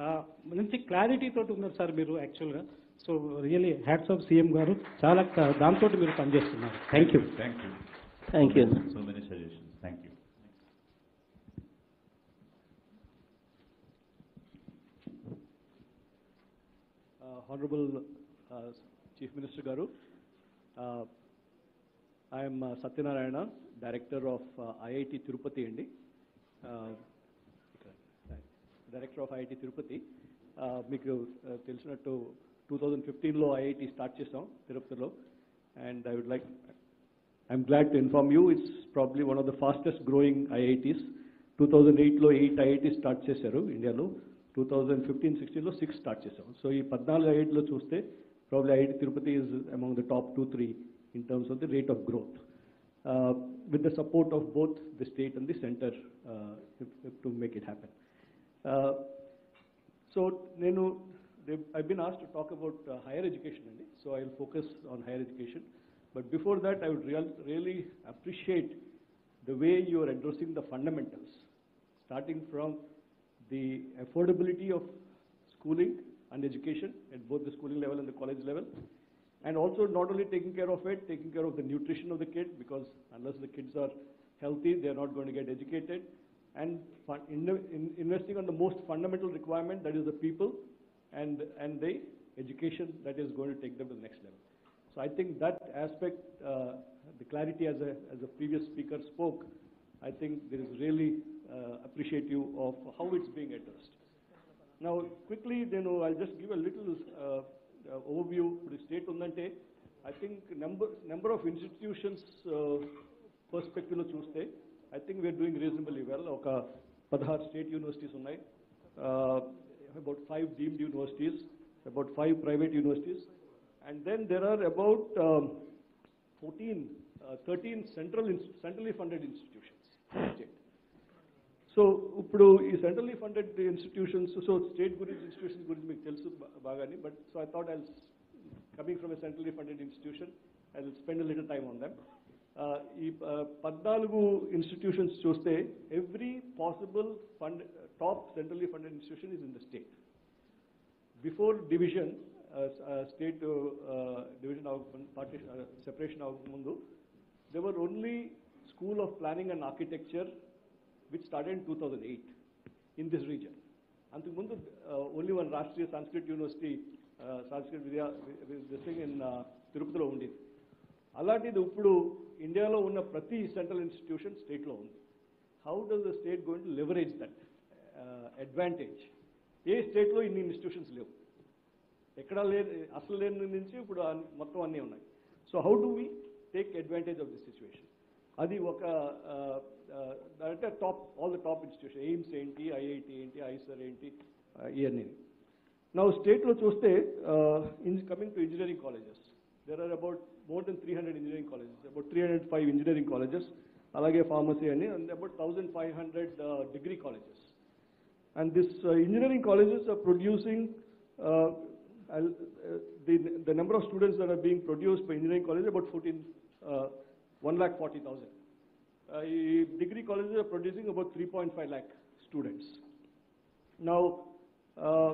మంచి క్లారిటీ తోటి ఉన్నారు సార్ మీరు యాక్చువల్గా so really hats off CM గారు చాలా దాంతో మీరు పనిచేస్తున్నారు thank you thank you thank you so many suggestions thank you Uh, Honorable uh, Chief Minister Garu, uh, I am uh, Satyanarayana, Director of uh, IIT Tirupati అండి Uh, director of IIT Tirupati Uh, మీకు uh, తెలిసినట్టు two thousand ఫిఫ్టీన్లో IIT start చేసాం తిరుపతిలో and I would like I'm glad to inform you it's probably one of the fastest growing IITs two thousand ఎయిట్లో eight IIT start చేశారు ఇండియాలో two thousand fifteen సిక్స్టీన్లో six start చేసాం so ఈ పద్నాలుగు ఐఐటీలో చూస్తే probably IIT Tirupati is among the top two, three in terms of the rate of growth. Uh, with the support of both the state and the center uh, if, if to make it happen. Uh, so, Nenu, they've- I've been asked to talk about uh, higher education, Andy, so I'll focus on higher education. But before that, I would real, really appreciate the way you are addressing the fundamentals, starting from the affordability of schooling and education at both the schooling level and the college level, and also not only taking care of it, taking care of the nutrition of the kid, because unless the kids are healthy, they're not going to get educated, and fun, in, in, investing on the most fundamental requirement, that is the people, and, and the education that is going to take them to the next level. So I think that aspect, uh, the clarity as a, as a previous speaker spoke, I think there is really uh, appreciative of how it's being addressed. Now, quickly, you know, I'll just give a little uh, uh, overview. The state ఉందంటే I think number, number of institutions uh, perspective లో చూస్తే I think we're doing reasonably well. ఒక పదహారు state universities ఉన్నాయి uh, about five deemed universities, about five private universities, and then there are about um, 14, uh, 13 central, ins- centrally funded institutions. in the state. So ఇప్పుడు ఈ centrally funded institutions so state గురించి institutions గురించి మీకు తెలుసు బా- బాగానే but so I thought I coming from a centrally funded institution I will spend little time on them ఈ uh, పద్నాలుగు ఇన్స్టిట్యూషన్స్ చూస్తే every possible fund top centrally funded institution is in the state before division state division partition separation అవ్వకముందు there were only School of Planning and Architecture, which started in 2008 in this region. అంతకుముందు only one Rashtriya Sanskrit university Sanskrit Vidya this thing in తిరుపతిలో ఉండేది అలాంటిది ఇప్పుడు ఇండియాలో ఉన్న ప్రతి central institution స్టేట్లో ఉంది how does the state going to leverage that advantage ఏ స్టేట్లో ఇన్ని ఇన్స్టిట్యూషన్స్ లేవు ఎక్కడా లేదు అసలు లేని నుంచి ఇప్పుడు అన్ని- మొత్తం అన్నీ ఉన్నాయి so how do we take advantage of this situation అది ఒక ఆ, ఆ, అంటే top all the top institution AIIMS ఏంటి ఐఐటి ఏంటి ఐసర్ ఏంటి ఆ, ఇవన్నీ నా స్టేట్లో చూస్తే coming to engineering colleges there are about more than three hundred engineering colleges about three hundred five engineering colleges అలాగే ఫార్మసీ అని and about thousand five hundred degree colleges And this uh, engineering colleges are producing, uh, I'll, uh, the, the number of students that are being produced by engineering colleges about 14, uh, 1 lakh 40,000. Uh, ఈ degree colleges are producing about 3.5 lakh students. Now, uh,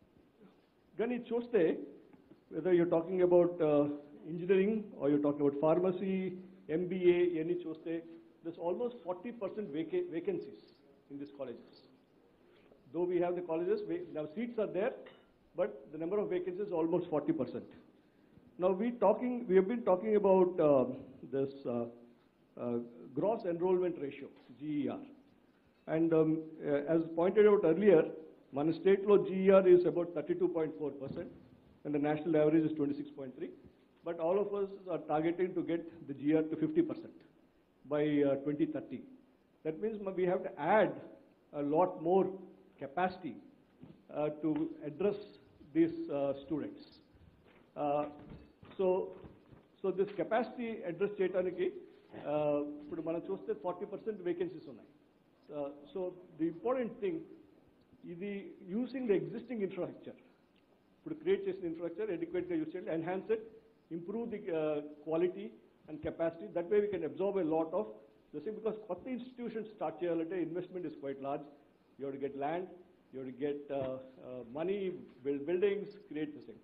కానీ చూస్తే whether you're talking about uh, engineering or you're talking about pharmacy, MBA, ఇవన్నీ చూస్తే there's almost 40% vaca- vacancies in these colleges. Though we have the colleges, we- now seats are there, but the number of vacancies is almost 40%. Now we talking, we have been talking about uh, this uh, uh, gross enrollment ratio, GER. And um, uh, as pointed out earlier, మన స్టేట్లో GER is about 32.4%, and the national average is 26.3. But all of us are targeting to get the GER to 50% by uh, 2030. That means we have to add a lot more capacity uh, to address these uh, students. Uh, so, so this capacity address చేయడానికి uh, ఇప్పుడు మనం చూస్తే forty percent vacancies ఉన్నాయి so the important thing ఇది using the existing infrastructure ఇప్పుడు create చేసిన infrastructure ఎడ్యుకేట్గా use చేయాలి enhance it improve the quality and capacity that way we can absorb a lot of the same because కొత్త institution start చేయాలంటే investment is quite large you to get land you to get money build buildings create this thing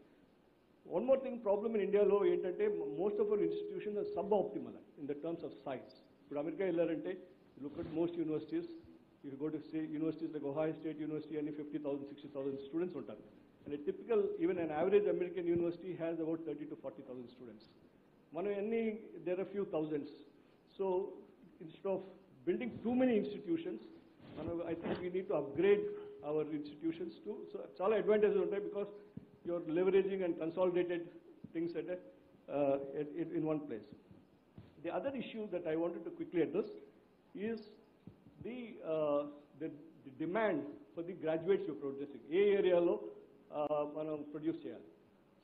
one more thing problem in ఇండియాలో ఏంటంటే most of our institution suboptimal in the terms of size ఇప్పుడు America వెళ్ళారంటే look at most universities you go to stay universities like Ohio state university అని fifty thousand sixty thousand students ఉంటారు and typical even an average American university has about thirty to forty thousand students మనం ఎన్ని there are few thousands so instead of building too many institutions మనం I think we need to upgrade our institutions to so చాలా advantages ఉంటాయి because you're leveraging and consolidated things at, a, uh, at, in- in one place. The other issue that I wanted to quickly address is the, uh, the, the demand for the graduates you're producing. ఏ ఏరియాలో మనం produce చేయాలి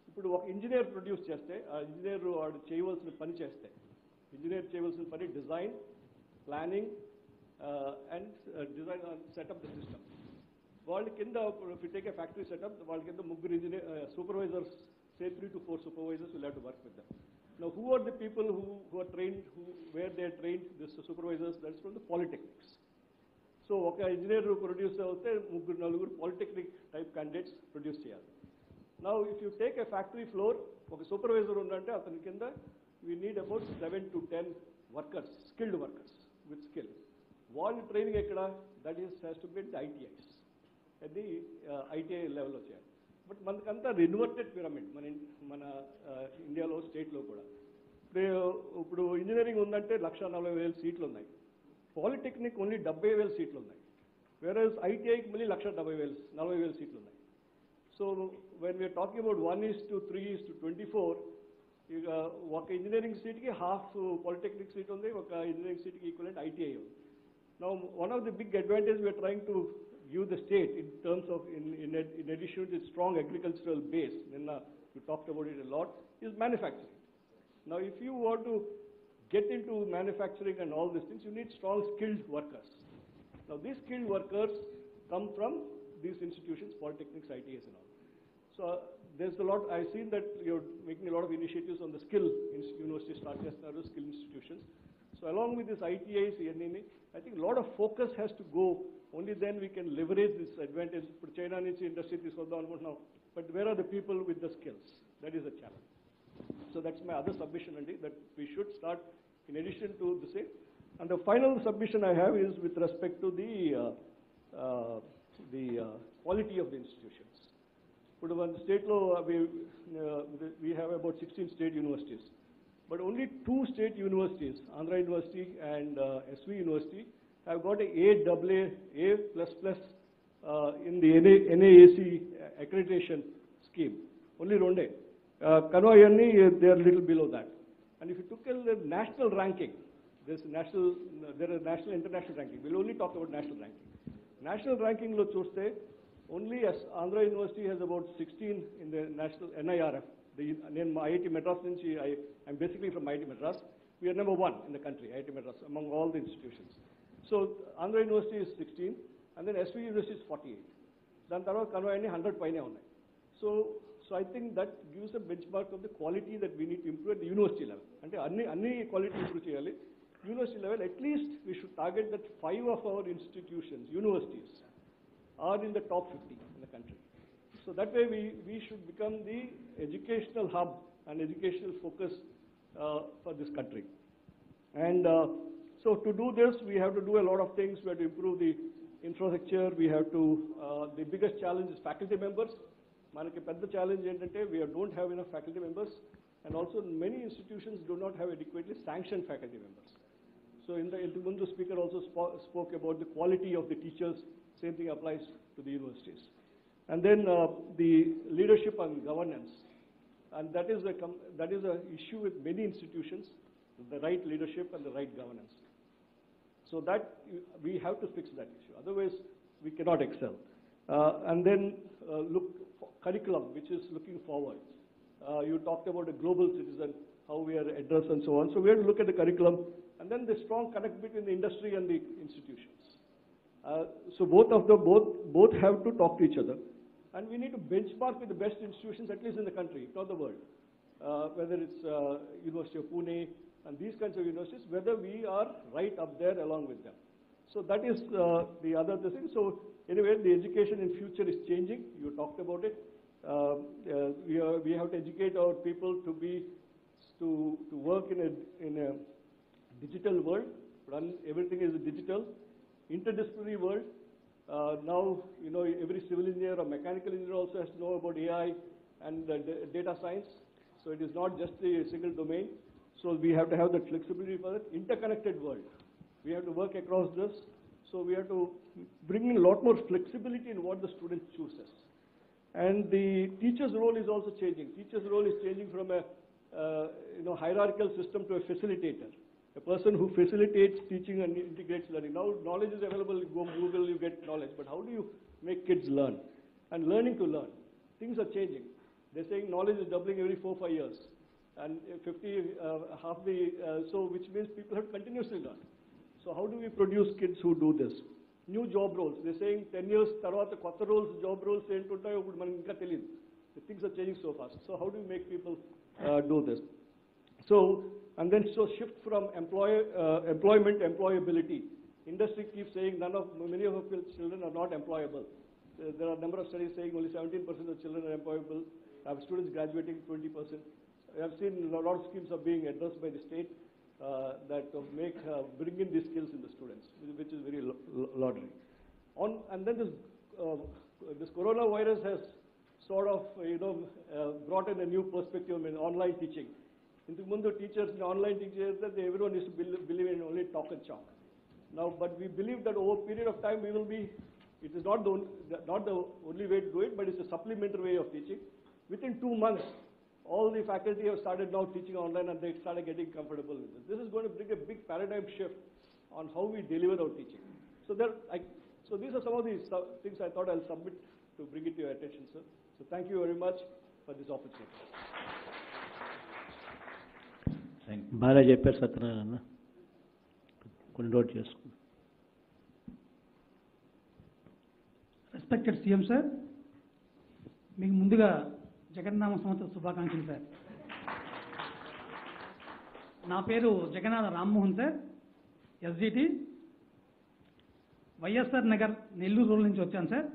ఇప్పుడు ఒక engineer produce చేస్తే ఆ engineer వాడు చేయవలసిన పని చేస్తే ఇంజనీర్ చేయవలసిన పని design planning and design setup the system వాళ్ళ కింద టేక్ ఏ ఫ్యాక్టరీ సెటప్ వాళ్ళ కింద ముగ్గురు engineer supervisors say three to four supervisors will have to work with them Now, who are the people who, who are trained, who, where they are trained, this supervisors, that's from the polytechnics. So ఒక engineer produce అవుతే ముగ్గురు నలుగురు polytechnic type candidates produce చేయాలి నా if you take a factory floor ఒక supervisor ఉందంటే అతని కింద we need about seven to ten workers skilled workers with skill వాళ్ళ ట్రైనింగ్ ఎక్కడ that is has to get the ITIs అది ఐటీఐ లెవెల్లో చేయాలి బట్ మనకంతా ఇన్వర్టెడ్ పిరమిడ్ మన ఇన్- మన ఇండియాలో స్టేట్లో కూడా ఇప్పుడు ఇప్పుడు ఇంజనీరింగ్ ఉందంటే లక్ష నలభై వేల సీట్లు ఉన్నాయి పాలిటెక్నిక్ ఓన్లీ డెబ్బై వేల సీట్లు ఉన్నాయి వేరే ఐటీఐకి మళ్ళీ లక్ష డెబ్బై వేలు నలభై వేల సీట్లు ఉన్నాయి so when we're talking about one is to three is to twenty four ఇక ఒక ఇంజనీరింగ్ సీట్కి హాఫ్ పాలిటెక్నిక్ సీట్ ఉంది ఒక ఇంజనీరింగ్ సీట్కి ఈక్వలెంట్ ఐటీఐ ఉంది Now, one of the big advantages we are trying to give the state in terms of, in, in, ad- in addition to its strong agricultural base, Ninna, you talked about it a lot, is manufacturing. Now, if you want to get into manufacturing and all these things, you need strong skilled workers. Now, these skilled workers come from these institutions, polytechnics, ITS and all. So uh, there's a lot, I've seen that you're making a lot of initiatives on the skill in universities, start just skill institutions. So along with this ITIs, NNA, I think a lot of focus has to go, only then we can leverage this advantage. ఇప్పుడు China నుంచి industry తీసుకొద్దాం అనుకుంటున్నాం but where are the people with the skills that is the challenge so that's my other submission అండి that we should start in addition to the same and the final submission I have is with respect to the the quality of the institutions ఇప్పుడు మన స్టేట్లో we we have about 16 state universities, but only two state universities, Andhra University and uh, SV University, have got a A double A, A plus plus uh, in the NA, NAAC accreditation scheme. Only రెండే కనువ అవన్నీ they are little below that. And if you took a the national ranking, there's national, there is national international ranking. We'll only talk about national ranking. National ranking లో చూస్తే only as Andhra University has about 16 in the national NIRF. The, నేను మా IIT Madras నుంచి, I, I'm basically from IIT Madras. We are number one in the country, IIT Madras, among all the institutions. So Andhra University is 16, and then SV University is 48. దాని తర్వాత కనువ అన్ని hundred పైనే ఉన్నాయి so so I think that gives a benchmark of the quality that we need to improve at the university level అంటే అన్ని అన్ని quality improve చేయాలి university level at least we should target that five of our institutions universities are in the top 50 in the country. So that way we, we should become the educational hub and educational focus uh, for this country. And uh, so to do this, we have to do a lot of things. We have to improve the infrastructure. We have to, uh, the biggest challenge is faculty members. మనకి పెద్ద challenge ఏంటంటే we don't have enough faculty members and also many institutions do not have adequately sanctioned faculty members. So in the Mundu speaker also spo- spoke about the quality of the teachers. Same thing applies to the universities. And then uh, the leadership and governance. And that is a com- that is a issue with many institutions, the right leadership and the right governance. So that you- we have to fix that issue. Otherwise, we cannot excel. Uh, and then uh, look for curriculum, which is looking forward. Uh, you talked about a global citizen, how we are addressed and so on. So we have to look at the curriculum and then the strong connect between the industry and the institutions. Uh, so both of them, both, both have to talk to each other. And we need to benchmark with the best institutions, at least in the country, if not the world. Uh, whether it's uh, University of Pune and these kinds of universities, whether we are right up there along with them. So that is uh, the other thing. So anyway, the education in future is changing. You talked about it. Uh, uh, we, are, we have to educate our people to be to, to work in a in a digital world. Run everything is digital, interdisciplinary world. Uh, now you know every civil engineer or mechanical engineer also has to know about AI and uh, da- data science. So it is not just a single domain. So we have to have that flexibility for it. Interconnected world. We have to work across this. So we have to bring in a lot more flexibility in what the student chooses. And the teacher's role is also changing. Teacher's role is changing from a uh, you know hierarchical system to a facilitator, a person who facilitates teaching and integrates learning. Now knowledge is available. You go Google, you get knowledge. But how do you make kids learn? And learning to learn. Things are changing. They're saying knowledge is doubling every four, five years. And uh, 50, uh, half the, uh, so which means people have to continuously learn. So how do we produce kids who do this? New job roles. They're saying 10 years తర్వాత కొత్త roles, job roles ఏంటుంటాయో ఇప్పుడు మనకి ఇంకా తెలియదు. The things are changing so fast. So how do we make people uh, do this? So, and then so shift from employ, uh, employment to employability. Industry keeps saying none of, many of our children are not employable. Uh, There are a number of studies saying only 17% of children are employable. I have students graduating 20%. I have seen a lot of schemes are being addressed by the state uh, that uh, make, uh, bring in these skills in the students, which is very lo- lo- laudatory. On, and then this, uh, this coronavirus has sort of, you know, uh, brought in a new perspective in online teaching. ఇంతకు ముందు teachers online teach చేస్తే every one is believe in only talk and chalk now but we believe that over period of time we will be it is not the not the only way to do it but it's supplementary way of teaching with in two months all the faculty have started now teaching online and they started getting comfortable with this. This is going to bring a big paradigm shift on how we deliver our teaching. So there, I, so these are some of the su- things I thought I'll submit to bring it to your attention, sir. So thank you very much for this opportunity. Thank బాగా చెప్పారు సత్యనారాయణ కొన్ని note చేసుకుని respected CM sir మీకు ముందుగా జగన్నామ సంవత్సర శుభాకాంక్షలు sir నా పేరు Jagannatha Rammohan sir SGT YSR Nagar Nellore road నుంచి వచ్చాను సార్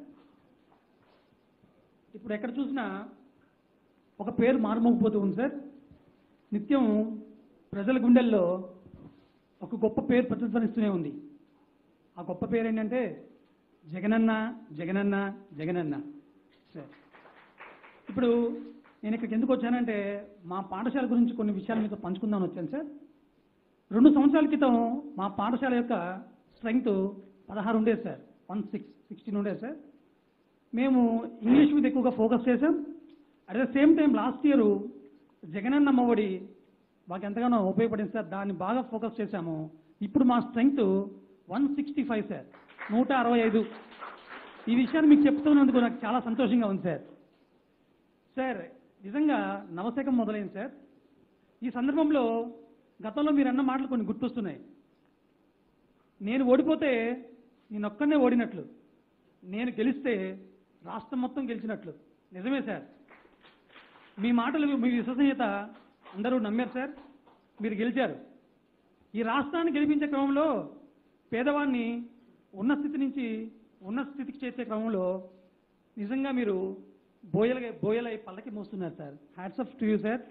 ఇప్పుడు ఎక్కడ చూసినా ఒక పేరు మారుమోగిపోతూ ఉంది సార్ నిత్యం ప్రజల గుండెల్లో ఒక గొప్ప పేరు ప్రతిధ్వనిస్తూనే ఉంది ఆ గొప్ప పేరు ఏంటంటే జగనన్న జగనన్న జగనన్న సార్ ఇప్పుడు నేను ఇక్కడికి ఎందుకు వచ్చానంటే మా పాఠశాల గురించి కొన్ని విషయాలు మీతో పంచుకుందామని వచ్చాను సార్ రెండు సంవత్సరాల క్రితం మా పాఠశాల యొక్క స్ట్రెంగ్త్ పదహారు ఉండేది సార్ వన్ సిక్స్ సిక్స్టీన్ ఉండేది సార్ మేము ఇంగ్లీష్ మీద ఎక్కువగా ఫోకస్ చేసాం at the same time last year Jagananna Amma Vodi మాకు ఎంతగానో ఉపయోగపడింది సార్ దాన్ని బాగా ఫోకస్ చేశాము ఇప్పుడు మా strength one sixty five sir నూట అరవై ఐదు ఈ విషయాన్ని మీకు చెప్తున్నందుకు నాకు చాలా సంతోషంగా ఉంది సార్ సార్ నిజంగా నవశకం మొదలైంది సార్ ఈ సందర్భంలో గతంలో మీరు అన్న మాటలు కొన్ని గుర్తొస్తున్నాయి నేను ఓడిపోతే నేను ఒక్కనే ఓడినట్లు నేను గెలిస్తే రాష్ట్రం మొత్తం గెలిచినట్లు నిజమే సార్ మీ మాటలు మీ విశ్వసనీయత అందరూ నమ్మారు సార్ మీరు గెలిచారు ఈ రాష్ట్రాన్ని గెలిపించే క్రమంలో పేదవాడిని ఉన్న స్థితి నుంచి ఉన్న స్థితికి చేసే క్రమంలో నిజంగా మీరు బోయల బోయలై పల్లకి మోస్తున్నారు sir hats off to you sir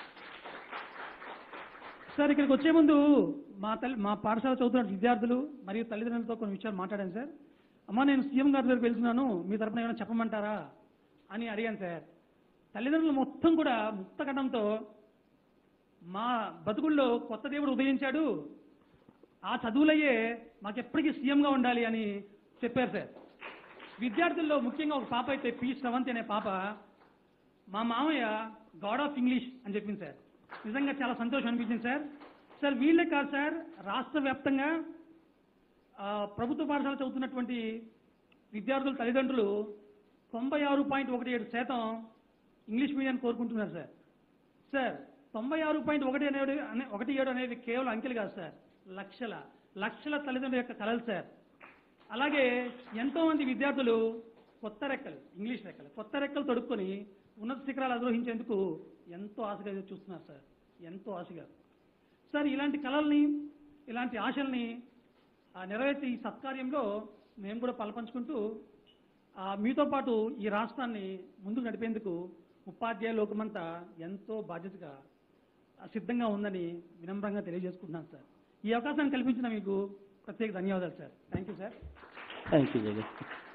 sir ఇక్కడికి వచ్చే ముందు మా తల్లి మా పాఠశాల చదువుతున్న విద్యార్థులు మరియు తల్లిదండ్రులతో కొన్ని విషయాలు మాట్లాడాను సార్ అమ్మా నేను సీఎం గారి దగ్గరికి వెళ్తున్నాను మీ తరపున ఏమైనా చెప్పమంటారా అని అడిగాను సార్ తల్లిదండ్రులు మొత్తం కూడా ముక్తకటంతో మా బతుకుల్లో కొత్త దేవుడు ఉదయించాడు ఆ చదువులయ్యే మాకెప్పటికీ సీఎంగా ఉండాలి అని చెప్పారు సార్ విద్యార్థుల్లో ముఖ్యంగా ఒక పాప అయితే పి శ్రవంతి అనే పాప మా మామయ్య గాడ్ ఆఫ్ ఇంగ్లీష్ అని చెప్పింది సార్ నిజంగా చాలా సంతోషం అనిపించింది సార్ సార్ వీళ్ళే కాదు సార్ రాష్ట్ర వ్యాప్తంగా ఆ, ప్రభుత్వ పాఠశాల చదువుతున్నటువంటి విద్యార్థుల తల్లిదండ్రులు తొంభై ఆరు పాయింట్ ఒకటి ఏడు శాతం ఇంగ్లీష్ మీడియం కోరుకుంటున్నారు సార్ సార్ తొంభై ఆరు పాయింట్ ఒకటి అనేది అనే ఒకటి ఏడు అనేది కేవలం అంకెలు కాదు సార్ లక్షల లక్షల తల్లిదండ్రుల యొక్క కలలు సార్ అలాగే ఎంతో మంది విద్యార్థులు కొత్త రెక్కలు ఇంగ్లీష్ రెక్కలు కొత్త రెక్కలు తొడుక్కొని ఉన్నత శిఖరాలు అధిరోహించేందుకు ఎంతో ఆశగా ఎదురు చూస్తున్నారు సార్ ఎంతో ఆశగా సార్ ఇలాంటి కళల్ని ఇలాంటి ఆశల్ని ఆ, నెరవేర్చే ఈ సత్కార్యంలో మేము కూడా పాల్పంచుకుంటూ ఆ, మీతో పాటు ఈ రాష్ట్రాన్ని ముందుకు నడిపేందుకు ఉపాధ్యాయ లోకమంతా ఎంతో బాధ్యతగా ఆ, సిద్ధంగా ఉందని వినమ్రంగా తెలియజేసుకుంటున్నాను సార్ ఈ అవకాశాన్ని కల్పించిన మీకు ప్రత్యేక ధన్యవాదాలు sir thank you sir thank you Jagan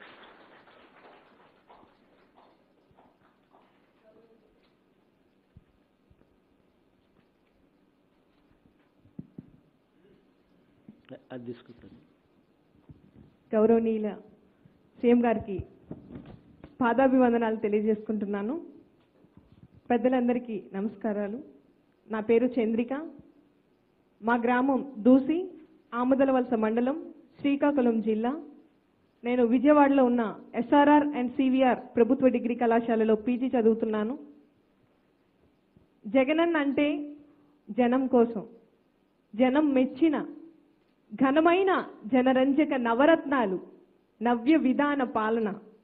అది తీసుకుంటాను గౌరవనీయుల సీఎం గారికి పాదాభివందనాలు తెలియజేసుకుంటున్నాను పెద్దలందరికీ నమస్కారాలు నా పేరు చంద్రిక మా గ్రామం దూసి ఆముదలవలస మండలం శ్రీకాకుళం జిల్లా నేను విజయవాడలో ఉన్న ఎస్ఆర్ఆర్ అండ్ సివిఆర్ ప్రభుత్వ డిగ్రీ కళాశాలలో పీజీ చదువుతున్నాను జగనన్న అంటే జనం కోసం జనం మెచ్చిన ఘనమైన జనరంజక నవరత్నాలు నవ్య విధాన పాలన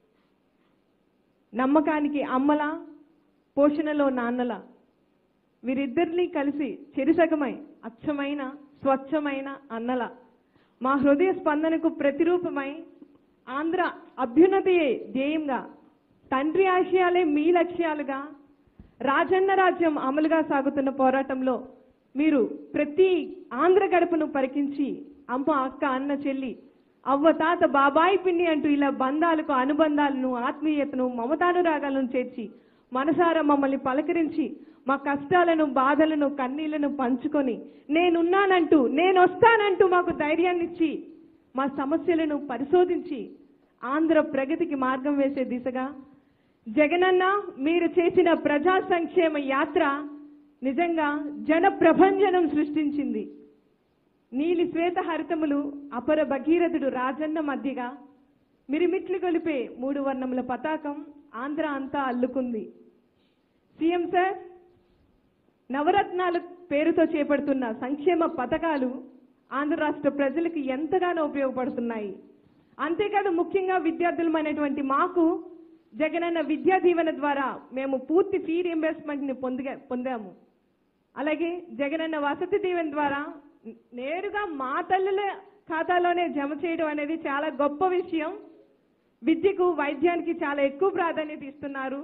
నమ్మకానికి అమ్మల పోషణలో నాన్నల వీరిద్దరినీ కలిసి చెరిసగమై అచ్చమైన స్వచ్ఛమైన అన్నల మా హృదయ స్పందనకు ప్రతిరూపమై ఆంధ్ర అభ్యున్నతియే ధ్యేయంగా తండ్రి ఆశయాలే మీ లక్ష్యాలుగా రాజన్న రాజ్యం అమలుగా సాగుతున్న పోరాటంలో మీరు ప్రతి ఆంధ్ర గడపను పరికించి అమ్మ అక్క అన్న చెల్లి అవ్వ తాత బాబాయి పిన్ని అంటూ ఇలా బంధాలకు అనుబంధాలను ఆత్మీయతను మమతానురాగాలను చేర్చి మనసారా మమ్మల్ని పలకరించి మా కష్టాలను బాధలను కన్నీళ్లను పంచుకొని నేనున్నానంటూ నేను వస్తానంటూ మాకు ధైర్యాన్నిచ్చి మా సమస్యలను పరిశోధించి ఆంధ్ర ప్రగతికి మార్గం వేసే దిశగా జగనన్న మీరు చేసిన ప్రజా సంక్షేమ యాత్ర నిజంగా జన ప్రభంజనం సృష్టించింది నీలి శ్వేత హరితములు అపర భగీరథుడు రాజన్న మధ్యగా మిరిమిట్లు గొలిపే మూడు వర్ణముల పతాకం ఆంధ్ర అంతా అల్లుకుంది సీఎం సార్ నవరత్నాలు పేరుతో చేపడుతున్న సంక్షేమ పథకాలు ఆంధ్ర రాష్ట్ర ప్రజలకు ఎంతగానో ఉపయోగపడుతున్నాయి అంతేకాదు ముఖ్యంగా విద్యార్థులమైనటువంటి మాకు జగనన్న విద్యా దీవెన ద్వారా మేము పూర్తి ఫీ రియంబర్స్మెంట్ని పొందిగా పొందాము అలాగే జగనన్న వసతి దీవెన ద్వారా నేరుగా మా తల్లుల ఖాతాలోనే జమ చేయడం అనేది చాలా గొప్ప విషయం విద్యకు వైద్యానికి చాలా ఎక్కువ ప్రాధాన్యత ఇస్తున్నారు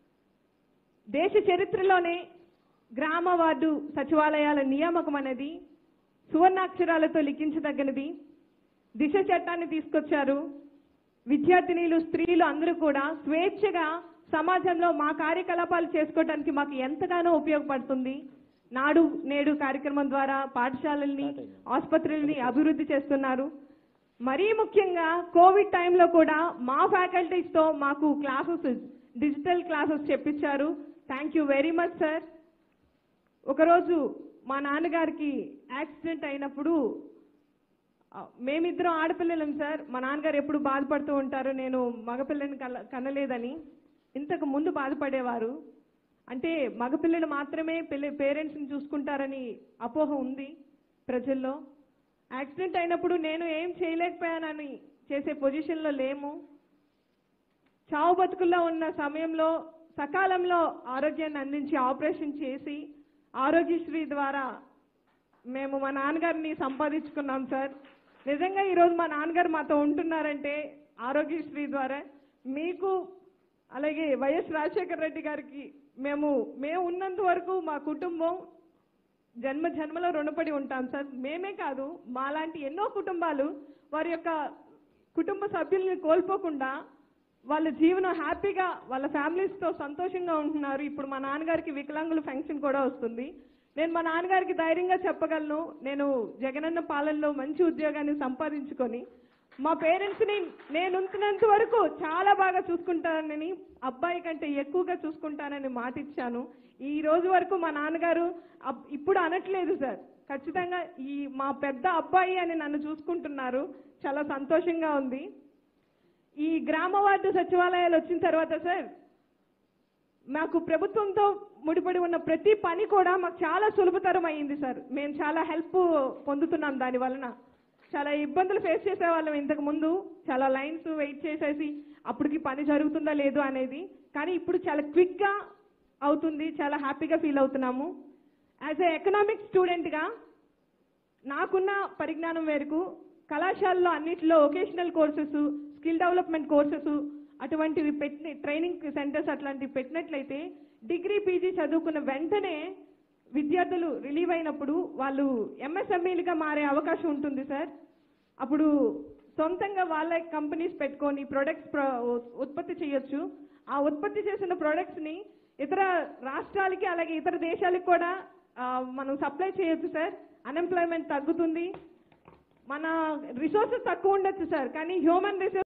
దేశ చరిత్రలోనే గ్రామ వార్డు సచివాలయాల నియామకం అనేది సువర్ణాక్షరాలతో లిఖించదగినది దిశ చట్టాన్ని తీసుకొచ్చారు విద్యార్థినీలు స్త్రీలు అందరూ కూడా స్వేచ్ఛగా సమాజంలో మా కార్యకలాపాలు చేసుకోవడానికి మాకు ఎంతగానో ఉపయోగపడుతుంది నాడు నేడు కార్యక్రమం ద్వారా పాఠశాలల్ని ఆసుపత్రుల్ని అభివృద్ధి చేస్తున్నారు మరీ ముఖ్యంగా కోవిడ్ టైంలో కూడా మా ఫ్యాకల్టీస్తో మాకు క్లాసెస్ డిజిటల్ క్లాసెస్ చెప్పించారు thank you very much sir ఒకరోజు మా నాన్నగారికి యాక్సిడెంట్ అయినప్పుడు ఆ, మేమిద్దరం ఆడపిల్లలం సార్ మా నాన్నగారు ఎప్పుడు బాధపడుతూ ఉంటారు నేను మగపిల్లని కల కనలేదని ఇంతకు ముందు బాధపడేవారు అంటే మగపిల్లలు మాత్రమే పిల్ల పేరెంట్స్ని చూసుకుంటారని అపోహ ఉంది ప్రజల్లో యాక్సిడెంట్ అయినప్పుడు నేను ఏం చేయలేకపోయానని చేసే పొజిషన్లో లేము చావు బతుకుల్లో ఉన్న సమయంలో సకాలంలో ఆరోగ్యాన్ని అందించి ఆపరేషన్ చేసి ఆరోగ్యశ్రీ ద్వారా మేము మా నాన్నగారిని సంపాదించుకున్నాం సార్ నిజంగా ఈరోజు మా నాన్నగారు మాతో ఉంటున్నారంటే ఆరోగ్యశ్రీ ద్వారా మీకు అలాగే వైఎస్ రాజశేఖర రెడ్డి గారికి మేము మేము ఉన్నంత వరకు మా కుటుంబం జన్మ జన్మలో రుణపడి ఉంటాం సార్ మేమే కాదు మాలాంటి ఎన్నో కుటుంబాలు వారి యొక్క కుటుంబ సభ్యుల్ని కోల్పోకుండా వాళ్ళ జీవనం హ్యాపీగా వాళ్ళ ఫ్యామిలీస్తో సంతోషంగా ఉంటున్నారు ఇప్పుడు మా నాన్నగారికి వికలాంగుల ఫంక్షన్ కూడా వస్తుంది నేను మా నాన్నగారికి ధైర్యంగా చెప్పగలను నేను జగనన్న పాలనలో మంచి ఉద్యోగాన్ని సంపాదించుకొని మా పేరెంట్స్ని నేను ఉంటున్నంత వరకు చాలా బాగా చూసుకుంటానని అబ్బాయి కంటే ఎక్కువగా చూసుకుంటానని మాట ఇచ్చాను ఈ రోజు వరకు మా నాన్నగారు అబ్- ఇప్పుడు అనట్లేదు సార్ ఖచ్చితంగా ఈ మా పెద్ద అబ్బాయి అని నన్ను చూసుకుంటున్నారు చాలా సంతోషంగా ఉంది ఈ గ్రామ వార్డు సచివాలయాలు వచ్చిన తర్వాత సార్ మాకు ప్రభుత్వంతో ముడిపడి ఉన్న ప్రతి పని కూడా మాకు చాలా సులభతరం అయ్యింది సార్ మేము చాలా హెల్ప్ పొందుతున్నాం దాని వలన చాలా ఇబ్బందులు ఫేస్ చేసేవాళ్ళం ఇంతకు ముందు చాలా లైన్స్ వెయిట్ చేసేసి అప్పటికి పని జరుగుతుందా లేదు అనేది కానీ ఇప్పుడు చాలా క్విక్గా అవుతుంది చాలా హ్యాపీగా ఫీల్ అవుతున్నాము యాజ్ ఎ ఎకనామిక్ స్టూడెంట్గా నాకున్న పరిజ్ఞానం మేరకు కళాశాలలో అన్నిటిలో vocational courses skill development courses అటువంటివి పెట్టి ట్రైనింగ్ సెంటర్స్ అట్లాంటివి పెట్టినట్లయితే డిగ్రీ పీజీ చదువుకున్న వెంటనే విద్యార్థులు రిలీవ్ అయినప్పుడు వాళ్ళు ఎంఎస్ఎంఈలుగా మారే అవకాశం ఉంటుంది సార్ అప్పుడు సొంతంగా వాళ్ళ కంపెనీస్ పెట్టుకొని ప్రొడక్ట్స్ ఉత్పత్తి చేయొచ్చు ఆ ఉత్పత్తి చేసిన ప్రొడక్ట్స్ని ఇతర రాష్ట్రాలకి అలాగే ఇతర దేశాలకు కూడా ఆ, మనం సప్లై చేయొచ్చు సార్ అన్ఎంప్లాయ్మెంట్ తగ్గుతుంది మన రిసోర్సెస్ తక్కువ ఉండొచ్చు సార్ కానీ హ్యూమన్ రిసోర్స్